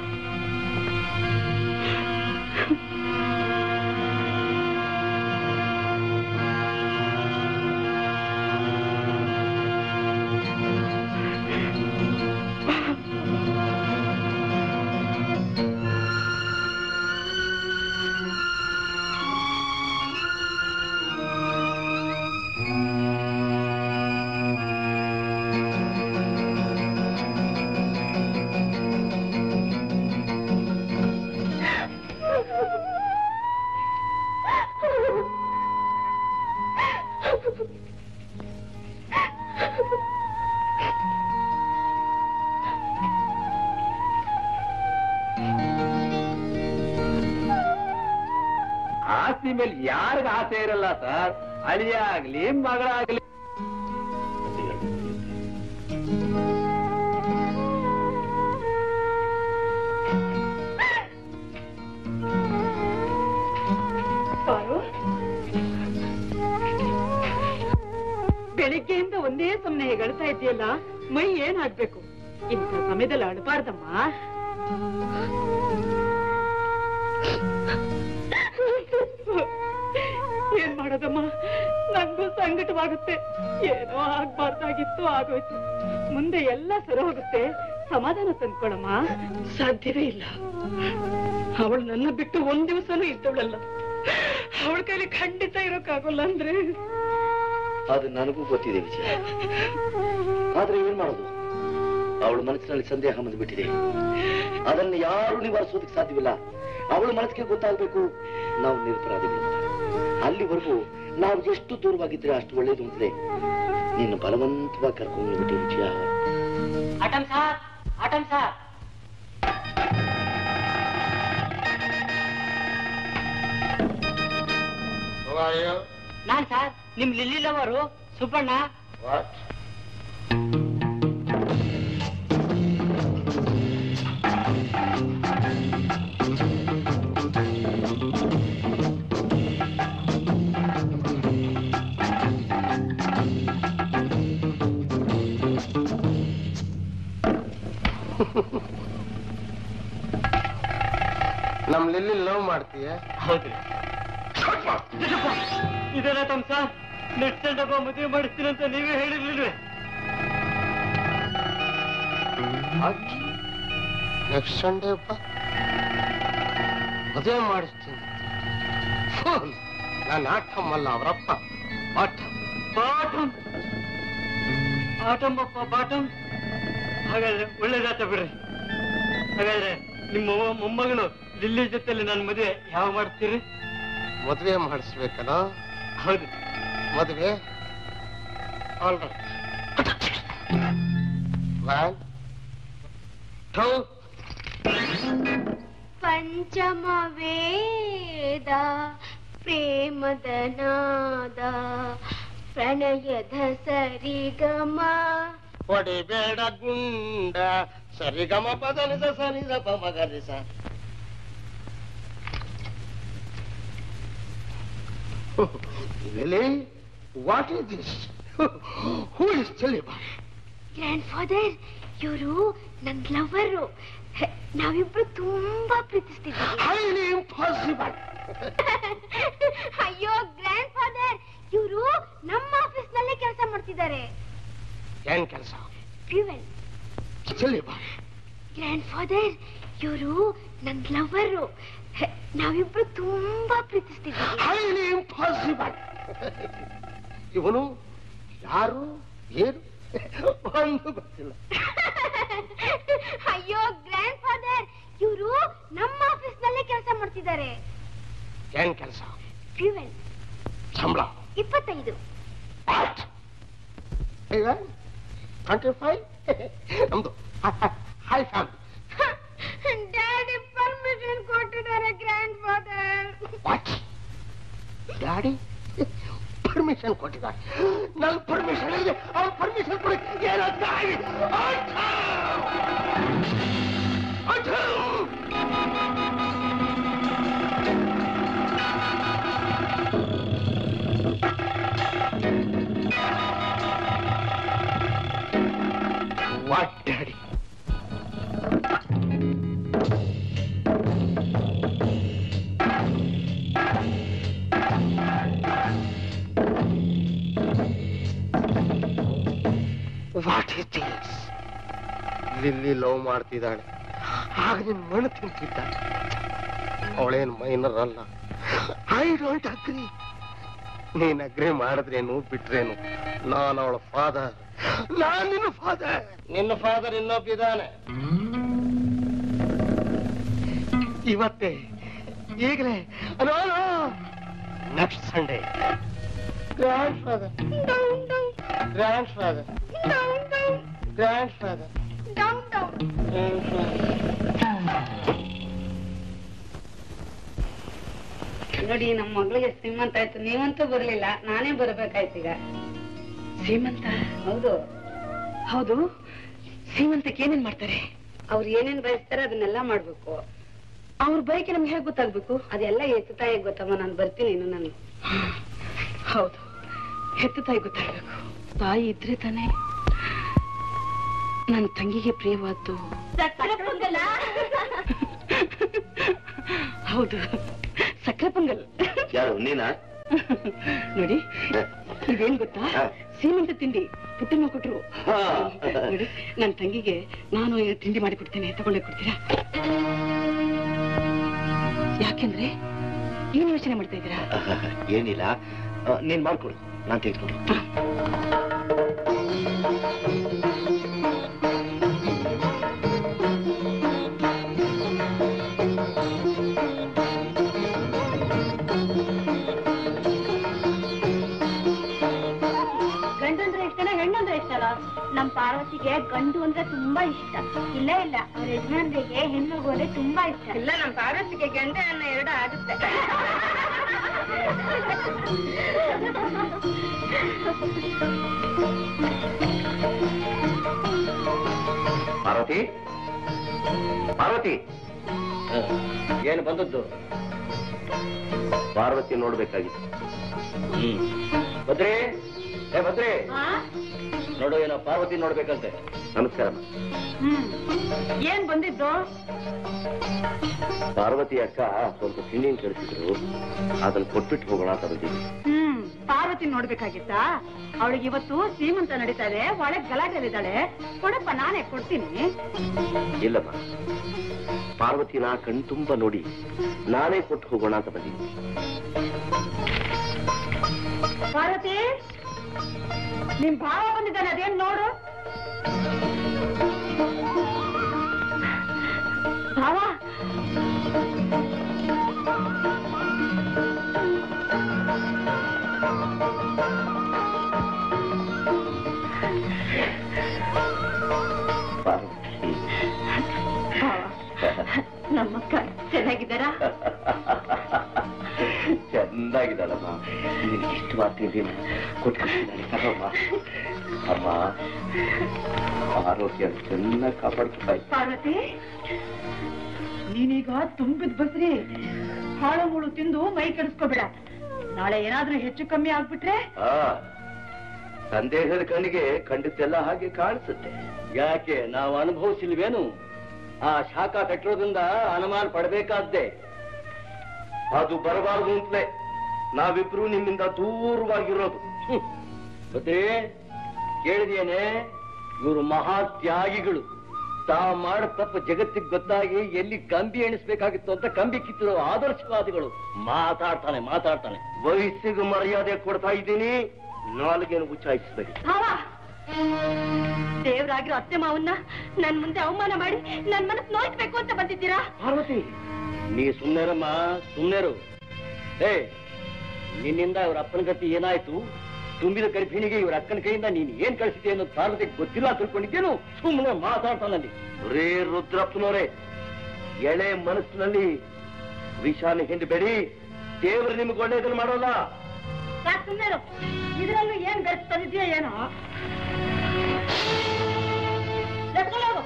ಆಸ್ತಿ ಮೇಲೆ ಯಾರಿಗ ಆಸೆ ಇರಲ್ಲ ಸರ್ ಅಳಿಯ ಆಗ್ಲಿ ಮಗಳಾಗ್ಲಿ ಪಾರು ಬೆಳಿಗ್ಗೆಯಿಂದ ಒಂದೇ ಸಮನೆ ಹೇಳ್ತಾ ಇದೆಯಲ್ಲ ಮೈ ಏನಾಗ್ಬೇಕು ಇಂಥ ಸಮಯದಲ್ಲಿ ಅಳಬಾರ್ದಮ್ಮ ಏನ್ ಮಾಡೋದಮ್ಮ ನಂಗೂ ಸಂಕಟವಾಗುತ್ತೆ ಏನೋ ಆಗ್ಬಾರ್ದಾಗಿತ್ತು ಆಗೋಯ್ತು ಮುಂದೆ ಎಲ್ಲ ಸರಿ ಹೋಗುತ್ತೆ ಸಮಾಧಾನ ತಂದ್ಕೊಳಮ್ಮ ಸಾಧ್ಯವೇ ಇಲ್ಲ ಅವಳು ನನ್ನ ಬಿಟ್ಟು ಒಂದ್ ದಿವಸನೂ ಇದ್ದವಳಲ್ಲ ಅವಳ ಕೈಲಿ ಖಂಡಿತ ಇರೋಕ್ಕಾಗಲ್ಲ ಅಂದ್ರೆ ಅದು ನನಗೂ ಗೊತ್ತಿದೆ ವಿಜಯ ಆದ್ರೆ ಏನ್ ಮಾಡೋದು ಅವಳ ಮನಸ್ಸಿನಲ್ಲಿ ಸಂದೇಹ ಬಂದ್ಬಿಟ್ಟಿದೆ ಅದನ್ನು ಯಾರು ನಿವಾರಿಸೋದಕ್ಕೆ ಸಾಧ್ಯವಿಲ್ಲ ಅವಳ ಮನಸ್ಸಿಗೆ ಗೊತ್ತಾಗ್ಬೇಕು ನಾವು ನಿರಪರಾಧಿಗಳು ಅಂತ. ಅಲ್ಲಿವರೆಗೂ ನಾವು ಎಷ್ಟು ದೂರವಾಗಿದ್ರೆ ಅಷ್ಟು ಒಳ್ಳೇದು ಅಂತಲೇ ನಿನ್ನ ಬಲವಂತವಾಗಿ ಕರ್ಕೊಂಡು ಬಿಟ್ಟೆ Vijaya atom sir atom sir ನಾನ್ ಸರ್ ನಿಮ್ ಲಿಲ್ಲಿ ಲವರು ಸುಬ್ಬಣ್ಣ ವಾಟ್ ನಮ್ ಲಿಲ್ಲಿ ಲವ್ ಮಾಡ್ತೀಯ ಹೌದ್ರಿ ಇದೆಲ್ಲ ತಮ್ಮ ಸರ್ ನೆಕ್ಸ್ಟ್ ಡಬ್ಬ ಮದುವೆ ಮಾಡಿಸ್ತೀನಿ ಅಂತ ನೀವೇ ಹೇಳಿರ್ಲಿಲ್ವೇ ನೆಕ್ಸ್ಟ್ ಸಂಡೇ ಅಪ್ಪ ಮದುವೆ ಮಾಡಿಸ್ತೀನಿ ಫೋನ್ ನಾನು ಆಟಮ್ಮಲ್ಲ ಅವರಪ್ಪ ಆಟ ಬಾಟಮ್ ಆಟಂಬಪ್ಪ ಬಾಟಮ್ ಹಾಗಾದ್ರೆ ಒಳ್ಳೇದಾತ ಬಿಡ್ರಿ ಹಾಗಾದ್ರೆ ನಿಮ್ಮ ಮೊಮ್ಮ- ಮೊಮ್ಮಗಳು ಲಿಲ್ಲಿ ಜೊತೆಲಿ ನನ್ನ ಮದುವೆ ಯಾವ ಮಾಡ್ತೀರಿ ಮದುವೆ ಮಾಡಿಸ್ಬೇಕಲ್ಲ ಹೌದು ಮದುವೆ ಆಲ್ ರೈಟ್ ಒನ್ ಟೂ ಪಂಚಮ ವೇದ ಪ್ರೇಮದ ನಾದ ಪ್ರಣಯದ ಸರಿಗಮ ಹೊಡಿಬೇಡ ಗುಂಡ ಸರಿಗಮ ಪದನಿಸ ಸನಿದ ಪಮಗರಿಸ Really? What is this? Who is Chiliba? Grandfather ಇವರು ನನ್ ಲವರು ನಾವಿಬ್ರು ತುಂಬಾ ಪ್ರೀತಿಸ್ತಿದ್ದೀವಿ Highly impossible. ಅಯ್ಯೋ ಗ್ರ್ಯಾಂಡ್ ಫಾದರ್ ಇವರು ನಮ್ಮ ಆಫೀಸ್ ನಲ್ಲೇ ಕೆಲಸ ಮಾಡ್ತಿದ್ದಾರೆ ಏನ್ ಕೆಲಸ ಫ್ಯೂವೆಲ್ Chiliba. ಗ್ರ್ಯಾಂಡ್ ಫಾದರ್ ಇವರು ನನ್ ಲವರು ನಾವಿಬ್ರು ತುಂಬಾ ಪ್ರೀತಿಸ್ತಿದ್ದೀವಿ Highly impossible. ಇವನು ಯಾರು ಏನು ಒಂದು ಗೊತ್ತಿಲ್ಲ ಅಯ್ಯೋ ಗ್ರ್ಯಾಂಡ್ ಫಾದರ್ ಇವರು ನಮ್ಮ ಆಫೀಸ್ ನಲ್ಲೇ ಕೆಲಸ ಮಾಡ್ತಿದ್ದಾರೆ ಏನ್ ಕೆಲಸ ಫ್ಯೂವೆಲ್ ಸಂಬಳ ಇಪ್ಪತ್ತೈದು What? ಈಗ ಟ್ವೆಂಟಿ ಫೈವ್ ನಮ್ದು ಹೈ ಫ್ಯಾಮಿಲಿ ಡ್ಯಾಡಿ ಪರ್ಮಿಷನ್ ಕೊಟ್ಟಿದ್ದಾರೆ grandfather what daddy permission ಕೊಟ್ಟಿದ್ದಾರೆ ನನ್ ಪರ್ಮಿಷನ್ ಇದೆ ಅವ್ರ ಪರ್ಮಿಷನ್ ಕೊಡಿ ಏನಾಗ್ತಾ what daddy what is this Lily love ಮಾಡ್ತಿದ್ದಾಳೆ ಆಗ ನಿನ್ ಮಣ್ಣು ತಿಂತಿದ್ದ ಅವಳೇನ್ ಮೈನರ್ ಅಲ್ಲ ಐ ಡೋಂಟ್ ಅಗ್ರಿ ನೀನ್ ಅಗ್ರಿ ಮಾಡಿದ್ರೇನು ಬಿಟ್ರೇನು ನಾನು ಅವಳ ಫಾದರ್ ನಾನ್ ನಿನ್ನ ಫಾದರ್ ನಿನ್ನ ಫಾದರ್ ಇನ್ನೊಬ್ಬಿದ್ದಾನೆ ಇವತ್ತೇ ಈಗಲೇ next Sunday grandfather grandfather grandfather ನೋಡಿ ನಮ್ಮ ಮಗಳಿಗೆ ಶ್ರೀಮಂತ ಆಯ್ತು ನೀವಂತೂ ಬರ್ಲಿಲ್ಲ ನಾನೇ ಬರ್ಬೇಕಾಯ್ತು ಈಗ ಶ್ರೀಮಂತ ಹೌದು ಹೌದು ಶ್ರೀಮಂತಕ್ಕೆ ಏನೇನ್ ಮಾಡ್ತಾರೆ ಅವ್ರು ಏನೇನ್ ಬಯಸ್ತಾರೆ ಅದನ್ನೆಲ್ಲ ಮಾಡ್ಬೇಕು ಅವ್ರ ಬಯಕೆ ನಮ್ಗೆ ಹೇಗೆ ಗೊತ್ತಾಗ್ಬೇಕು ಅದೆಲ್ಲ ಎತ್ತು ತಾಯಿ ಗೊತ್ತಮ್ಮ ನಾನು ಬರ್ತೀನಿ ಇನ್ನು ನಾನು ಹೌದು ಹೆತ್ತು ತಾಯಿ ಗೊತ್ತಾಗ್ಬೇಕು ತಾಯಿ ಇದ್ರೆ ತಾನೇ ನನ್ನ ತಂಗಿಗೆ ಪ್ರಿಯವಾದ್ದು ಹೌದು ಸಕ್ಕರೆ ಪೊಂಗಲ್ ಯಾರು ನೀನಾ ನೋಡಿ ಇದೇನ್ ಗೊತ್ತಾ ಹಾ. ಸೀಮಂತ ತಿಂಡಿ ಪುಟ್ಟಮ್ಮ ಕೊಟ್ರು ಹಾ. ನೋಡಿ ನನ್ನ ತಂಗಿಗೆ ನಾನು ಈ ತಿಂಡಿ ಮಾಡಿ ಕೊಡ್ತೇನೆ ತಗೊಂಡೋಗಿ ಕೊಡ್ತೀರಾ ಯಾಕೆಂದ್ರೆ ಏನ್ ಯೋಚನೆ ಮಾಡ್ತಾ ಇದ್ದೀರಾ ಏನಿಲ್ಲ ಆ, ನೀನ್ ಮಾಡ್ಕೊಡು ನಾನ್ ತೆಗೆದುಕೊಂಡು ಗಂಡು ಅಂದ್ರೆ ಇಷ್ಟನ ಹೆಣ್ಣು ಅಂದ್ರೆ ಇಷ್ಟನ ನಮ್ ಪಾರ್ವತಿಗೆ ಗಂಡು ಅಂದ್ರೆ ತುಂಬಾ ಇಷ್ಟ ಇಲ್ಲ ಇಲ್ಲ ಅವ್ರ ಯಜಮಾನ್ರಿಗೆ ಹೆಣ್ಣು ಅಂದ್ರೆ ತುಂಬಾ ಇಷ್ಟ ಇಲ್ಲ ನಮ್ಮ ಪಾರಸಿಗೆ ಗಂಡ ಅನ್ನ ಎರಡು ಆಗುತ್ತೆ ಪಾರ್ವತಿ ಪಾರ್ವತಿ ಏನು ಬಂದದ್ದು ಪಾರ್ವತಿ ನೋಡ್ಬೇಕಾಗಿತ್ತು ಹ್ಮ್ ಭದ್ರಿ ಏ ಭದ್ರಿ ನೋಡು ಏನೋ ಪಾರ್ವತಿ ನೋಡ್ಬೇಕಂತೆ ನಮಸ್ಕಾರ ಹ್ಮ್ ಏನ್ ಬಂದಿದ್ದು ಪಾರ್ವತಿ ಅಕ್ಕ ಸ್ವಲ್ಪ ತಿಂಡಿನ ಕಳಿಸಿದ್ರು ಅದನ್ನ ಕೊಟ್ಬಿಟ್ಟು ಹೋಗೋಣ ಅಂತ ಬಂದಿದ್ವಿ ಹ್ಮ್ ಪಾರ್ವತಿ ನೋಡ್ಬೇಕಾಗಿತ್ತಾ ಅವಳಿಗೆ ಇವತ್ತು ಸೀಮಂತ ನಡೀತಾ ಇದೆ ಒಳಗ್ ಗಲಾಟೆಲಿದ್ದಾಳೆ ಕೊಡಪ್ಪ ನಾನೇ ಕೊಡ್ತೀನಿ ಇಲ್ಲಮ್ಮ ಪಾರ್ವತಿನ ಕಣ್ತುಂಬ ನೋಡಿ ನಾನೇ ಕೊಟ್ಟು ಹೋಗೋಣ ಅಂತ ಬಂದಿದ್ವಿ ಪಾರ್ವತಿ ನಿಮ್ ಭಾವ ಬಂದಿದ್ದಾನೆ ಅದೇನ್ ನೋಡು ಭಾವ ಪಾರ್ವತಿ ಭಾವ ನಮ್ಮಕ್ಕ ಚೆನ್ನಾಗಿದ್ದಾರಾ ಚೆನ್ನಾಗಿದ್ದಾಳಮ್ಮ ನಿನಗೆ ಇಷ್ಟವಾದ ತಿಂಡಿನ ಕೊಟ್ಕೊಳ್ತಿದ್ದಾಳೆ ತಗೋಮ್ಮ ಅಮ್ಮ ಆರೋಗ್ಯ ಚೆನ್ನಾಗಿ ಕಾಪಾಡ್ತಾ ಇದ್ದ ಪಾರ್ವತಿ ನೀನೀಗ ತುಂಬಿದ್ ಬಸ್ರಿ ಹಾಳು ಮುಳು ತಿಂದು ಮೈ ಕೆಡಿಸ್ಕೋಬೇಡ ನಾಳೆ ಏನಾದ್ರೂ ಹೆಚ್ಚು ಕಮ್ಮಿ ಆಗ್ಬಿಟ್ರೆ ಆ ಸಂದೇಹದ ಕಣ್ಣಿಗೆ ಖಂಡಿತೆಲ್ಲ ಹಾಗೆ ಕಾಣಿಸುತ್ತೆ ಯಾಕೆ ನಾವು ಅನುಭವಿಸಿಲ್ವೇನು ಆ ಶಾಖ ಕಟ್ಟಿರೋದ್ರಿಂದ ಅನುಮಾನ ಪಡಬೇಕಾದ್ದೆ ಅದು ಬರಬಾರದು ಅಂತಲೇ ನಾವಿಬ್ರು ನಿಮ್ಮಿಂದ ದೂರವಾಗಿರೋದು ಮತ್ತೆ ಕೇಳಿದೇನೆ ಇವರು ಮಹಾ ತ್ಯಾಗಿಗಳು ತಾ ಮಾಡ ತಪ್ಪು ಜಗತ್ತಿಗೆ ಗೊತ್ತಾಗಿ ಎಲ್ಲಿ ಕಂಬಿ ಎಣಿಸ್ಬೇಕಾಗಿತ್ತು ಅಂತ ಕಂಬಿ ಕಿತ್ತಿರೋ ಆದರ್ಶವಾದಿಗಳು ಮಾತಾಡ್ತಾನೆ ಮಾತಾಡ್ತಾನೆ ವಯಸ್ಸಿಗೆ ಮರ್ಯಾದೆ ಕೊಡ್ತಾ ಇದ್ದೀನಿ ನಾಲ್ಗೇನು ಉಚ್ಚಾಯಿಸಬೇಡಿ ಭಾವ ದೇವ್ರಾಗಿರೋ ಅತ್ತೆ ಮಾವನ್ನ ನನ್ ಮುಂದೆ ಅವಮಾನ ಮಾಡಿ ನನ್ ಮನಸ್ಸು ನೋಯ್ಬೇಕು ಅಂತ ಬಂದಿದ್ದೀರಾ ಪಾರ್ವತಿ ನೀ ಸುಮ್ನೆರಮ್ಮ ಸುಮ್ನೆರು ಏ ನಿನ್ನಿಂದ ಇವ್ರ ಅಪ್ಪನ ಗತಿ ಏನಾಯ್ತು ತುಂಬಿದ ಗರ್ಭಿಣಿಗೆ ಇವ್ರ ಅಕ್ಕನ ಕೈಯಿಂದ ನೀನ್ ಏನ್ ಕಳಿಸಿದೆ ಅನ್ನೋದು ಪಾರ್ವತಿಗೆ ಗೊತ್ತಿಲ್ಲ ಅಂತ ತಿಳ್ಕೊಂಡಿದ್ದೇನು ಸುಮ್ಮನೆ ಮಾತಾಡ್ತಾನಲ್ಲಿ ರೇ ರುದ್ರಪ್ಪನವರೇ ಎಳೆ ಮನಸ್ಸಿನಲ್ಲಿ ವಿಷಾನ ಹಿಂಡಬೇಡಿ ದೇವರು ನಿಮ್ಗೆ ಒಳ್ಳೇದನ್ನು ಮಾಡೋಲ್ಲ ಯಾಕೆ ಸುಮ್ಮನೆ ಇದ್ರಲ್ಲೂ ಏನ್ ಬೆರ್ಸ್ ತಂದಿದ್ಯಾ ಏನೋ ಎತ್ಕೊಳ್ಳ್ ಹೋಗು.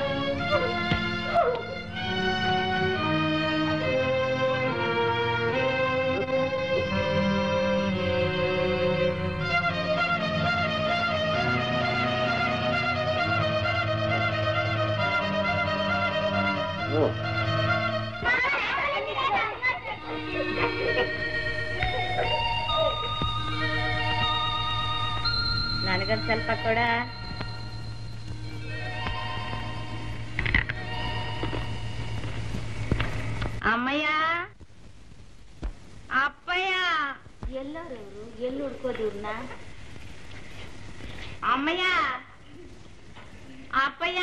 ನನಗೊಂದ್ ಸ್ವಲ್ಪ ಕೊಡ ಅಮ್ಮಯ್ಯ ಅಪ್ಪಯ್ಯ ಎಲ್ಲರೂ ಎಲ್ಲಿ ಹುಡ್ಕೋದು ಇವ್ರನ್ನ ಅಮ್ಮಯ್ಯ ಅಪ್ಪಯ್ಯ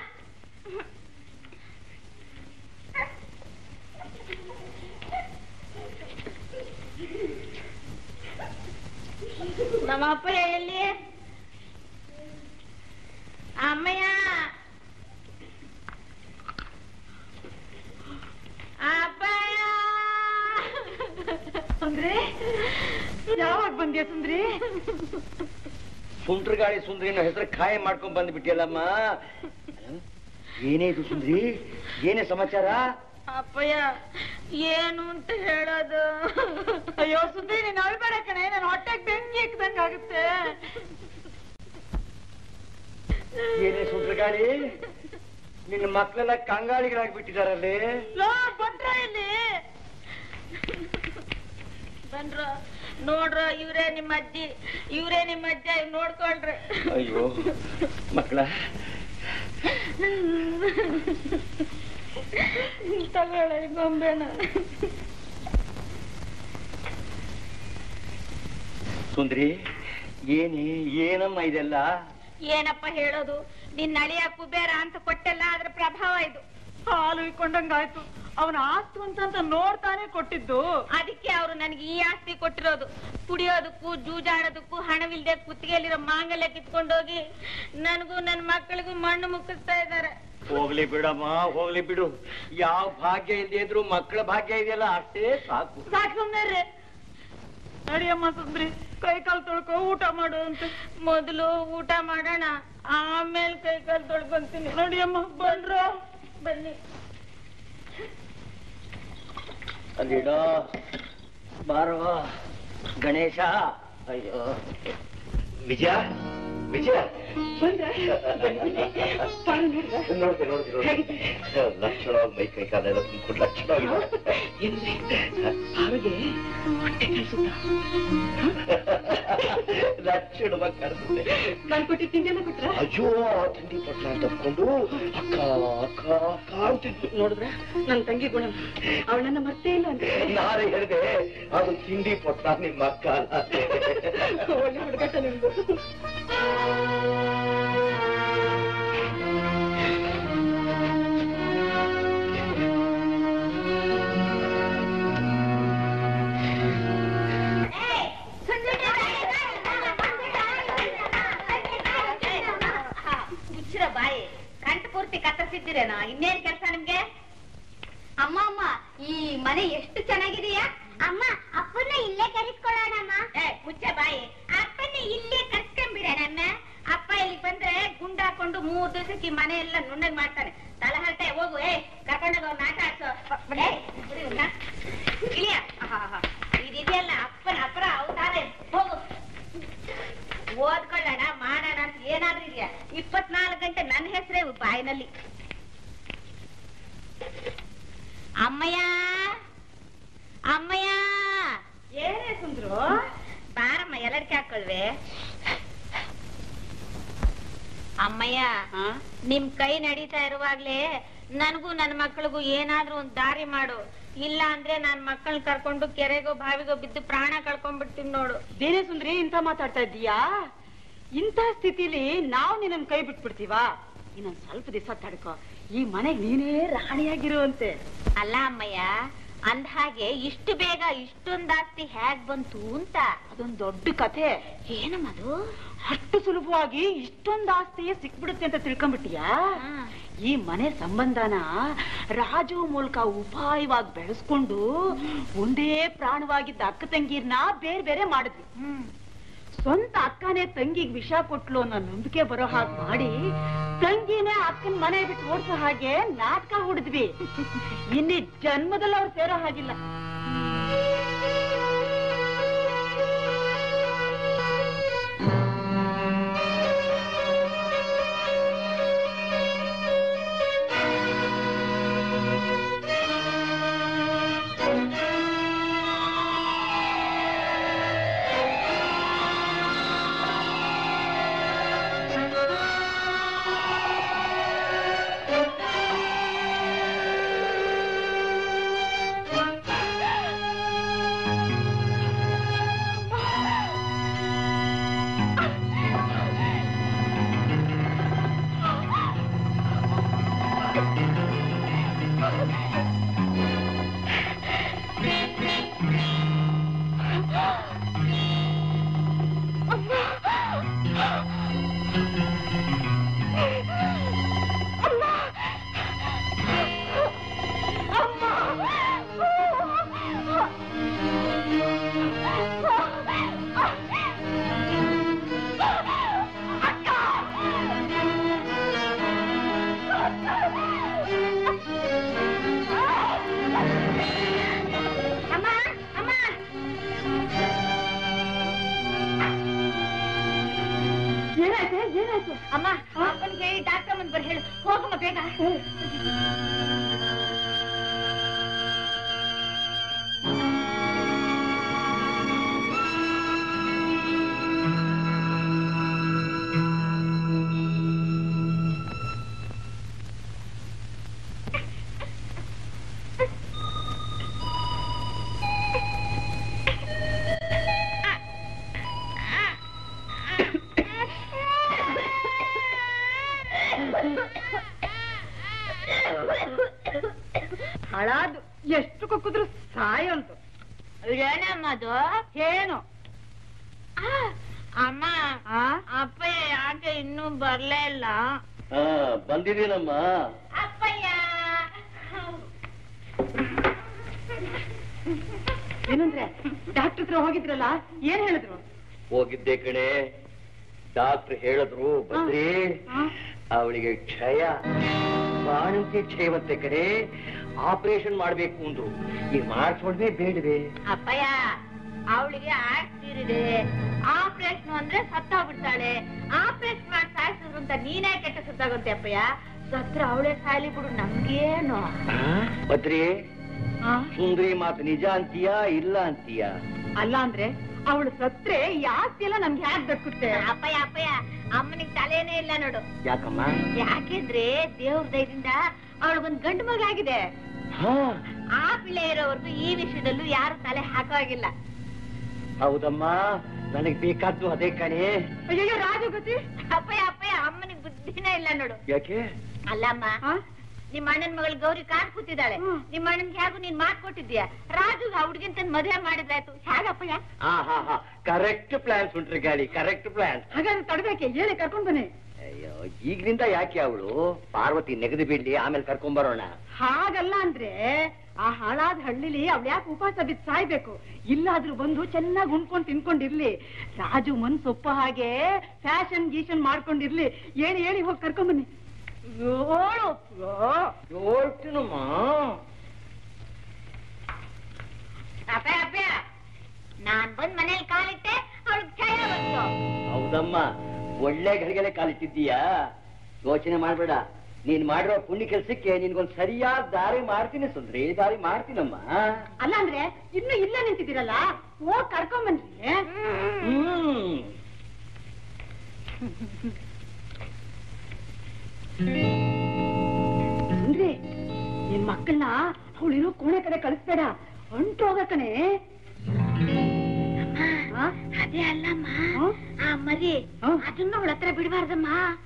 ನಮ್ಮ ಅಪ್ಪಯ್ಯ ಎಲ್ಲಿ ಅಮ್ಮಯ್ಯ ಅಪ್ಪಯ್ಯ ಸುಂದ್ರಿ ಯಾವಾಗ ಬಂದ್ಯಾ ಸುಂದ್ರಿ ಸುಂಟ್ರಗಾಳಿ ಸುಂದ್ರಿ ಅನ್ನೋ ಹೆಸರು ಖಾಯ ಮಾಡ್ಕೊಂಡ್ ಬಂದ್ಬಿಟ್ಟಿಯಲ್ಲಮ್ಮ ಏನೇ ಇದು ಸುಂದ್ರಿ ಏನೇ ಸಮಾಚಾರ ಅಪ್ಪಯ್ಯ ಏನು ಅಂತ ಹೇಳೋದು ಅಯ್ಯೋ ಸುದ್ದಿ ನೀನ್ ಅಳ್ಬೇಡ ಕಣೆ ನನ್ನ ಹೊಟ್ಟೆಗೆ ಬೆಂಕಿ ಇಕ್ದಂಗ ಆಗುತ್ತೆ ಏನೇ ಸುಂಟ್ರಗಾಳಿ ನಿನ್ನ ಮಕ್ಕಳೆಲ್ಲ ಕಂಗಾಳಿಗಳಾಗಿ ಬಿಟ್ಟಿದಾರಲ್ಲಿ ಲೋ ಬಂದ್ರ ಇಲ್ಲಿ ಬಂದ್ರ ನೋಡ್ರ ಇವ್ರೇ ನಿಮ್ಮ ಅಜ್ಜಿ ಇವ್ರೇ ನಿಮ್ಮ ಅಜ್ಜ ಇವ್ ನೋಡ್ಕೊಳ್ರಿ ಅಯ್ಯೋ ಮಕ್ಕಳ ತಗೊಳ್ಳಿ ಗೊಂಬೆನ ಸುಂದ್ರಿ ಏನೇ ಏನಮ್ಮ ಇದೆಲ್ಲ ಏನಪ್ಪ ಹೇಳೋದು ನಿನ್ನ ಅಳಿಯ ಕುಬೇರ ಅಂತ ಕೊಟ್ಟೆಲ್ಲ ಅದ್ರ ಪ್ರಭಾವ ಇದು ಹಾಲು ಇಕ್ಕೊಂಡಂಗಾಯ್ತು ಅವನ ಆಸ್ತಿ ಅಂತ ಅಂತ ನೋಡ್ತಾನೆ ಕೊಟ್ಟಿದ್ದು ಅದಕ್ಕೆ ಅವರು ನನಗೆ ಈ ಆಸ್ತಿ ಕೊಟ್ಟಿರೋದು ಕುಡಿಯೋದಕ್ಕೂ ಜೂಜಾಡೋದಕ್ಕೂ ಹಣವಿಲ್ದೆ ಕುತ್ತಿಗೆಯಲ್ಲಿರೋ ಮಾಂಗಲ್ಯ ಕಿತ್ಕೊಂಡೋಗಿ ನನಗೂ ನನ್ನ ಮಕ್ಕಳಿಗೂ ಮಣ್ಣು ಮುಕ್ಕಿಸ್ತಾ ಇದ್ದಾರೆ ಹೋಗ್ಲಿ ಬಿಡಮ್ಮ ಹೋಗ್ಲಿ ಬಿಡು ಯಾವ ಭಾಗ್ಯ ಇಲ್ಲದೆ ಇದ್ರು ಮಕ್ಕಳ ಭಾಗ್ಯ ಇದೆಯಲ್ಲ ಅಷ್ಟೇ ಸಾಕು ಸಾಕು ಸುಮ್ನೆ ನಡಿಯಮ್ಮ ಸುಂದ್ರಿ ಕೈ ಕಾಲು ತೊಳ್ಕೊ ಊಟ ಮಾಡು ಅಂತ ಮೊದಲು ಊಟ ಮಾಡೋಣ ಆಮೇಲೆ ಕೈ ಕಾಲು ತೊಳ್ಕೊಂತೀನಿ ನಡಿಯಮ್ಮ ಬಂದ್ರು ಬನ್ನಿ ಅಲ್ಲಿಡೋ ಬಾರೋ ಗಣೇಶ ಅಯ್ಯೋ ವಿಜಯ ವಿಜಯ ನೋಡ್ದೆ ನೋಡ್ದೆ ಲಕ್ಷಣ ಮೈ ಕೈ ಕಾಲೆಲ್ಲ ತುಂಬಿಕೊಂಡು ಲಕ್ಷಣ ಲಕ್ಷಣವಾಗಿ ಕಾಣಿಸುತ್ತೆ ನಾನು ಕೊಟ್ಟಿ ತಿಂಡಿಯನ್ನ ಕೊಟ್ರ ಅಯ್ಯೋ ಆ ತಿಂಡಿ ಪಟ್ಲ ತಪ್ಕೊಂಡು ಅಕ್ಕ ಅಕ್ಕ ಅಕ್ಕ ಅಂತಿದ್ಲು ನೋಡಿದ್ರ ನನ್ನ ತಂಗಿ ಗುಣ ಅವಳನ್ನ ಮರ್ತೇ ಇಲ್ಲ ಅಂತ ನಾನೇ ಹೇಳಿದೆ ಅದು ತಿಂಡಿ ಪಟ್ಲ ನಿಮ್ಮ ಅಕ್ಕ ಅಲ್ಲ ಒಳ್ಳೆ ಹುಡುಗಾಟ ನಿಮ್ದು ಮುಚ್ಚಿರ ಬಾಯಿ ಕಂಠ ಪೂರ್ತಿ ಕತ್ತರಿಸಿದ್ದೀರೇನೋ ಇನ್ನೇನ್ ಕೆಲಸ ನಿಮ್ಗೆ ಅಮ್ಮ ಅಮ್ಮ ಈ ಮನೆ ಎಷ್ಟು ಚೆನ್ನಾಗಿದೆಯಾ ಅಮ್ಮ ಅಪ್ಪನ ಇಲ್ಲೇ ಕರೆಸ್ಕೊಳ್ಳೋಣಮ್ಮ ಏ ಮುಚ್ಚೆ ಬಾಯಿ ಅಪ್ಪನ ಇಲ್ಲೇ ಕರ್ಸ್ಕೊಂಡ್ಬಿಡೋಣ ಅಪ್ಪ ಇಲ್ಲಿ ಬಂದ್ರೆ ಗುಂಡ್ ಹಾಕೊಂಡು ಮೂರ್ ದಿವಸಕ್ಕೆ ಈ ಮನೆ ಎಲ್ಲ ನುಣ್ಣಗ್ ಮಾಡ್ತಾನೆ ತಲಹರಟೆ ಹೋಗು ಏ ಕರ್ಕೊಂಡೋಗ ಅವ್ನ ಆಟ ಆಡ್ಸೋ ಏ, ಬಿಡಿ ಇವ್ನ. ಇಳಿಯ ಆಹಾಹಾ. ಇದಿದೆಯಲ್ಲ ಅಪ್ಪನ ಅಪರ ಅವತಾರ ಹೋಗು ಓದ್ಕೊಳ್ಳೋಣ ಮಾಡೋಣ ಅಂತ ಏನಾದ್ರೂ ಇದೆಯಾ ಇಪ್ಪತ್ನಾಲ್ಕು ಗಂಟೆ ನನ್ನ ಹೆಸರೇ ಬಾಯಿನಲ್ಲಿ ಅಮ್ಮಯ್ಯ ಅಮ್ಮಯ್ಯ ಏನೇ ಸುಂದ್ರು ಬಾರಮ್ಮ ಎಲ್ಲಡ್ಕೆ ಹಾಕೊಳ್ವೆ ಅಮ್ಮಯ್ಯ ನಿಮ್ ಕೈ ನಡೀತಾ ಇರುವಾಗ್ಲೇ ನನಗೂ ನನ್ನ ಮಕ್ಕಳಿಗೂ ಏನಾದ್ರೂ ಒಂದ್ ದಾರಿ ಮಾಡು ಇಲ್ಲ ಅಂದ್ರೆ ನಾನ್ ಮಕ್ಕಳನ್ನ ಕರ್ಕೊಂಡು ಕೆರೆಗೋ ಬಾವಿಗೋ ಬಿದ್ದು ಪ್ರಾಣ ಕಳ್ಕೊಂಡ್ಬಿಡ್ತೀನಿ ನೋಡು ಬೇರೆ ಸುಂದ್ರಿ ಇಂಥ ಮಾತಾಡ್ತಾ ಇದ್ದೀಯಾ ಇಂಥ ಸ್ಥಿತಿಲಿ ನಾವು ನಿನ್ನ ಕೈ ಬಿಟ್ಬಿಡ್ತೀವಾ ಇನ್ನೊಂದ್ ಸ್ವಲ್ಪ ದಿವಸ ತಡ್ಕೋ ಈ ಮನೆಗ್ ನೀನೇ ರಾಣಿಯಾಗಿರುವಂತೆ ಅಲ್ಲ ಅಮ್ಮಯ್ಯ ಅಂದ ಹಾಗೆ ಇಷ್ಟು ಬೇಗ ಇಷ್ಟೊಂದ್ ಆಸ್ತಿ ಹೇಗ್ ಬಂತು ಅಂತ ಅದೊಂದ್ ದೊಡ್ಡ ಕಥೆ ಏನಮ್ಮದು ಅಷ್ಟು ಸುಲಭವಾಗಿ ಇಷ್ಟೊಂದು ಆಸ್ತಿಯೇ ಸಿಕ್ಬಿಡುತ್ತೆ ಅಂತ ತಿಳ್ಕೊಂಡ್ಬಿಟ್ಟಿಯಾ ಈ ಮನೆ ಸಂಬಂಧನ ರಾಜು ಮೂಲಕ ಉಪಾಯವಾಗಿ ಬೆಳೆಸ್ಕೊಂಡು ಒಂದೇ ಪ್ರಾಣವಾಗಿದ್ದ ಅಕ್ಕ ತಂಗಿರ್ನ ಬೇರೆ ಬೇರೆ ಮಾಡಿದ್ವಿ ಸ್ವಂತ ಅಕ್ಕನೇ ತಂಗಿಗ್ ವಿಷ ಕೊಟ್ಲು ಅನ್ನೋ ನಂಬಿಕೆ ಬರೋ ಹಾಗೆ ಮಾಡಿ ತಂಗಿನೇ ಅಕ್ಕನ ಮನೆ ಬಿಟ್ಟು ಓಡಿಸೋ ಹಾಗೆ ನಾಟಕ ಹುಡಿದ್ವಿ ಇನ್ನಿ ಜನ್ಮದಲ್ಲಿ ಅವ್ರು ಸೇರೋ ಹಾಗಿಲ್ಲ ಅಮ್ಮ ಅಮ್ಮ ಏನಾಯ್ತು ಏನಾಯ್ತು ಅಮ್ಮ ಅಪ್ಪನಿಗೆ ಹೇಳಿ ಡಾಕ್ಟರ್ ಮುಂದ್ ಬರ್ ಹೇಳು ಹೋಗಮ್ಮ ಬೇಗ ಹಾಳಾದು ಎಷ್ಟು ಕುಕ್ಕಿದ್ರು ಸಾಯಂತು ಏನಮ್ಮ ಅದು ಏನು ಅಮ್ಮ ಆ ಅಪ್ಪ ಯಾಕೆ ಇನ್ನೂ ಬರ್ಲೇ ಇಲ್ಲ ಹಾ ಬಂದಿದ್ದೀನಮ್ಮ ಅಪ್ಪಯ್ಯ ಏನಂದ್ರೆ ಡಾಕ್ಟರ್ ಹತ್ರ ಹೋಗಿದ್ರಲ್ಲ ಏನ್ ಹೇಳಿದ್ರು ಹೋಗಿದ್ದೆ ಕಣೆ ಡಾಕ್ಟರ್ ಹೇಳಿದ್ರು ಬದ್ರಿ ಅವಳಿಗೆ ಕ್ಷಯ ಬಾಣಂತಿ ಕ್ಷಯವಂತೆ ಕಡೆ ಆಪರೇಷನ್ ಮಾಡ್ಬೇಕು ಅಂದ್ರು ಈಗ ಮಾಡಿಸ್ಕೊಂಡ್ರೆ ಬೇಡವೆ ಅಪ್ಪಯ್ಯ ಅವಳಿಗೆ ಆಗ್ತಿರಿದೆ ಆಪರೇಷನ್ ಅಂದ್ರೆ ಸತ್ತೋಗ್ಬಿಡ್ತಾಳೆ ಆಪರೇಷನ್ ಮಾಡಿ ಸಾಯಿಸಿದ್ರು ಅಂತ ನೀನೇ ಕೆಟ್ಟ ಸತ್ತಾಗುತ್ತೆ ಅಪ್ಪಯ್ಯ ಸತ್ರ ಅವಳೇ ಸಾಯ್ಲಿ ಬಿಡು ನಮ್ಗೇನು ಬದ್ರಿ ಸುಂದ್ರಿ ಮಾತು ನಿಜ ಅಂತೀಯಾ ಇಲ್ಲ ಅಂತೀಯಾ ಅಲ್ಲ ಅಂದ್ರೆ ಅವಳು ಸತ್ರೆ ಈ ಆಸ್ತಿ ಎಲ್ಲ ನಮ್ಗೆ ಹ್ಯಾಕ್ ದಕ್ಕುತ್ತೆ ಅಪ್ಪಯ್ಯ ಅಪ್ಪಯ್ಯ ಅಮ್ಮನಿಗೆ ತಲೆನೇ ಇಲ್ಲ ನೋಡು ಯಾಕಮ್ಮ ಯಾಕೆಂದ್ರೆ ದೇವ್ರ ದಯದಿಂದ ಅವಳಿಗೊಂದ್ ಗಂಡು ಮಗ ಆಗಿದೆ ಹಾ ಆ ಪಿಳ್ಳೆ ಇರೋವರೆಗೂ ಈ ವಿಷಯದಲ್ಲೂ ಯಾರು ತಲೆ ಹಾಕುವಾಗಿಲ್ಲ ಹೌದಮ್ಮ ನನಗ್ ಬೇಕಾದ್ದು ಅದೇ ಕಣೆ ಅಯ್ಯೋ ರಾಜು ಗತಿ ಅಪ್ಪಯ್ಯ ಅಪ್ಪಯ್ಯ ಅಮ್ಮನಿಗೆ ಬುದ್ಧಿನೇ ಇಲ್ಲ ನೋಡು ಯಾಕೆ ಅಲ್ಲಮ್ಮ ನಿಮ್ಮ ಅಣ್ಣನ ಮಗಳು ಗೌರಿ ಕಾದ್ ಕೂತಿದ್ದಾಳೆ ನಿಮ್ಮ ಅಣ್ಣನ್ಗೆ ಹೇಗೂ ನೀನ್ ಮಾತ್ ಕೊಟ್ಟಿದ್ಯಾ ರಾಜು ಆ ಹುಡ್ಗಿನ್ ತಂದ್ ಮದುವೆ ಮಾಡಿದ್ರಾಯ್ತು ಹೇಗಪ್ಪಯ್ಯ ಹಾ ಹಾ ಹಾ ಕರೆಕ್ಟ್ ಪ್ಲಾನ್ಸ್ ಉಂಟ್ರಿ ಗಾಳಿ ಕರೆಕ್ಟ್ ಪ್ಲಾನ್ ಹಾಗಾದ್ರೆ ತಡಬೇಕೆ ಹೇಳಿ ಕರ್ಕೊಂಡ್ ಬನ್ನಿ ಅಯ್ಯೋ ಈಗ್ಲಿಂದ ಯಾಕೆ ಅವಳು ಪಾರ್ವತಿ ನೆಗದು ಬಿಡ್ಲಿ ಆಮೇಲೆ ಕರ್ಕೊಂಡ್ ಬರೋಣ ಹಾಗಲ್ಲ ಅಂದ್ರೆ ಆ ಹಾಳಾದ ಹಳ್ಳಿಲಿ ಅವ್ಳು ಯಾಕೆ ಉಪವಾಸ ಬಿದ್ದು ಸಾಯ್ಬೇಕು ಇಲ್ಲಾದ್ರೂ ಬಂದು ಚೆನ್ನಾಗಿ ಉಣ್ಕೊಂಡ್ ತಿನ್ಕೊಂಡಿರ್ಲಿ ರಾಜು ಮನ್ಸೊಪ್ಪ ಹಾಗೆ ಫ್ಯಾಷನ್ ಗೀಷನ್ ಮಾಡ್ಕೊಂಡಿರ್ಲಿ ಹೇಳಿ ಹೇಳಿ ಹೋಗಿ ಕರ್ಕೊಂಡ್ ಬನ್ನಿ ಏಳು ಹೇಳ್ತೀನಮ್ಮ ಅಪ್ಪಯ್ಯ ಅಪ್ಪಯ್ಯ ನಾನ್ ಬಂದ್ ಮನೇಲಿ ಕಾಲಿಟ್ಟೆ ಅವಳಿಗೆ ಛಾಯ ಬಂತು ಹೌದಮ್ಮ ಒಳ್ಳೆ ಗಳಿಗೆಲೆ ಕಾಲಿಟ್ಟಿದ್ದೀಯಾ ಯೋಚನೆ ಮಾಡ್ಬೇಡ ನೀನ್ ಮಾಡಿರೋ ಪುಣ್ಯ ಕೆಲ್ಸಕ್ಕೆ ನಿನ್ಗೊಂದ್ ಸರಿಯಾದ ದಾರಿ ಮಾಡ್ತೀನಿ ಸುಂದ್ರಿ ದಾರಿ ಮಾಡ್ತೀನಮ್ಮ ಅಲ್ಲ ಅಂದ್ರೆ ಇನ್ನು ಇಲ್ಲೇ ನಿಂತಿದ್ದೀರಲ್ಲ ಹೋಗ್ ಕರ್ಕೊಂಡ್ ಬನ್ರಿ ಹ್ಮ್ ಅಂದ್ರೆ ನಿನ್ ಮಕ್ಕಳನ್ನ ಅವಳಿರೋ ಕೋಣೆ ಕಡೆ ಕಳಿಸ್ಬೇಡ ಹೊಂಟು ಹೋಗಕಣೆ ಆ? ಅದೇ ಅಲ್ಲಮ್ಮ ಆ? ಆ ಮರಿ ಆ? ಅದನ್ನ ಅವಳ ಹತ್ರ ಬಿಡಬಾರ್ದಮ್ಮ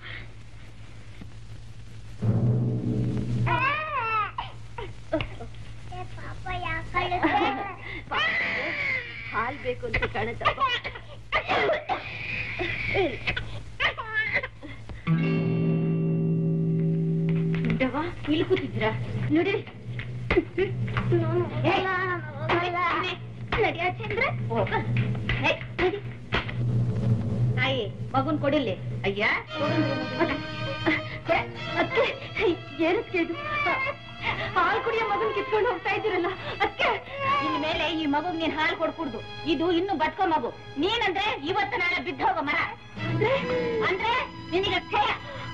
ಹಾಲ್ ಬೇಕು ಅಂತ ಕಾಣುತ್ತಪ್ಪ ದವಾ, ಇಲ್ಲಿ ಕೂತಿದ್ದೀರಾ ನೋಡಿ ನಡಿಯ ಚಂದ್ರ ಹೋಗ ಹೇ, ನಡಿ. ತಾಯಿ ಮಗುನ್ ಕೊಡಿಲ್ಲಿ ಅಯ್ಯ ಅತ್ತೆ ಏನಕ್ಕೆ ಇದು ಹಾಲು ಕುಡಿಯೋ ಮಗನ್ ಕಿತ್ಕೊಂಡು ಹೋಗ್ತಾ ಇದ್ದೀರಲ್ಲ ಅತ್ತೆ ಇನ್ ಮೇಲೆ ಈ ಮಗುಗ್ ನೀನ್ ಹಾಲು ಕೊಡ್ಕೂಡ್ದು ಇದು ಇನ್ನು ಬದುಕೋ ಮಗು ನೀನಂದ್ರೆ ಇವತ್ತು ನಾಳೆ ಬಿದ್ದೋಗೋ ಮರ ಅಂದ್ರೆ ನಿನಗೆ ಕ್ಷಯ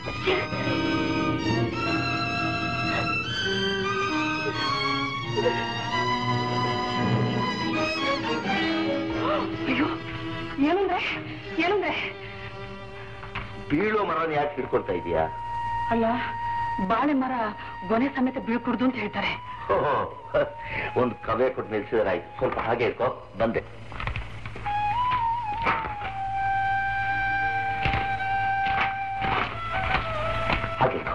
ಅಯ್ಯೋ ಏನಂದ್ರೆ ಏನಂದ್ರೆ ಬೀಳೋ ಮರನ ಯಾಕೆ ಹಿಡ್ಕೊಳ್ತಾ ಇದೀಯಾ ಅಲ್ಲ ಬಾಳೆ ಮರ ಗೊನೆ ಸಮೇತ ಬೀಳ್ಕೂಡ್ದು ಅಂತ ಹೇಳ್ತಾರೆ ಓಹೋ, ಒಂದು ಕವೆ ಕೊಟ್ಟು ನಿಲ್ಸಿದ್ರಾಯ್ತು ಸ್ವಲ್ಪ ಹಾಗೆ ಇರ್ಕೋ ಬಂದೆ ಹಾಗೆ ಇರ್ಕೋ.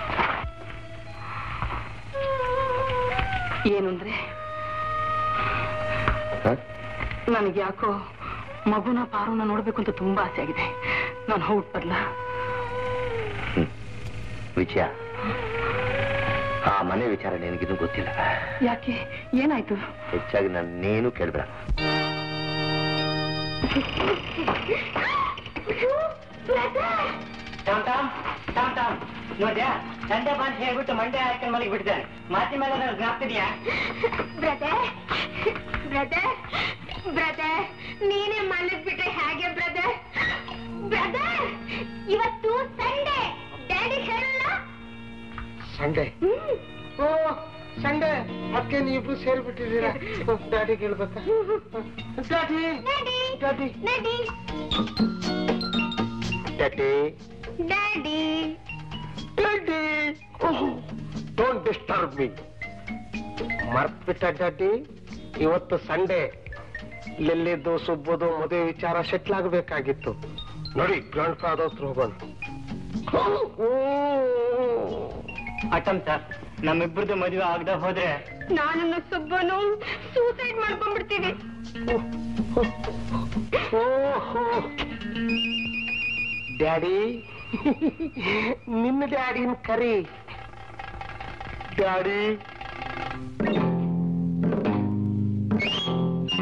ಏನು ಅಂದ್ರೆ ಹ? ನನಗೆ ಯಾಕೋ ಮಗುನ ಪಾರುನ ನೋಡ್ಬೇಕು ಅಂತ ತುಂಬಾ ಆಸೆ ಆಗಿದೆ ನಾನು ಹೋಗ್ಬಿಟ್ಟು ಬರ್ಲಾ ಹ್ಮ್. ವಿಜಯ ಆ ಮನೆ ವಿಚಾರ ನಿನಗಿನ್ನೂ ಗೊತ್ತಿಲ್ಲ ಯಾಕೆ ಏನಾಯ್ತು ಹೆಚ್ಚಾಗಿ ನಾನು ನೀನು ಕೇಳ್ಬೇಡ ಟಾಮ್ ಟಾಮ್ ಟಾಮ್ ಟಾಮ್ ನೋಡ್ಯಾ ಸಂಡೆ ಬಂದ್ ಹೇಳ್ಬಿಟ್ಟು ಮಂಡೆ ಹಾಕೊಂಡು ಮಲಗಿ ಬಿಟ್ಟಿದ್ದಾನೆ ಮಾತಿ ಮೇಲೆ ನನಗೆ ಜ್ಞಾಪ್ತಿದ್ಯಾ ಬ್ರದರ್ ಬ್ರದರ್ ಬ್ರದರ್ ನೀನೇ ಮಲಗ್ ಬಿಟ್ರೆ ಹೇಗೆ ಬ್ರದರ್ ಬ್ರದರ್ ಇವತ್ತು ಸಂಡೇ ಡ್ಯಾಡಿ ಹೇಳಲ್ಲ ಸಂಡೆ ಓ ಸಂಡೆ ಅದಕ್ಕೆ ನೀವಿಬ್ರು ಸೇರ್ಬಿಟ್ಟಿದ್ದೀರಾ ಡ್ಯಾಡಿ ಕೇಳ್ಬೇಕಾ daddy daddy daddy daddy daddy daddy daddy don't disturb me ಮರ್ತ್ಬಿಟ್ಟ ಡ್ಯಾಡಿ ಇವತ್ತು ಸಂಡೇ ಲಿಲ್ಲಿದ್ದು ಸುಬ್ಬುದು ಮದುವೆ ವಿಚಾರ ಸೆಟ್ಲ್ ಆಗಬೇಕಾಗಿತ್ತು ನೋಡಿ ಗ್ರ್ಯಾಂಡ್ ಫಾದರ್ ಹತ್ರ ಹೋಗೋಣ ಅಟಮ್ ಸರ್ ನಮ್ಮಿಬ್ಬರದು ಮದುವೆ ಆಗದೆ ಹೋದ್ರೆ ನಾನು ಸುಬ್ಬನು ಸೂಸೈಡ್ ಮಾಡ್ಕೊಂಡ್ಬಿಡ್ತೀವಿ ಡ್ಯಾಡಿ ನಿನ್ನ ಡ್ಯಾಡಿನ ಕರಿ ಡ್ಯಾಡಿ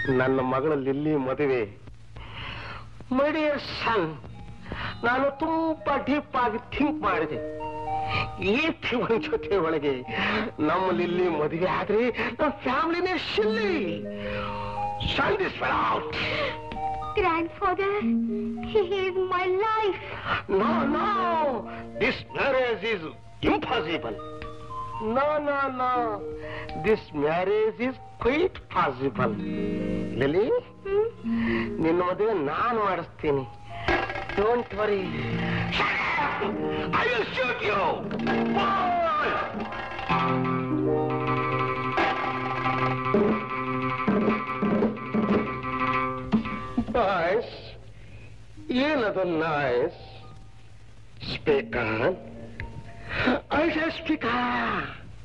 ನನ್ನ ಮಗಳ ಲಿಲ್ಲಿ ಮದುವೆ ಮಡಿಯರ್ ಸನ್ ನಾನು ತುಂಬಾ ಡೀಪ್ ಆಗಿ ಥಿಂಕ್ ಮಾಡಿದೆ ಈ ತಿಂಗಳ ಜೊತೆ ಒಳಗೆ ನಮ್ಮ ಲಿಲ್ಲಿ ಮದುವೆ ಆದ್ರೆ ನಮ್ಮ ಫ್ಯಾಮಿಲಿನೇ ಶಿಲ್ಲಿ Send this one out. Grandfather, he is my life. No, no. This marriage is impossible. No, no, no. This marriage is quite possible. Lily ನಿನ್ನ ಮದುವೆ ನಾನು ಮಾಡಿಸ್ತೀನಿ don't worry I will shoot you boys ಏನದು noise speaker I speaker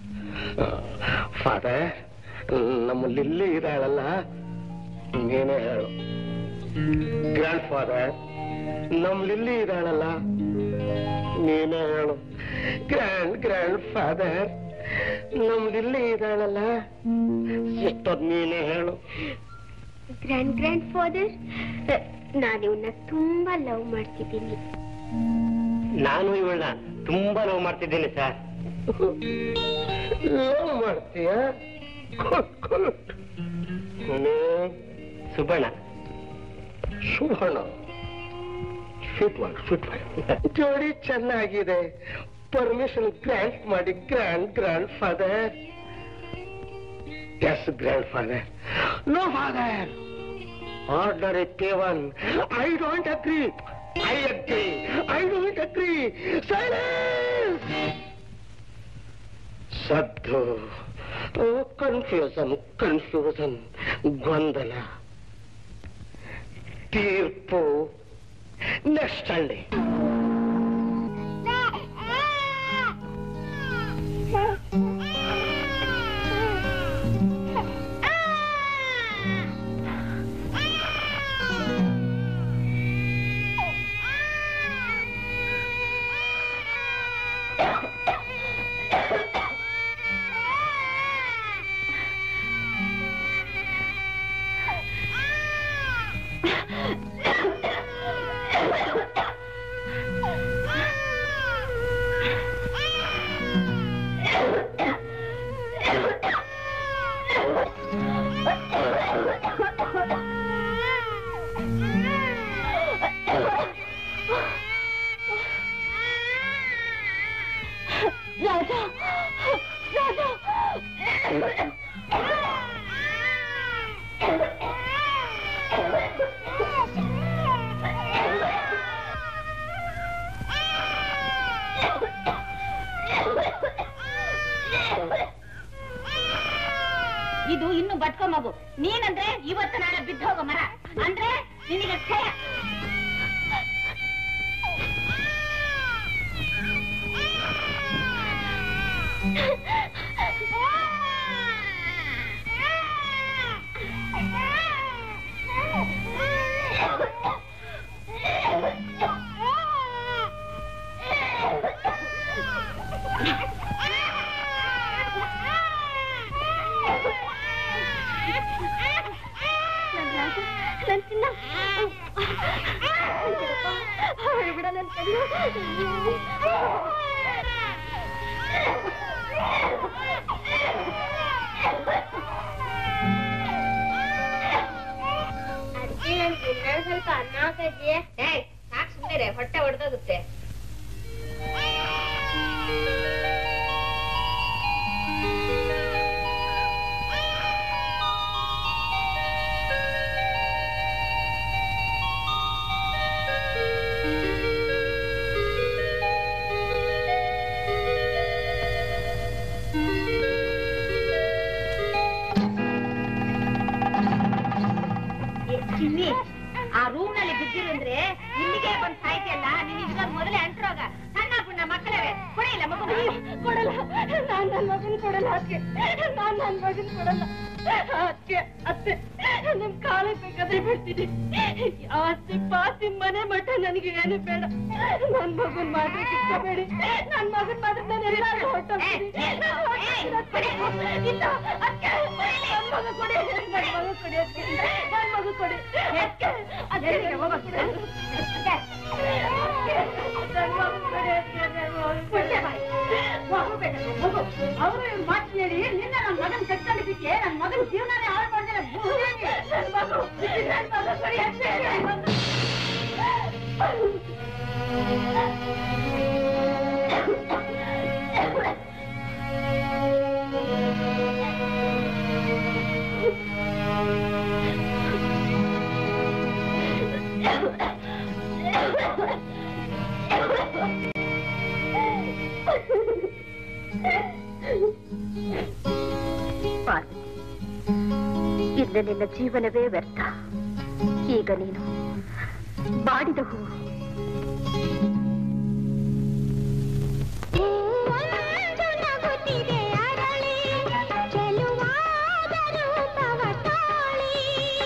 father ನಮ್ಮ Lily ಇದ್ದಾಳಲ್ಲ ನೀನೇ ಹೇಳು grandfather ನಮ್ ಲಿಲ್ಲಿ ಇದ್ದಾಳಲ್ಲ ನೀನೇ ಹೇಳು ಗ್ರ್ಯಾಂಡ್ ಗ್ರ್ಯಾಂಡ್ ಫಾದರ್ ನಮ್ ಲಿಲ್ಲಿ ಇದ್ದಾಳಲ್ಲ ಸಿಸ್ಟರ್ ನೀನೇ ಹೇಳು ಗ್ರ್ಯಾಂಡ್ ಗ್ರ್ಯಾಂಡ್ ಫಾದರ್ ನಾನು ಇವನ್ನ ತುಂಬಾ ಲವ್ ಮಾಡ್ತಿದ್ದೀನಿ ನಾನು ಇವಳನ್ನ ತುಂಬಾ ಲವ್ ಮಾಡ್ತಿದ್ದೀನಿ ಸರ್ ಲವ್ ಮಾಡ್ತೀಯ good good Subbanna Suvarna sweet one sweet ಜೋಡಿ ಚೆನ್ನಾಗಿದೆ ಪರ್ಮಿಷನ್ ಗ್ರ್ಯಾಂಟ್ ಮಾಡಿ grand grandfather yes grandfather no father order ಪೇವನ್ I don't agree I agree I don't agree silence ಸದ್ದು ಕನ್ಫ್ಯೂಷನ್ ಕನ್ಫ್ಯೂಷನ್ ಗೊಂದಲ ತೀರ್ಪು ನೆಕ್ಸ್ಟ್ ಸಂಡೇ ರಾಜ ರಾಜ ಇದು ಇನ್ನು ಬಟ್ಕೊ ಮಗು ನೀನಂದ್ರೆ ಇವತ್ತು ನಾಳೆ ಬಿದ್ದೋಗೋ ಮರ ಅಂದ್ರೆ ನಿನಗೆ ಕ್ಷಯ ನನ್ ರಾಜ ನನ್ ಚಿನ್ನ ಬಿಡ ನನ್ ಸ್ವಲ್ಪ ಅನ್ನ ಹಾಕಿದ್ಯೆ ಸಾಕು ಸುಮ್ಮನೆ ಹೊಟ್ಟೆ ಹೊಡೆದೋಗುತ್ತೆ ಏ, ಚಿನ್ನಿ ಆ ರೂಮ್ ನಲ್ಲಿ ಬಿದ್ದಿರಂದ್ರೆ ಇಲ್ಲಿಗೆ ಬಂದ್ ಸಾಯ್ತಿಯಲ್ಲ ನೀನ್ ಇವಾಗ ಮೊದಲೇ ಅಂಟ್ರೋಗ ಸಣ್ಣ ಮಗುನ ಮಕ್ಕಳೇ ಕೊಡಿಲ್ಲ ಮಗು ಕೊಡಲ್ಲ ನಾನ್ ನನ್ ಮಗನ್ ಕೊಡಲ್ಲ ಅದ್ಕೆ ನಾನ್ ನನ್ ಮಗನ್ ಕೊಡಲ್ಲ ಅದ್ಕೆ ಅತ್ತೆ ನಿಮ್ ಕಾಲಕ್ಕೆ ಬೇಕಾದ್ರೆ ಬಿಡ್ತೀನಿ ಆಸ್ತಿ ಪಾಸ್ತಿ ಮನೆ ಮಠ ನನಗೆ ಏನು ಬೇಡ ನನ್ ಮಗನ್ ಮಾತ್ರ ಕಿತ್ಕೋಬೇಡಿ ನನ್ ಮಗನ್ ಮಾತ್ರ ನಾನು ಎಲ್ಲಾದ್ರೂ ಹೊಟ್ಟೋಗ್ತೀನಿ ಇಲ್ಲ ಅದ್ಕೆ ನನ್ ಮಗ ಕೊಡಿ ನನ್ ಮಗ ಕೊಡಿ ಅದ್ಕೆ ನನ್ ಮಗ ಕೊಡಿ ಅದ್ಕೆ ಅದ್ಕೆ ನನ್ ಮಗ ಕೊಡಿ ಅದ್ಕೆ ನನ್ ಮಗ ಕೊಡಿ ಅದ್ಕೆ ನನ್ ಮಗ ಕೊಡಿ ಅವರು ಇವ್ರು ಮಾತು ಹೇಳಿ ನಿನ್ನ ನನ್ನ ಮಗನ್ ಕಟ್ಕೊಂಡಿದ್ದಕ್ಕೆ ನನ್ನ ಮಗನ ಜೀವನನೇ ಹಾಳು ಮಾಡಿದ್ರೆ ನನ್ನ ಮಗು ನನ್ನ ಮಗ ಕೊಡಿ ಅಷ್ಟೇ ಪಾರ್ವತಿ ಇನ್ನು ನಿನ್ನ ಜೀವನವೇ ವ್ಯರ್ಥ ಈಗ ನೀನು ಬಾಡಿದ ಹೂವು ಒಂದು ನಗುತ್ತಿದೆ ಅರಳಿ ಚೆಲುವಾದ ರೂಪವ ತಾಳಿ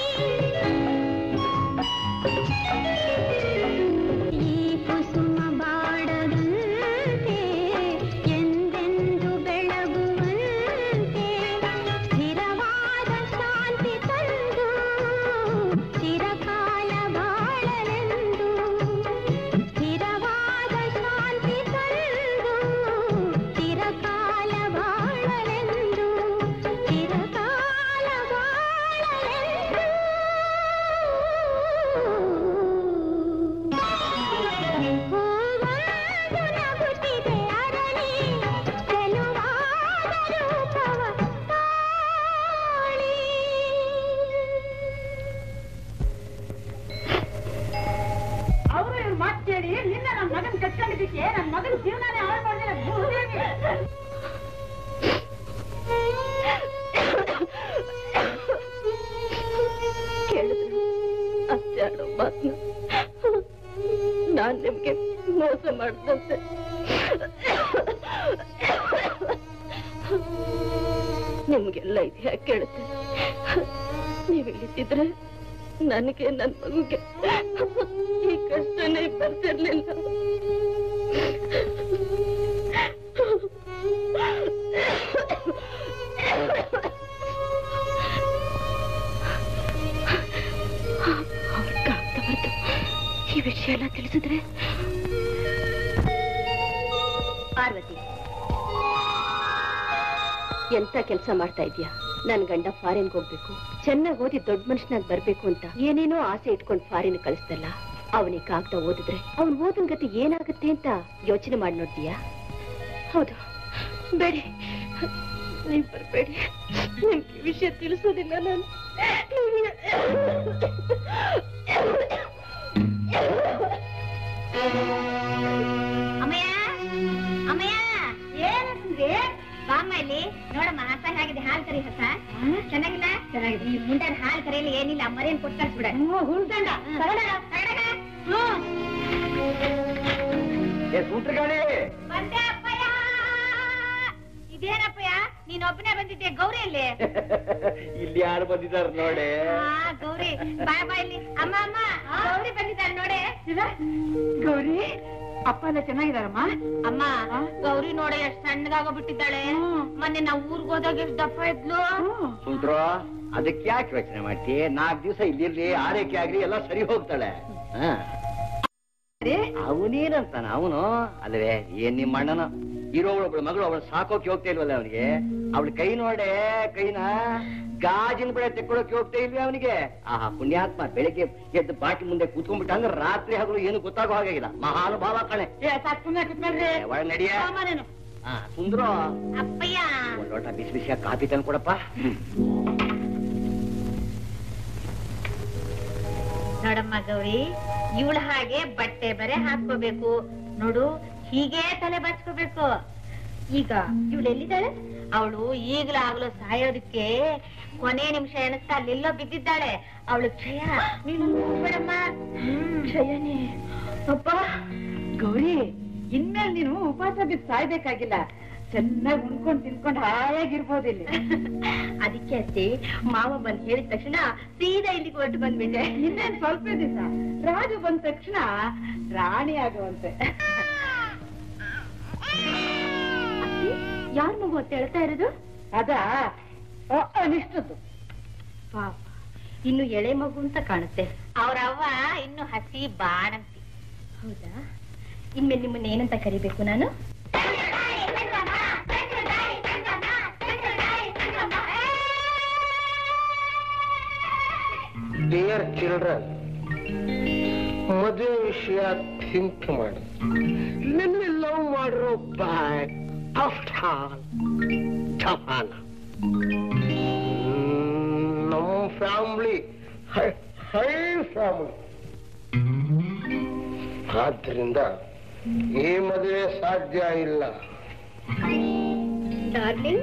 ಈ ಕುಸುಮ ಬಾಡದಂತೆ ಎಂದೆಂದು ಬೆಳಗುವಂತೆ ಸ್ಥಿರವಾದ ಶಾಂತಿ ತಂದು ಚಿರಕಾಲ ಬಾಳಲೆಂದು ಸ್ಥಿರವಾದ ಶಾಂತಿ ತಂದು ಚಿರಕಾಲ ಬಾಳಲೆಂದು ಚಿರಕಾಲ ಬಾಳಲೆಂದು ಹೂವೊಂದು ನಗುತ್ತಿದೆ ಅರಳಿ ಚೆಲುವಾದ ರೂಪವ ತಾಳಿ ಅವರು ಇವ್ರು ಮಾತು ಕೇಳಿ ನಿನ್ನ ನನ್ನ ಮಗನ್ ಕಟ್ಕೊಂಡಿದ್ದಕ್ಕೆ ನನ್ನ ಮಗನ ಜೀವನನೇ ಹಾಳು ಮಾಡಿದ್ರೆ ಭೂದೇವಿ ಕೇಳಿದ್ರು ಅತ್ತೆ ಆಡೋ ಮಾತನ್ನ ನಾನ್ ನಿಮ್ಗೆ ಮೋಸ ಮಾಡ್ದಂತೆ ನಿಮ್ಗೆಲ್ಲ ಇದು ಯಾಕೆ ಕೇಳುತ್ತೆ ನೀವ್ ಇಲ್ಲಿದ್ದಿದ್ರೆ ನನಗೆ ನನ್ ಮಗುಗೆ ಈ ಕಷ್ಟನೇ ಬರ್ತಿರ್ಲಿಲ್ಲ ಅವ್ರ ಕಾಗ್ದ ಬರ್ದು ಈ ವಿಷಯ ಎಲ್ಲ ತಿಳಿಸಿದ್ರೆ ಪಾರ್ವತಿ ಎಂತ ಕೆಲಸ ಮಾಡ್ತಾ ಇದೀಯಾ ನನ್ ಗಂಡ ಫಾರಿನ್ಗೆ ಹೋಗ್ಬೇಕು ಚೆನ್ನಾಗಿ ಓದಿ ದೊಡ್ಡ ಮನುಷ್ಯನಾಗ್ ಬರ್ಬೇಕು ಅಂತ ಏನೇನೋ ಆಸೆ ಇಟ್ಕೊಂಡು ಫಾರಿನ್ ಕಳಿಸ್ತಲ್ಲ ಅವನಿಗೆ ಕಾಗ್ದ ಓದಿದ್ರೆ ಅವನ್ ಓದನ್ ಗತಿ ಏನಾಗುತ್ತೆ ಅಂತ ಯೋಚನೆ ಮಾಡಿ ನೋಡ್ತೀಯಾ ಹೌದು ಬೇಡಿ ನೀವ್ ಬರ್ಬೇಡಿ ನಿಮ್ಗೆ ಈ ವಿಷಯ ತಿಳಿಸೋದಿಲ್ಲ ನಾನು ಅಮ್ಮಯ್ಯ ಅಮ್ಮಯ್ಯ ಏನಂದ್ರೆ ಬಾಮ್ಮ ಇಲ್ಲಿ ನೋಡಮ್ಮ ಹಸ ಹೇಗಿದೆ ಹಾಲು ಕರಿ ಹಸ ಚೆನ್ನಾಗಿಲ್ಲ ಚೆನ್ನಾಗಿದೆ ಈ ಮುಂಡದ ಹಾಲು ಕರೆಯಲ್ಲಿ ಏನಿಲ್ಲ ಮರೇನ್ ಕೊಟ್ಟು ಕಳ್ಸ್ಬಿಡ ಹುಳ್ದಂಡ ಏ ಸೂತ್ರಗಾಳಿ ಬಂದೆ ಅಪ್ಪಯ್ಯ ಇದೇನಪ್ಪಯ್ಯ ನೀನ್ ಒಬ್ಬನೇ ಬಂದಿದ್ದೆ ಗೌರಿ ಅಲ್ಲಿ ಇಲ್ಲಿ ಯಾರು ಬಂದಿದ್ದಾರೆ ನೋಡಿ ಆ, ಗೌರಿ ಬಾಯ್ ಬಾಯ್ ಇಲ್ಲಿ ಅಮ್ಮ ಅಮ್ಮ ಗೌರಿ ಬಂದಿದ್ದಾರೆ ನೋಡೆ ಗೌರಿ ಅಪ್ಪ ಎಲ್ಲ ಚೆನ್ನಾಗಿದಾರಮ್ಮ ಅಮ್ಮ ಗೌರಿ ನೋಡ ಎಷ್ಟ್ ಸಣ್ಣಗಾಗೋಗ್ಬಿಟ್ಟಿದ್ದಾಳೆ ಮೊನ್ನೆ ನಾವು ಊರ್ಗ್ ಹೋದಾಗ ಎಷ್ಟ್ ದಪ್ಪ ಇದ್ಲು ಸುಂಟ್ರು ಅದಕ್ಕೆ ಯಾಕೆ ಯೋಚನೆ ಮಾಡ್ತಿ ನಾಲ್ಕು ದಿವಸ ಇಲ್ಲಿರ್ಲಿ ಆರೈಕೆ ಆಗ್ಲಿ ಎಲ್ಲ ಸರಿ ಹೋಗ್ತಾಳೆ ಹ. ಅವನೇನಂತಾನ ಅವನು ಅಲ್ವೇ ಏನ್ ನಿಮ್ಮ ಅಣ್ಣನ ಇರೋವಳು ಒಬ್ಳು ಮಗಳು ಅವಳು ಸಾಕೋಕೆ ಹೋಗ್ತಾ ಇಲ್ವಲ್ಲ ಅವನಿಗೆ ಅವಳ ಕೈ ನೋಡೆ ಕೈನ ಗಾಜಿನ ಬೆಳೆ ತೆಕ್ಕೊಳ್ಳೋಕೆ ಹೋಗ್ತಾ ಇಲ್ವೇ ಅವನಿಗೆ ಆಹಾ ಪುಣ್ಯಾತ್ಮ ಬೆಳಿಗ್ಗೆ ಎದ್ದು ಬಾಟಿ ಮುಂದೆ ಕೂತ್ಕೊಂಡ್ಬಿಟ್ಟ ಅಂದ್ರೆ ರಾತ್ರಿ ಹಗಲು ಏನು ಗೊತ್ತಾಗೋ ಹಾಗಾಗಿಲ್ಲ ಮಹಾನುಭಾವ ಕಣೆ ಏ, ಒಳ ನಡಿಯ ಹಾ ಸುಂದ್ರ ಅಪ್ಪಯ್ಯ ಒಂದ್ ಲೋಟ ಬಿಸಿ ಬಿಸಿಯಾಗಿ ಕಾಫಿ ತಂದು ಕೊಡಪ್ಪ ನೋಡಮ್ಮ ಗೌರಿ ಇವಳ ಹಾಗೆ ಬಟ್ಟೆ ಬರೆ ಹಾಕೋಬೇಕು ನೋಡು ಹೀಗೆ ತಲೆ ಬಚ್ಕೋಬೇಕು ಈಗ ಇವಳು ಎಲ್ಲಿದ್ದಾಳೆ ಅವಳು ಈಗಲಾಗ್ಲೂ ಸಾಯೋದಕ್ಕೆ ಕೊನೆ ನಿಮಿಷ ಎಣಿಸ್ತಾ ಅಲ್ಲೆಲ್ಲೋ ಬಿದ್ದಿದ್ದಾಳೆ ಅವಳು ಕ್ಷಯ ನೀನು ಹೋಗ್ಬೇಡಮ್ಮ ಕ್ಷಯನೇ ಅಪ್ಪ ಗೌರಿ ಇನ್ಮೇಲೆ ನೀನು ಉಪವಾಸ ಬಿದ್ದು ಸಾಯ್ಬೇಕಾಗಿಲ್ಲ ಚೆನ್ನಾಗಿ ಉಣ್ಕೊಂಡು ತಿನ್ಕೊಂಡು ಹಾಯಾಗಿರ್ಬೋದು ಇಲ್ಲಿ ಅದಕ್ಕೆ ಅಷ್ಟೇ ಮಾವ ಬಂದ್ ಹೇಳಿದ ತಕ್ಷಣ ಸೀದಾ ಇಲ್ಲಿಗೆ ಹೊರಟು ಬಂದ್ಬಿಟ್ಟೆ ಇನ್ನೇನ್ ಸ್ವಲ್ಪ ದಿವಸ ರಾಜು ಬಂದ ತಕ್ಷಣ ರಾಣಿ ಆಗುವಂತೆ ಯಾರ ಮಗು ಅಂತ ಹೇಳ್ತಾ ಇರೋದು ಅದ ಅನಿಷ್ಟದ್ದು ಪಾಪ ಇನ್ನು ಎಳೆ ಮಗು ಅಂತ ಕಾಣುತ್ತೆ ಅವ್ರ ಅವ್ವ ಇನ್ನು ಹಸಿ ಬಾಣಂತಿ ಹೌದಾ ಇನ್ಮೇಲೆ ನಿಮ್ಮನ್ನ ಏನಂತ ಕರಿಬೇಕು ನಾನು ಡಿಯರ್ ಚಿಲ್ಡ್ರನ್ ಮದುವೆ ವಿಷಯ ಥಿಂಕ್ ಮಾಡಿ ನಿನ್ನ ಲವ್ ಮಾಡಿರೋ ಬ್ಯಾಗ್ ಆಫ್ಟರ್ ಆಲ್ ಜಪಾನ ನಮ್ಮ ಫ್ಯಾಮಿಲಿ ಹೈ ಫ್ಯಾಮಿಲಿ ಆದ್ರಿಂದ ಈ ಮದುವೆ ಸಾಧ್ಯ ಇಲ್ಲ ಡಾರ್ಲಿಂಗ್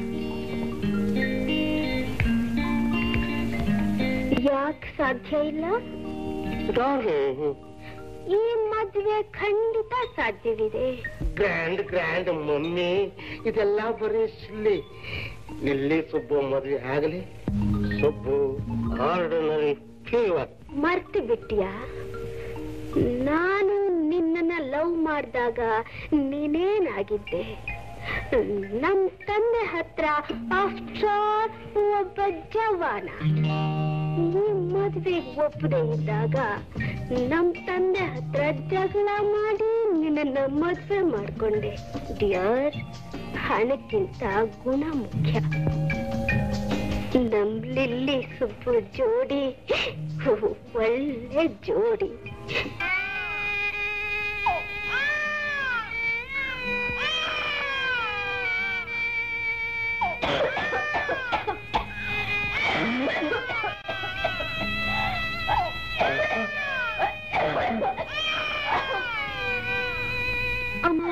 ಯಾಕೆ ಸಾಧ್ಯ ಇಲ್ಲ ಡಾರ್ಲಿಂಗ್ ಈ ಮದ್ವೆ ಖಂಡಿತ ಸಾಧ್ಯವಿದೆ ಗ್ರ್ಯಾಂಡ್ ಗ್ರ್ಯಾಂಡ್ ಮಮ್ಮಿ ಇದೆಲ್ಲ ಬರೀ ಸಿಲ್ಲಿ ಎಲ್ಲಿ ಸುಬ್ಬು ಮದುವೆ ಆಗಲಿ ಸುಬ್ಬು ಆರ್ಡಿನರಿ ಫೀವರ್ ಮರ್ತು ಬಿಟ್ಟಿಯಾ ನಾನು ನಿನ್ನನ್ನ ಲವ್ ಮಾಡಿದಾಗ ನೀನೇನಾಗಿದ್ದೆ ನಮ್ ತಂದೆ ಹತ್ರ ಆಫ್ಟರ್ ಒಬ್ಬ ಜವಾನ ಈ ಮದ್ವೆಗೆ ಒಪ್ಪದೆ ಇದ್ದಾಗ ನಮ್ ತಂದೆ ಹತ್ರ ಜಗಳ ಮಾಡಿ ನಿನ್ನನ್ನ ಮದ್ವೆ ಮಾಡ್ಕೊಂಡೆ ಡಿಯರ್ ಹಣಕ್ಕಿಂತ ಗುಣ ಮುಖ್ಯ ನಮ್ ಲಿಲ್ಲಿ ಸುಬ್ಬು ಜೋಡಿ ಒಳ್ಳೆ ಜೋಡಿ ಅಮ್ಮ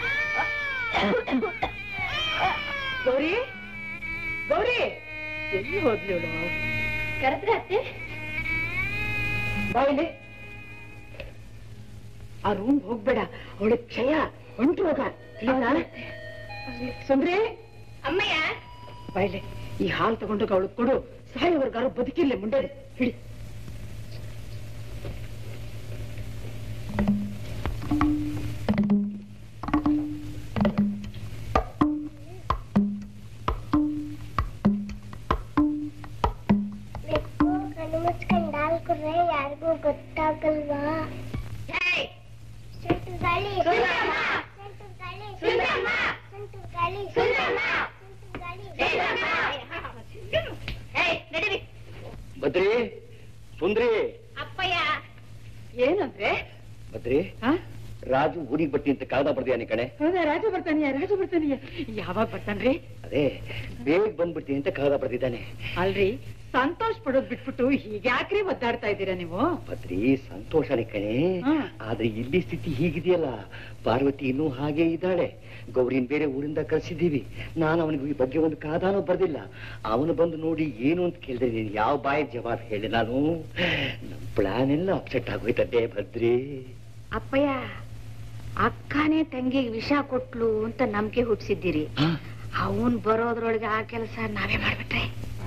ಗೌರಿ ಗೌರಿ ಎಲ್ಲಿ ಹೋದ್ಲಿ ಅವಳು ಕರೆದ್ರೆ ಅತ್ತೆ ಬಾಯಿಲೆ ಆ ರೂಮ್ ಹೋಗ್ಬೇಡ ಅವಳು ಕ್ಷಯ ಹೊಂಟು ಹೋಗ ತಿಳಿತಾ? ಸುಂದ್ರಿ ಅಮ್ಮಯ್ಯ ಬಾಯಿಲೆ ಈ ಹಾಲು ತಗೊಂಡೋಗ ಅವಳು ಕೊಡು ಸಾಯೋವರ್ಗಾರು ಬದುಕಿರ್ಲಿ ಮುಂಡೆ ಹಿಡಿ ಕಣ್ಣು ಮುಚ್ಕೊಂಡು ಹಾಲು ಕುಡ್ರೆ ಯಾರಿಗೂ ಗೊತ್ತಾಗಲ್ವಾ ಸುಂಟು ಗಾಳಿ ಸುಂಟು ಗಾಳಿ ಸುಂಟು ಗಾಳಿ ಸುಂಟು ಗಾಳಿ ನಡೀರಿ ಬದ್ರಿ ಸುಂದ್ರಿ ಅಪ್ಪಯ್ಯ ಏನಂದ್ರೆ ಬದ್ರಿ ಹಾ ರಾಜು ಊರಿಗೆ ಬಟ್ಟಿ ಅಂತ ಕಾಗದ ಬರ್ದಿಯಾನಿ ಕಣೆ ಹೌದಾ ರಾಜು ಬರ್ತಾನಿಯ ರಾಜು ಬರ್ತಾನಿಯ ಯಾವಾಗ ಬರ್ತಾನ್ರಿ ಅದೇ ಬೇಗ ಬಂದ್ಬಿಡ್ತೀನಿ ಅಂತ ಕಾಗದ ಬರ್ದಿದ್ದಾನೆ ಅಲ್ರಿ ಸಂತೋಷ್ ಪಡೋದ್ ಬಿಟ್ಬಿಟ್ಟು ಹೀಗ್ಯಾಕ್ರಿ ಒದ್ದಾಡ್ತಾ ಇದ್ದೀರಾ ನೀವು ಬದ್ರಿ ಸಂತೋಷನೇ ಕಣೆ ಹಾ. ಆದ್ರೆ ಇಲ್ಲಿ ಸ್ಥಿತಿ ಹೀಗಿದೆಯಲ್ಲ ಪಾರ್ವತಿ ಇನ್ನೂ ಹಾಗೆ ಇದ್ದಾಳೆ ಗೌರಿನ್ ಬೇರೆ ಊರಿಂದ ಕಳ್ಸಿದ್ದೀವಿ ನಾನು ಅವನಿಗೆ ಈ ಬಗ್ಗೆ ಒಂದು ಕಾದಾನೂ ಬರ್ದಿಲ್ಲ ಅವನು ಬಂದು ನೋಡಿ ಏನು ಅಂತ ಕೇಳಿದ್ರೆ ನೀನು ಯಾವ ಬಾಯಿ ಜವಾಬ್ ಹೇಳಿ ನಾನು ನಮ್ ಪ್ಲಾನ್ ಎಲ್ಲ ಅಪ್ಸೆಟ್ ಆಗೋಯ್ತದ್ದೆ ಭದ್ರಿ ಅಪ್ಪಯ್ಯ ಅಕ್ಕನೇ ತಂಗಿಗೆ ವಿಷ ಕೊಟ್ಲು ಅಂತ ನಂಬಿಕೆ ಹುಟ್ಟಿಸಿದ್ದೀರಿ ಅವನ್ ಬರೋದ್ರೊಳಗೆ ಆ ಕೆಲಸ ನಾವೇ ಮಾಡ್ಬಿಟ್ರೆ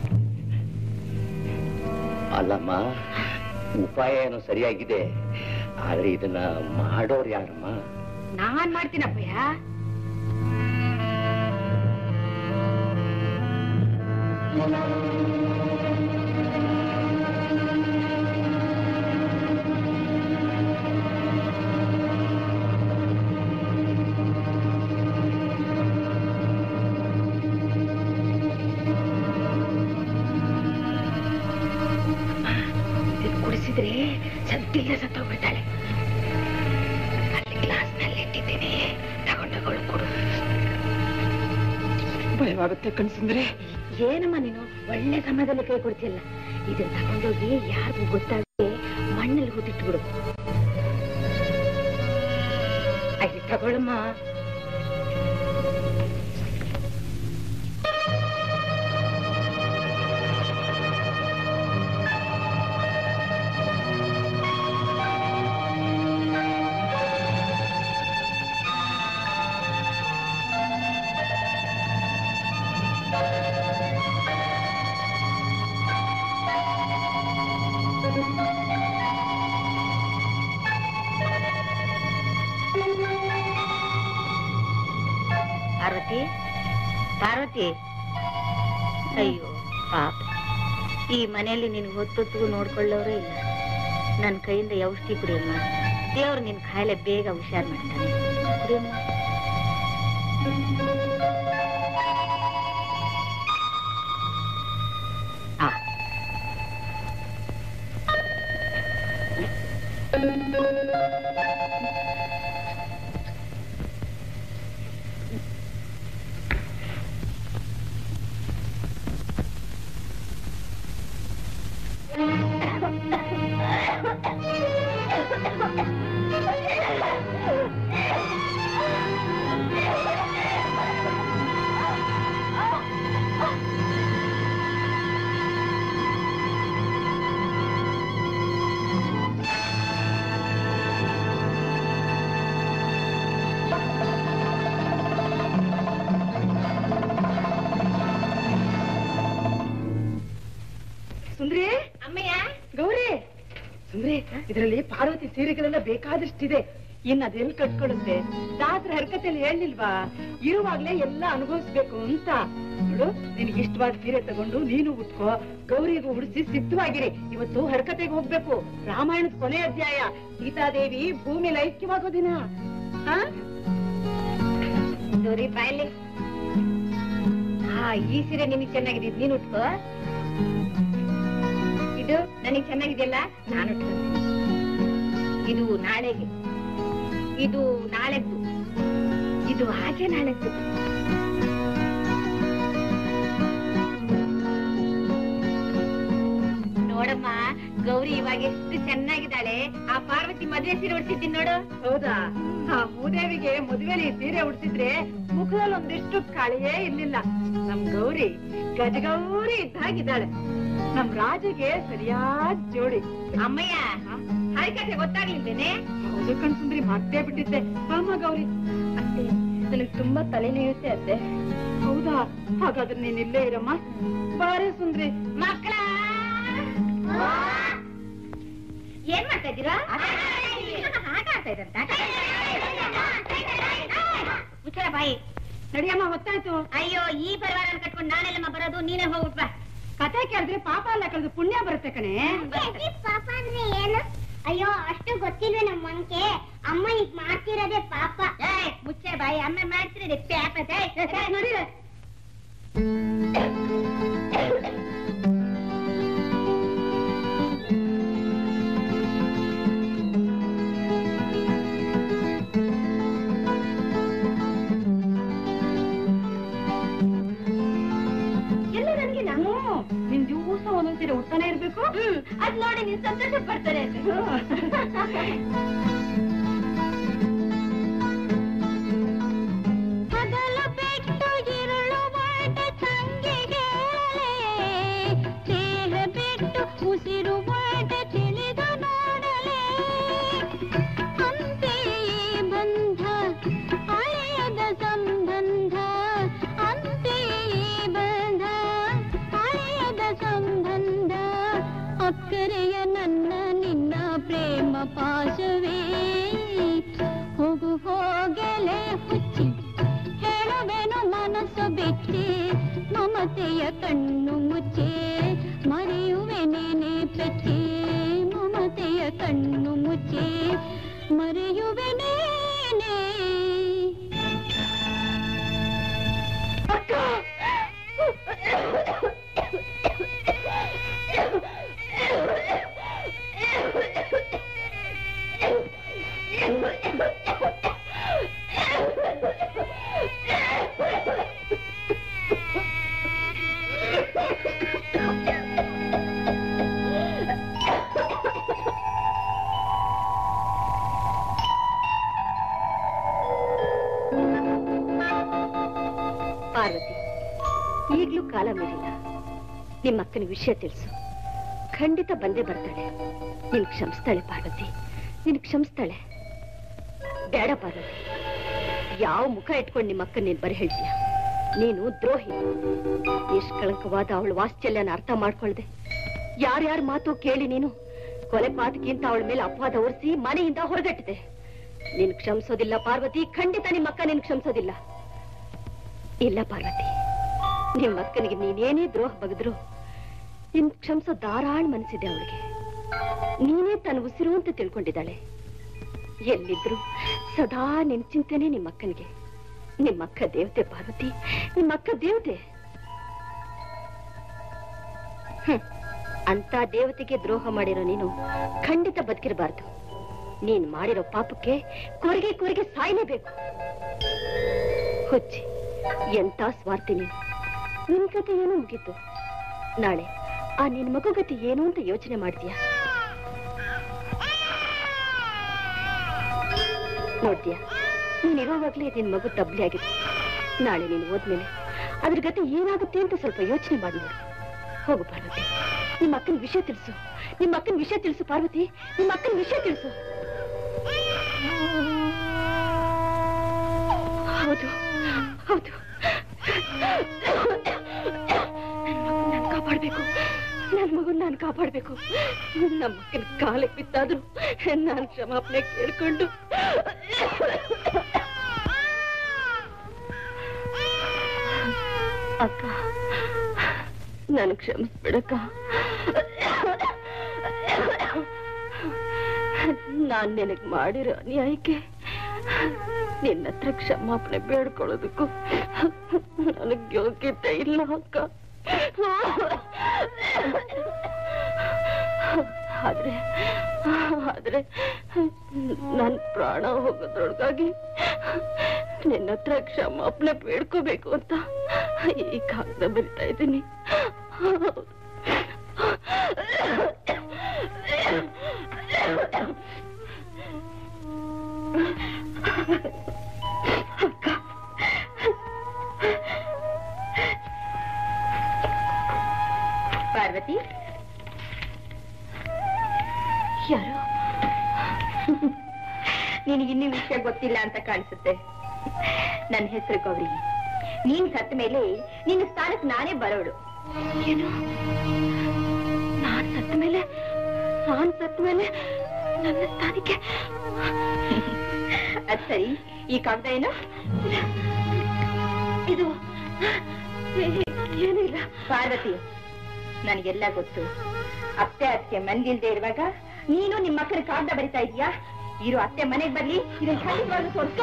ಅಲ್ಲಮ್ಮ ಉಪಾಯ ಏನೋ ಸರಿಯಾಗಿದೆ ಆದ್ರೆ ಇದನ್ನ ಮಾಡೋರು ಯಾರಮ್ಮ ನಾನ್ ಮಾಡ್ತೀನಪ್ಪಯ್ಯ ಇದನ್ ಕುಡಿಸಿದ್ರೆ ಸದ್ದಿಲ್ಲ ಸತ್ತೋಗ್ಬಿಡ್ತಾಳೆ ಅಲ್ಲಿ ಗ್ಲಾಸ್ ನಲ್ಲಿ ಇಟ್ಟಿದ್ದೀನಿ ತಗೊಂಡಗಳು ಕೊಡು ಭಯವಾಗುತ್ತೆ ಕಣ್ಸುಂದ್ರೆ ಏನಮ್ಮ ನೀನು ಒಳ್ಳೆ ಸಮಯದಲ್ಲಿ ಕೈ ಕೊಡ್ತಿಲ್ಲ ಇದನ್ನ ತಗೊಂಡೋಗಿ ಯಾರಿಗೂ ಗೊತ್ತಾಗದೆ ಮಣ್ಣಲ್ಲಿ ಹೂತಿಟ್ಟು ಬಿಡು ಅಲ್ಲಿ ತಗೊಳಮ್ಮ ಪಾರ್ವತಿ ಪಾರ್ವತಿ ಅಯ್ಯೋ ಪಾಪ ಈ ಮನೆಯಲ್ಲಿ ನಿನ್ ಹೊತ್ತೊತ್ತಿಗೂ ನೋಡ್ಕೊಳ್ಳೋರೇ ಇಲ್ಲ ನನ್ನ ಕೈಯಿಂದ ಔಷಧಿ ಕುಡಿಯಮ್ಮ ದೇವ್ರು ನಿನ್ ಕಾಯಿಲೆ ಬೇಗ ಹುಷಾರ್ ಮಾಡ್ತಾನೆ ಕುಡಿಯಮ್ಮ ಆ ಸುಂದ್ರಿ ಅಮ್ಮಯ್ಯ ಗೌರಿ ಸುಂದ್ರಿ ಇದರಲ್ಲಿ ಪಾರ್ವತಿ ಸೀರೆಗಳೆಲ್ಲ ಬೇಕಾದಷ್ಟಿದೆ ಇನ್ ಅದೆಲ್ಲಿ ಕಟ್ಕೊಳ್ಳುತ್ತೆ ದಾಸರ ಹರಕತೆಯಲ್ಲಿ ಹೇಳಿಲ್ವಾ ಇರುವಾಗ್ಲೇ ಎಲ್ಲ ಅನುಭವಿಸ್ಬೇಕು ಅಂತ ನೋಡು ನಿನಗೆ ಇಷ್ಟವಾದ ಸೀರೆ ತಗೊಂಡು ನೀನು ಉಟ್ಕೋ ಗೌರಿಗೂ ಉಡಿಸಿ ಸಿದ್ಧವಾಗಿರಿ ಇವತ್ತು ಹರಕತೆಗೆ ಹೋಗ್ಬೇಕು ರಾಮಾಯಣದ ಕೊನೆ ಅಧ್ಯಾಯ ಸೀತಾದೇವಿ ಭೂಮಿಲಿ ಐಕ್ಯವಾಗೋ ದಿನ ಹಾ ಗೌರಿ ಬಾಯ್ಲಿ ಹಾ ಈ ಸೀರೆ ನಿನಗೆ ಚೆನ್ನಾಗಿದೆ ನೀನು ಉಟ್ಕೋ ಇದು ನನಗೆ ಚೆನ್ನಾಗಿದೆಯಲ್ಲ ನಾನು ಉಟ್ಕೊಳ್ತೀನಿ ಇದು ನಾಳೆಗೆ ಇದು ನಾಳೆದ್ದು ಇದು ಹಾಗೆ ನಾಳೆದ್ದು ನೋಡಮ್ಮ ಗೌರಿ ಇವಾಗ ಎಷ್ಟು ಚೆನ್ನಾಗಿದ್ದಾಳೆ ಆ ಪಾರ್ವತಿ ಮದುವೆ ಸೀರೆ ಉಡ್ಸಿದ್ದೀನಿ ನೋಡು ಹೌದಾ ಆ ಭೂದೇವಿಗೆ ಮದುವೆಲಿ ಸೀರೆ ಉಡ್ಸಿದ್ರೆ ಮುಖದಲ್ಲಿ ಒಂದಿಷ್ಟು ಕಾಳಿಯೇ ಇರ್ಲಿಲ್ಲ ನಮ್ ಗೌರಿ ಗಜಗೌರಿ ಇದ್ದಾಗಿದ್ದಾಳೆ ನಮ್ ರಾಜಗೆ ಸರಿಯಾದ ಜೋಡಿ ಅಮ್ಮಯ್ಯ ಹರಿಕತೆ ಗೊತ್ತಾಗ್ಲಿಲ್ವೇನೆ ಹೌದು ಕಣ್ಸುಂದ್ರಿ ಮರ್ತೇ ಬಿಟ್ಟಿದ್ದೆ ಅಮ್ಮ ಗೌರಿ ಅತ್ತೆ ನನಗೆ ತುಂಬಾ ತಲೆ ನೋಯುತ್ತೆ ಅತ್ತೆ ಹೌದಾ ಹಾಗಾದ್ರೆ ನೀನ್ ಇಲ್ಲೇ ಇರಮ್ಮ ಬಾರೆ ಸುಂದ್ರಿ ಮಕ್ಕಳ ಏನ್ ಮಾಡ್ತಾ ಇದ್ದೀರಾ ಆಟ ಆಡ್ತಾ ಇದ್ರಂತ ಮುಚ್ಚಳ ಬಾಯಿ ನಡಿಯಮ್ಮ ಹೊತ್ತಾಯ್ತು ಅಯ್ಯೋ ಈ ಪರಿವಾರ ಕಟ್ಕೊಂಡು ನಾನೆಲ್ಲಮ್ಮ ಬರೋದು ನೀನೇ ಹೋಗ್ಬಿಟ್ವಾ ಕತೆ ಕೇಳಿದ್ರೆ ಪಾಪ ಅಲ್ಲ ಕಳೆದು ಪುಣ್ಯ ಬರುತ್ತೆ ಕಣೆ ಪಾಪ ಅಂದ್ರೆ ಏನು ಅಯ್ಯೋ ಅಷ್ಟು ಗೊತ್ತಿಲ್ವೇ ನಮ್ಮ ಮಂಕೆ ಅಮ್ಮ ಈಗ ಮಾಡ್ತಿರೋದೇ ಪಾಪ ಏಯ್ ಮುಚ್ಚೆ ಬಾಯಿ ಅಮ್ಮ ಮಾಡ್ತೀರಿ ಪ್ಯಾಪತೆ ನಡೀರೆ ಎಲ್ಲ ನನಗೆ ನಾನು ನಿನ್ ದಿವಸ ಒಂದೊಂದ್ ಸೀರೆ ಉಡ್ತಾನೆ ಇರ್ಬೇಕು ಅದ್ ನೋಡಿ ನೀನ್ ಸಂತೋಷ ಪಡ್ತಾರೆ ಹಗಲು ಬಿಟ್ಟು ಇರುಳು ಬಾಟ ತಂಗಿಗೆ ದೇಹ ಬಿಟ್ಟು ಉಸಿರು ಬಾಟ ತಿಳಿದು ನೋಡಲೇ ಅಂತೆಯೇ ಬಂಧ ಅಳೆಯದ ಸಂಬಂಧ ಅಂತೆಯೇ ಬಂಧ ಅಳೆಯದ ಸಂಬಂಧ ಅಕ್ಕರೆಯ ನನ್ನ ನಿನ್ನ ಪ್ರೇಮ ಪಾಶವೇ ಹೋಗು ಹೋಗಲೇ ಹುಚ್ಚಿ ಹೇಳುವೆನು ಮನಸ್ಸು ಬಿಚ್ಚಿ ಮಮತೆಯ ಕಣ್ಣು ಮುಚ್ಚೆ ಮರೆಯುವೆ ನೇನೆ ಪೆಚ್ಚೆ ಮಮತೆಯ ಕಣ್ಣು ಮುಚ್ಚೆ ಮರೆಯುವೆ ನೇನೆ ಪಾರ್ವತಿ ಈಗ್ಲೂ ಕಾಲ ಮೀರಿಲ್ಲ ನಿಮ್ಮ ಅಕ್ಕನ ವಿಷಯ ತಿಳಿಸು ಖಂಡಿತ ಬಂದೇ ಬರ್ತಾಳೆ ನಿನ್ ಕ್ಷಮಿಸ್ತಾಳೆ ಪಾರ್ವತಿ ನಿನ್ ಕ್ಷಮಿಸ್ತಾಳೆ ಬೇಡ ಪಾರ್ವತಿ ಯಾವ ಮುಖ ಇಟ್ಕೊಂಡು ನಿಮ್ಮ ಅಕ್ಕ ನೀನ್ ಬರಿ ಹೇಳ್ತೀಯ ನೀನು ದ್ರೋಹಿ ನಿಷ್ಕಳಂಕವಾದ ಅವಳ ವಾತ್ಸಲ್ಯನ ಅರ್ಥ ಮಾಡ್ಕೊಳ್ದೆ ಯಾರ್ಯಾರ ಮಾತು ಕೇಳಿ ನೀನು ಕೊಲೆ ಪಾತಕಿಂತ ಅವಳ ಮೇಲೆ ಅಪವಾದ ಹೊರಿಸಿ ಮನೆಯಿಂದ ಹೊರಗಟ್ಟಿದೆ ನೀನ್ ಕ್ಷಮಿಸೋದಿಲ್ಲ ಪಾರ್ವತಿ ಖಂಡಿತ ನಿಮ್ಮ ಅಕ್ಕ ನಿನ್ ಕ್ಷಮಿಸೋದಿಲ್ಲ ಇಲ್ಲ ಪಾರ್ವತಿ ನಿಮ್ಮ ಅಕ್ಕನಿಗೆ ನೀನೇನೇ ದ್ರೋಹ ಬಗೆದ್ರು ನಿನ್ ಕ್ಷಮಿಸೋ ಧಾರಾಳ ಮನಸ್ಸಿದೆ ಅವಳಿಗೆ ನೀನೇ ತನ್ನ ಉಸಿರು ಅಂತ ತಿಳ್ಕೊಂಡಿದ್ದಾಳೆ ಎಲ್ಲಿದ್ರು ಸದಾ ನಿನ್ ಚಿಂತೆನೆ ನಿಮ್ಮ ಅಕ್ಕನಿಗೆ ನಿಮ್ಮ ಅಕ್ಕ ದೇವತೆ ಪಾರ್ವತಿ ನಿಮ್ಮ ಅಕ್ಕ ದೇವತೆ ಹ್ಮ್. ಅಂತ ದೇವತೆಗೆ ದ್ರೋಹ ಮಾಡಿರೋ ನೀನು ಖಂಡಿತ ಬದುಕಿರಬಾರ್ದು ನೀನ್ ಮಾಡಿರೋ ಪಾಪಕ್ಕೆ ಕೊರಗೆ ಕೊರಗೆ ಸಾಯ್ಲೇಬೇಕು ಹುಚ್ಚಿ ಎಂತ ಸ್ವಾರ್ಥಿ ನೀನು ನಿನ್ ಕತೆ ಏನೋ ಮುಗೀತು ನಾಳೆ ಆ ನಿನ್ ಮಗು ಗತಿ ಏನು ಅಂತ ಯೋಚನೆ ಮಾಡ್ತೀಯಾ ನೋಡ್ತೀಯಾ ನೀನ್ ಇರೋವಾಗ್ಲೇ ನಿನ್ ಮಗು ತಬ್ಲಿ ಆಗಿದೆ ನಾಳೆ ನೀನು ಹೋದ್ಮೇಲೆ ಅದ್ರ ಗತಿ ಏನಾಗುತ್ತೆ ಅಂತ ಸ್ವಲ್ಪ ಯೋಚನೆ ಮಾಡಿ ನೋಡು ಹೋಗು ಪಾರ್ವತಿ ನಿಮ್ಮ ಅಕ್ಕನ ವಿಷಯ ತಿಳಿಸು ನಿಮ್ಮ ಅಕ್ಕನ ವಿಷಯ ತಿಳಿಸು ಪಾರ್ವತಿ ನಿಮ್ಮ ಅಕ್ಕನ ವಿಷಯ ತಿಳಿಸು ಹೌದು ಹೌದು ನಾನು ಕಾಪಾಡ್ಬೇಕು ನನ್ ಮಗನ್ ನಾನು ಕಾಪಾಡ್ಬೇಕು ನಮ್ಮ ಮಕ್ಕಳ ಕಾಲಿಗೆ ಬಿತ್ತಾದ್ರು ನಾನು ಕ್ಷಮಾಪಣೆ ಕೇಳ್ಕೊಂಡು ಅಕ್ಕ ನಾನು ಕ್ಷಮಿಸ್ಬಿಡಕ್ಕ ನಾನ್ ನಿನಗ್ ಮಾಡಿರೋ ಅನ್ಯಾಯಕ್ಕೆ ನಿನ್ನ ಹತ್ರ ಕ್ಷಮಾಪಣೆ ಬೇಡ್ಕೊಳ್ಳೋದಕ್ಕೂ ನನಗ್ ಯೋಗ್ಯತೆ ಇಲ್ಲ ಅಕ್ಕ ಆದ್ರೆ ಆದ್ರೆ ನನ್ ಪ್ರಾಣ ಹೋಗೋದ್ರೊಳಗಾಗಿ ನಿನ್ನ ಹತ್ರ ಕ್ಷಮಾಪಣೆ ಬೇಡ್ಕೋಬೇಕು ಅಂತ ಈ ಕಾಗದ ಬರಿತಾ ಇದ್ದೀನಿ ಪಾರ್ವತಿ ಯಾರು ನಿನಗೆ ಇನ್ನೂ ವಿಷಯ ಗೊತ್ತಿಲ್ಲ ಅಂತ ಕಾಣಿಸುತ್ತೆ ನನ್ನ ಹೆಸರು ಗೌರಿ ನೀನ್ ಸತ್ತ ಮೇಲೆ ನಿನ್ನ ಸ್ಥಾನಕ್ಕೆ ನಾನೇ ಬರೋಳು ಏನು ನಾನ್ ಸತ್ತ ಮೇಲೆ ನಾನ್ ಸತ್ತ ಮೇಲೆ ನನ್ನ ಸ್ಥಾನಕ್ಕೆ ಅದ್ ಸರಿ ಈ ಕಾಗದ ಏನು ಇದು ಏನೂ ಇಲ್ಲ ಪಾರ್ವತಿ ನನಗೆಲ್ಲ ಗೊತ್ತು ಅತ್ತೆ ಅತ್ತೆ ಮನ್ಗಿಲ್ದೆ ಇರುವಾಗ ನೀನು ನಿಮ್ಮ ಮಕ್ಕಳ ಕಾಗದ ಬರಿತಾ ಇದೀಯಾ ಇರು ಅತ್ತೆ ಮನೆಗ್ ಬರ್ಲಿ ಇದನ್ನ ಖಂಡಿತವಾಗ್ಲೂ ತೋರ್ಸು.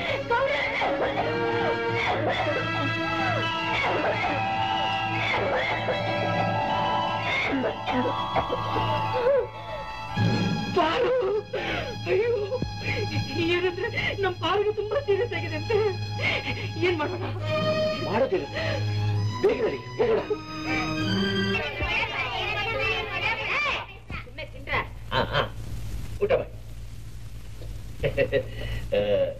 ಪಾರು ಅಯ್ಯೋ ಏನಂದ್ರೆ ನಮ್ ಪಾರಿಗೆ ತುಂಬಾ ಸೀರಿಯಸ್ ಆಗಿದೆ ಅಂತೆ ಏನ್ ಮಾಡೋಣ ಮಾಡೋದಿಲ್ಲ ಬೇಗ ನಡಿ, ಹೋಗೋಣ ಹಾ, ಹಾ. ಊಟ ಮಾಡಿ ಆ,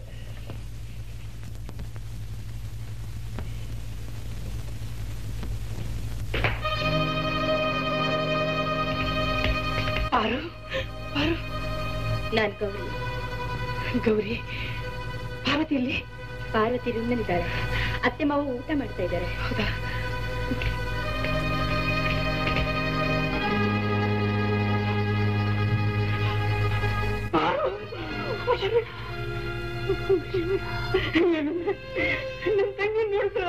ಪಾರು ಪಾರು ನಾನ್ ಗೌರಿ ಗೌರಿ ಪಾರ್ವತಿ ಇಲ್ಲಿ ಪಾರ್ವತಿ ರೂಮ್ನಲ್ಲಿದ್ದಾಳೆ ಅತ್ತೆ ಮಾವು ಊಟ ಮಾಡ್ತಾ ಇದ್ದಾರೆ ಹೌದಾ ನನ್ ತಂಗಿ ನೋಡ್ತಾ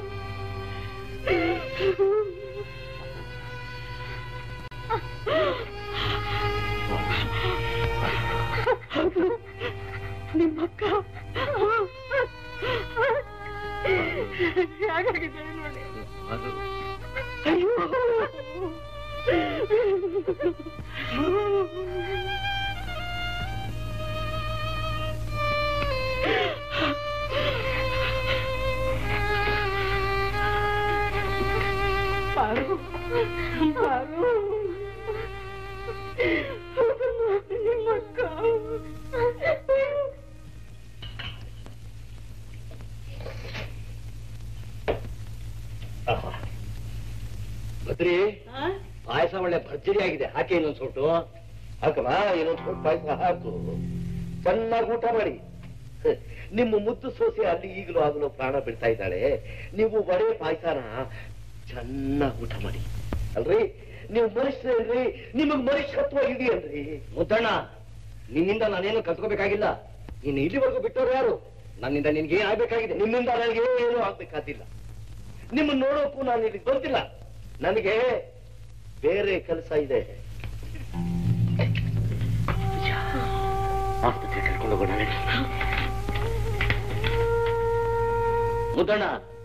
ನಿಮ್ಮಕ್ಕ ಹೇಗಾಗಿದೆ ನೋಡಿ ಅದು ಅಯ್ಯೋ ಪಾರು ಪಾರು ನಿಮ್ಮಕ್ಕ ಆಹಾ. ಬದ್ರಿ ಪಾಯಸ ಒಳ್ಳೆ ಭರ್ಜರಿ ಆಗಿದೆ ಹಾಕಿ ಇನ್ನೊಂದ್ ಸೊಟ್ಟು ಹಾಕಮ್ಮ ಇನ್ನೊಂದ್ ಸ್ವಲ್ಪ ಪಾಯಸ ಹಾಕು ಚೆನ್ನಾಗಿ ಊಟ ಮಾಡಿ ಹ, ನಿಮ್ಮ ಮುದ್ದು ಸೋಸೆ ಅಲ್ಲಿ ಈಗಲೂ ಆಗಲೂ ಪ್ರಾಣ ಬಿಡ್ತಾ ಇದ್ದಾಳೆ ನೀವು ಒಡೆ ಪಾಯಸನ ಚೆನ್ನಾಗಿ ಊಟ ಮಾಡಿ ಅಲ್ರಿ ನೀವು ಮನುಷ್ಯರಲ್ರಿ ನಿಮಗ್ ಮನುಷ್ಯತ್ವ ಇದೆಯಲ್ರಿ ಮುದ್ದಣ್ಣ ನಿನ್ನಿಂದ ನಾನೇನು ಕಲ್ತ್ಕೋಬೇಕಾಗಿಲ್ಲ ನೀನು ಇಲ್ಲಿವರೆಗೂ ಬಿಟ್ಟವ್ರು ಯಾರು ನನ್ನಿಂದ ನಿನ್ಗೆ ಏನ್ ಆಗ್ಬೇಕಾಗಿದೆ ನಿಮ್ಮಿಂದ ನನಗೆ ಏನೂ ಆಗ್ಬೇಕಾದಿಲ್ಲ ನಿಮ್ಮನ್ನ ನೋಡೋಕ್ಕೂ ನಾನು ಇಲ್ಲಿಗೆ ಬರ್ತಿಲ್ಲ ನನಗೆ ಬೇರೆ ಕೆಲಸ ಇದೆ ಆಸ್ಪತ್ರೆ ಕರ್ಕೊಂಡು ಹೋಗೋಣ ನಡಿ. ಮುದ್ದಣ್ಣ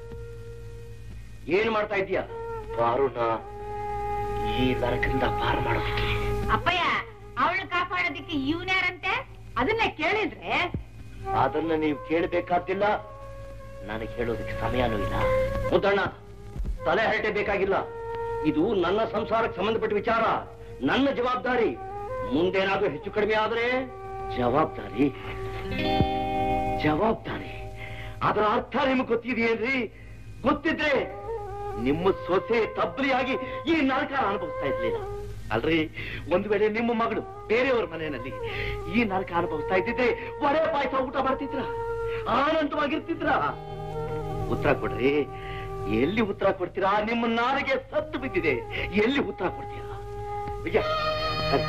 ಏನ್ ಮಾಡ್ತಾ ಇದೀಯ ಪಾರುಣ ಈ ನರಕದಿಂದ ಪಾರು ಮಾಡೋದಕ್ಕೆ ಅಪ್ಪಯ್ಯ ಅವಳು ಕಾಪಾಡೋದಿಕ್ಕೆ ಇವನ್ಯಾರಂತೆ ಅದನ್ನೇ ಕೇಳಿದ್ರೆ ಅದನ್ನ ನೀವು ಕೇಳಬೇಕಾದಿಲ್ಲ ನನಗೆ ಹೇಳೋದಕ್ಕೆ ಸಮಯನೂ ಇಲ್ಲ ಮುದ್ದಣ್ಣ ತಲೆ ಹರಟೆ ಬೇಕಾಗಿಲ್ಲ ಇದು ನನ್ನ ಸಂಸಾರಕ್ಕೆ ಸಂಬಂಧಪಟ್ಟ ವಿಚಾರ ನನ್ನ ಜವಾಬ್ದಾರಿ ಮುಂದೇನಾದ್ರೂ ಹೆಚ್ಚು ಕಡಿಮೆ ಆದ್ರೆ ಜವಾಬ್ದಾರಿ ಜವಾಬ್ದಾರಿ ಅದರ ಅರ್ಥ ನಿಮಗೆ ಗೊತ್ತಿದೆಯೇನ್ರಿ ಗೊತ್ತಿದ್ರೆ ನಿಮ್ಮ ಸೊಸೆ ತಬ್ಬಲಿಯಾಗಿ ಈ ನರಕ ಅನುಭವಿಸ್ತಾ ಇರ್ಲಿಲ್ಲ ಅಲ್ರಿ ಒಂದು ವೇಳೆ ನಿಮ್ಮ ಮಗಳು ಬೇರೆಯವ್ರ ಮನೆಯಲ್ಲಿ ಈ ನರಕ ಅನುಭವಿಸ್ತಾ ಇದ್ದಿದ್ರೆ ಒಡೆ ಪಾಯಸ ಊಟ ಮಾಡ್ತಿದ್ರ ಆನಂದವಾಗಿರ್ತಿದ್ರ ಉತ್ತರ ಕೊಡ್ರಿ ಎಲ್ಲಿ ಉತ್ತರ ಕೊಡ್ತೀರಾ ನಿಮ್ಮ ನಾರಿಗೆ ಸತ್ತು ಬಿದ್ದಿದೆ ಎಲ್ಲಿ ಉತ್ತರ ಕೊಡ್ತೀರಾ ವಿಜಯ ಸರಿ.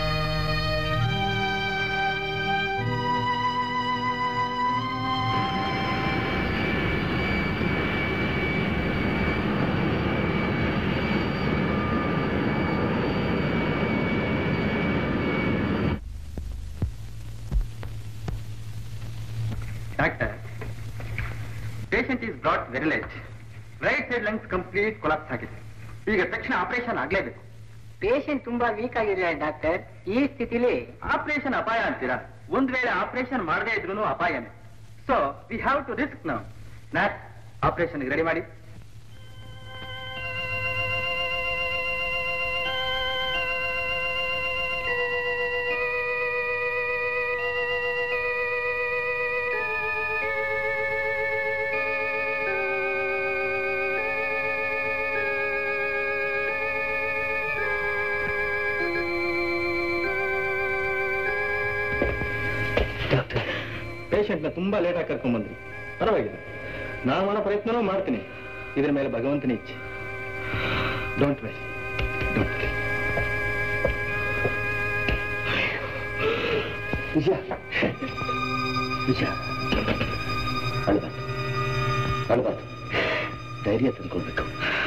Doctor patient is brought very late right side lungs complete collapse ಆಗಿದೆ ಈಗ ತಕ್ಷಣ ಆಪರೇಷನ್ ಆಗ್ಲೇಬೇಕು ಪೇಷಂಟ್ ತುಂಬಾ ವೀಕ್ ಆಗಿಲ್ಲ ಡಾಕ್ಟರ್ ಈ ಸ್ಥಿತಿಲಿ ಆಪರೇಷನ್ ಅಪಾಯ ಅಂತೀರಾ ಒಂದ್ ವೇಳೆ ಆಪರೇಷನ್ ಮಾಡದೇ ಇದ್ರು ಅಪಾಯನೇ so we have to risk ನಾವು ನರ್ಸ್ ಆಪರೇಷನ್ ರೆಡಿ ಮಾಡಿ ಪೇಷಂಟ್ನ ತುಂಬಾ ಲೇಟ್ ಆಗಿ ಕರ್ಕೊಂಡ್ ಬಂದ್ರಿ ಪರವಾಗಿಲ್ಲ ನಾನು ಮಾಡೋ ಪ್ರಯತ್ನನೂ ಮಾಡ್ತೀನಿ ಇದ್ರ ಮೇಲೆ ಭಗವಂತನ ಇಚ್ಛೆ don't worry don't Vijaya Vijaya ಅಳಬಾರ್ದು ಅಳಬಾರ್ದು ಧೈರ್ಯ ತಂದ್ಕೊಳ್ಬೇಕು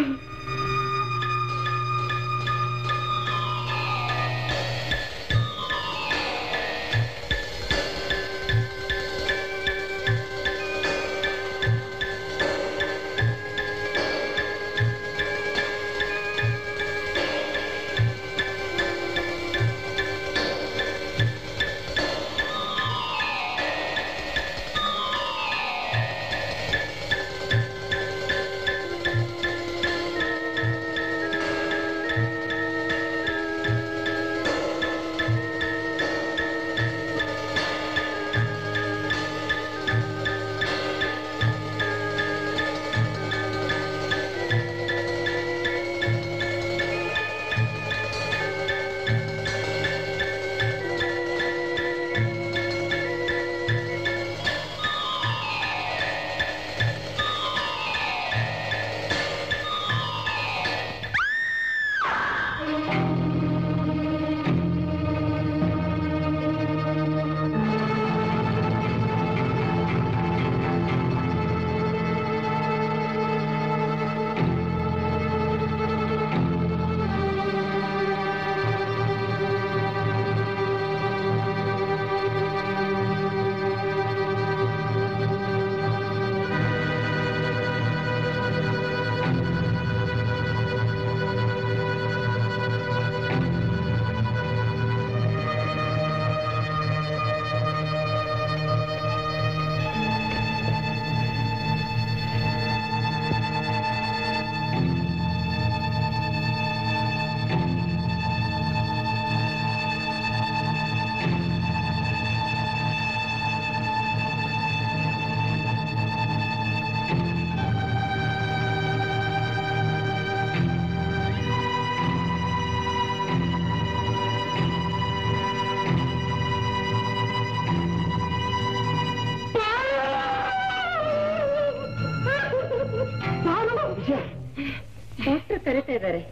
ಡಾಕ್ಟರ್ ಕರೀತಾ ಇದ್ದಾರೆ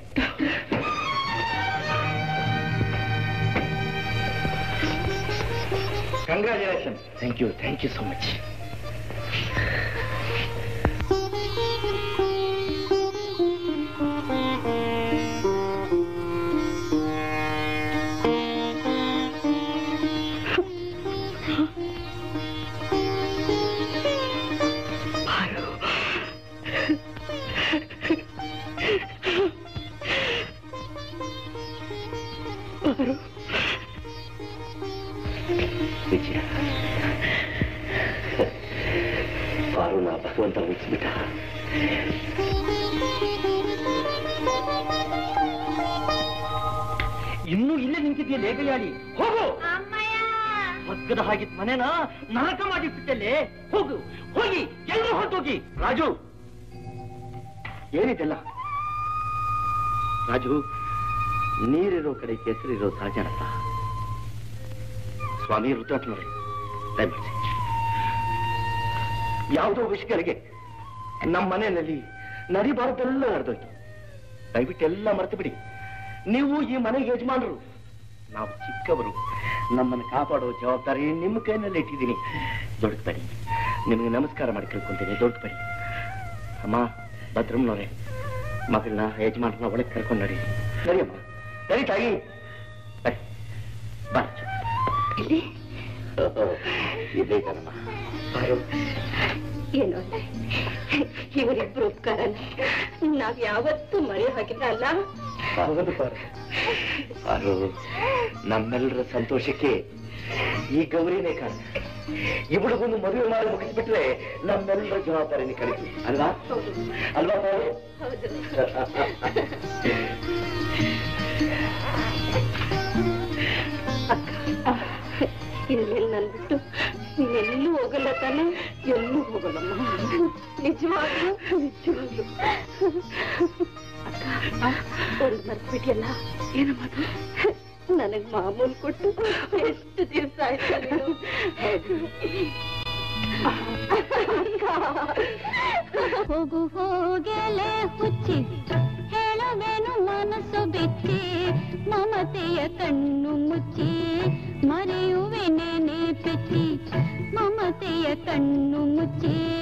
congratulation thank you thank you so much Vijaya ಪಾರುನ ಭಗವಂತ ಉಳಿಸ್ಬಿಟ್ಟ ಇನ್ನೂ ಇಲ್ಲೇ ನಿಂತಿದ್ಯಾ ಲೇಗಯಾಳಿ ಹೋಗು ಅಮ್ಮಯ್ಯ ಸ್ವರ್ಗದ ಹಾಗಿದ್ ಮನೆನ ನರಕ ಮಾಡಿಬಿಟ್ಟಲ್ಲೇ ಹೋಗು ಹೋಗಿ ಎಲ್ಲರೂ ಹೊರಟೋಗಿ ರಾಜು ಏನಿದೆಲ್ಲ ರಾಜು ನೀರಿರೋ ಕಡೆ ಕೆಸರಿರೋ ಸಹಜನಪ್ಪ ಸ್ವಾಮಿ ರುದ್ರಾತ್ಮರೇ ದಯಮಾಡಿ ಯಾವುದೋ ವಿಷಯಗಳಿಗೆ ನಮ್ಮ ಮನೆಯಲ್ಲಿ ನಡಿಬಾರದೆಲ್ಲ ನಡೆದೋಯ್ತು ದಯವಿಟ್ಟು ಎಲ್ಲ ಮರೆತು ಬಿಡಿ ನೀವು ಈ ಮನೆಗೆ ಯಜಮಾನರು ನಾವು ಚಿಕ್ಕವರು ನಮ್ಮನ್ನು ಕಾಪಾಡೋ ಜವಾಬ್ದಾರಿ ನಿಮ್ಮ ಕೈನಲ್ಲಿ ಇಟ್ಟಿದ್ದೀನಿ ದೊಡ್ಡಬೇಡಿ ನಿಮಗೆ ನಮಸ್ಕಾರ ಮಾಡಿ ಕೇಳ್ಕೊಂತೀನಿ ದೊಡ್ಡಬೇಡಿ ಅಮ್ಮ ಭದ್ರಮ್ಮನವ್ರೆ ಮಗಳನ್ನ ಯಜಮಾನರನ್ನ ಒಳಗೆ ಕರ್ಕೊಂಡು ನಡಿ ನಡಿಯಮ್ಮ ನಡಿ ತಾಯಿ ನಡಿ. ಬಾ ಇಲ್ಲಿ ಇಲ್ಲೇ ಇದ್ದಾನಮ್ಮ ಬಾರು. ಏನು ಅಂದ್ರೆ ಇವರಿಬ್ರು ಉಪಕಾರನ ನಾವ್ ಯಾವತ್ತೂ ಮರೆಯೋ ಹಾಗಿಲ್ಲ ಅಲ್ಲ ಹೌದು ಬಾರು ಬಾರು ನಮ್ಮೆಲ್ಲರ ಸಂತೋಷಕ್ಕೆ ಈ ಗೌರಿನೇ ಕಾರಣ ಇವಳಿಗೊಂದು ಮದುವೆ ಮಾಡಿ ಮುಗಿಸ್ಬಿಟ್ರೆ ನಮ್ಮೆಲ್ಲರ ಜವಾಬ್ದಾರಿನೇ ಕಳಿಸಿ ಅಲ್ವಾ ಅಲ್ವಾ ಬಾರು ಇನ್ಮೇಲೆ ನನ್ ಬಿಟ್ಟು ನೀನೆಲ್ಲೂ ಹೋಗಲ್ಲ ತಾನೆ ಎಲ್ಲೂ ಹೋಗಲ್ಲಮ್ಮ ನಿಜವಾಗ್ಲೂ ನಿಜವಾಗ್ಲೂ ಅಕ್ಕ ಒಂದು ಮರ್ತ್ಬಿಟ್ಟಿಯಲ್ಲ ಏನಮ್ಮ ನನಗ್ ಮಾಮೂಲು ಕೊಟ್ಟು ಎಷ್ಟು ದಿವಸ ಆಯ್ತು ನೀನು ಹೋಗು ಹೋಗಲೇ ಹುಚ್ಚಿ ಹೇಳುವೆನು ಮನಸ್ಸು ಬಿಚ್ಚಿ ಮಮತೆಯ ಕಣ್ಣು ಮುಚ್ಚಿ ಮರೆಯುವೆನೆ ಪಿಚ್ಚಿ ಮಮತೆಯ ಕಣ್ಣು ಮುಚ್ಚಿ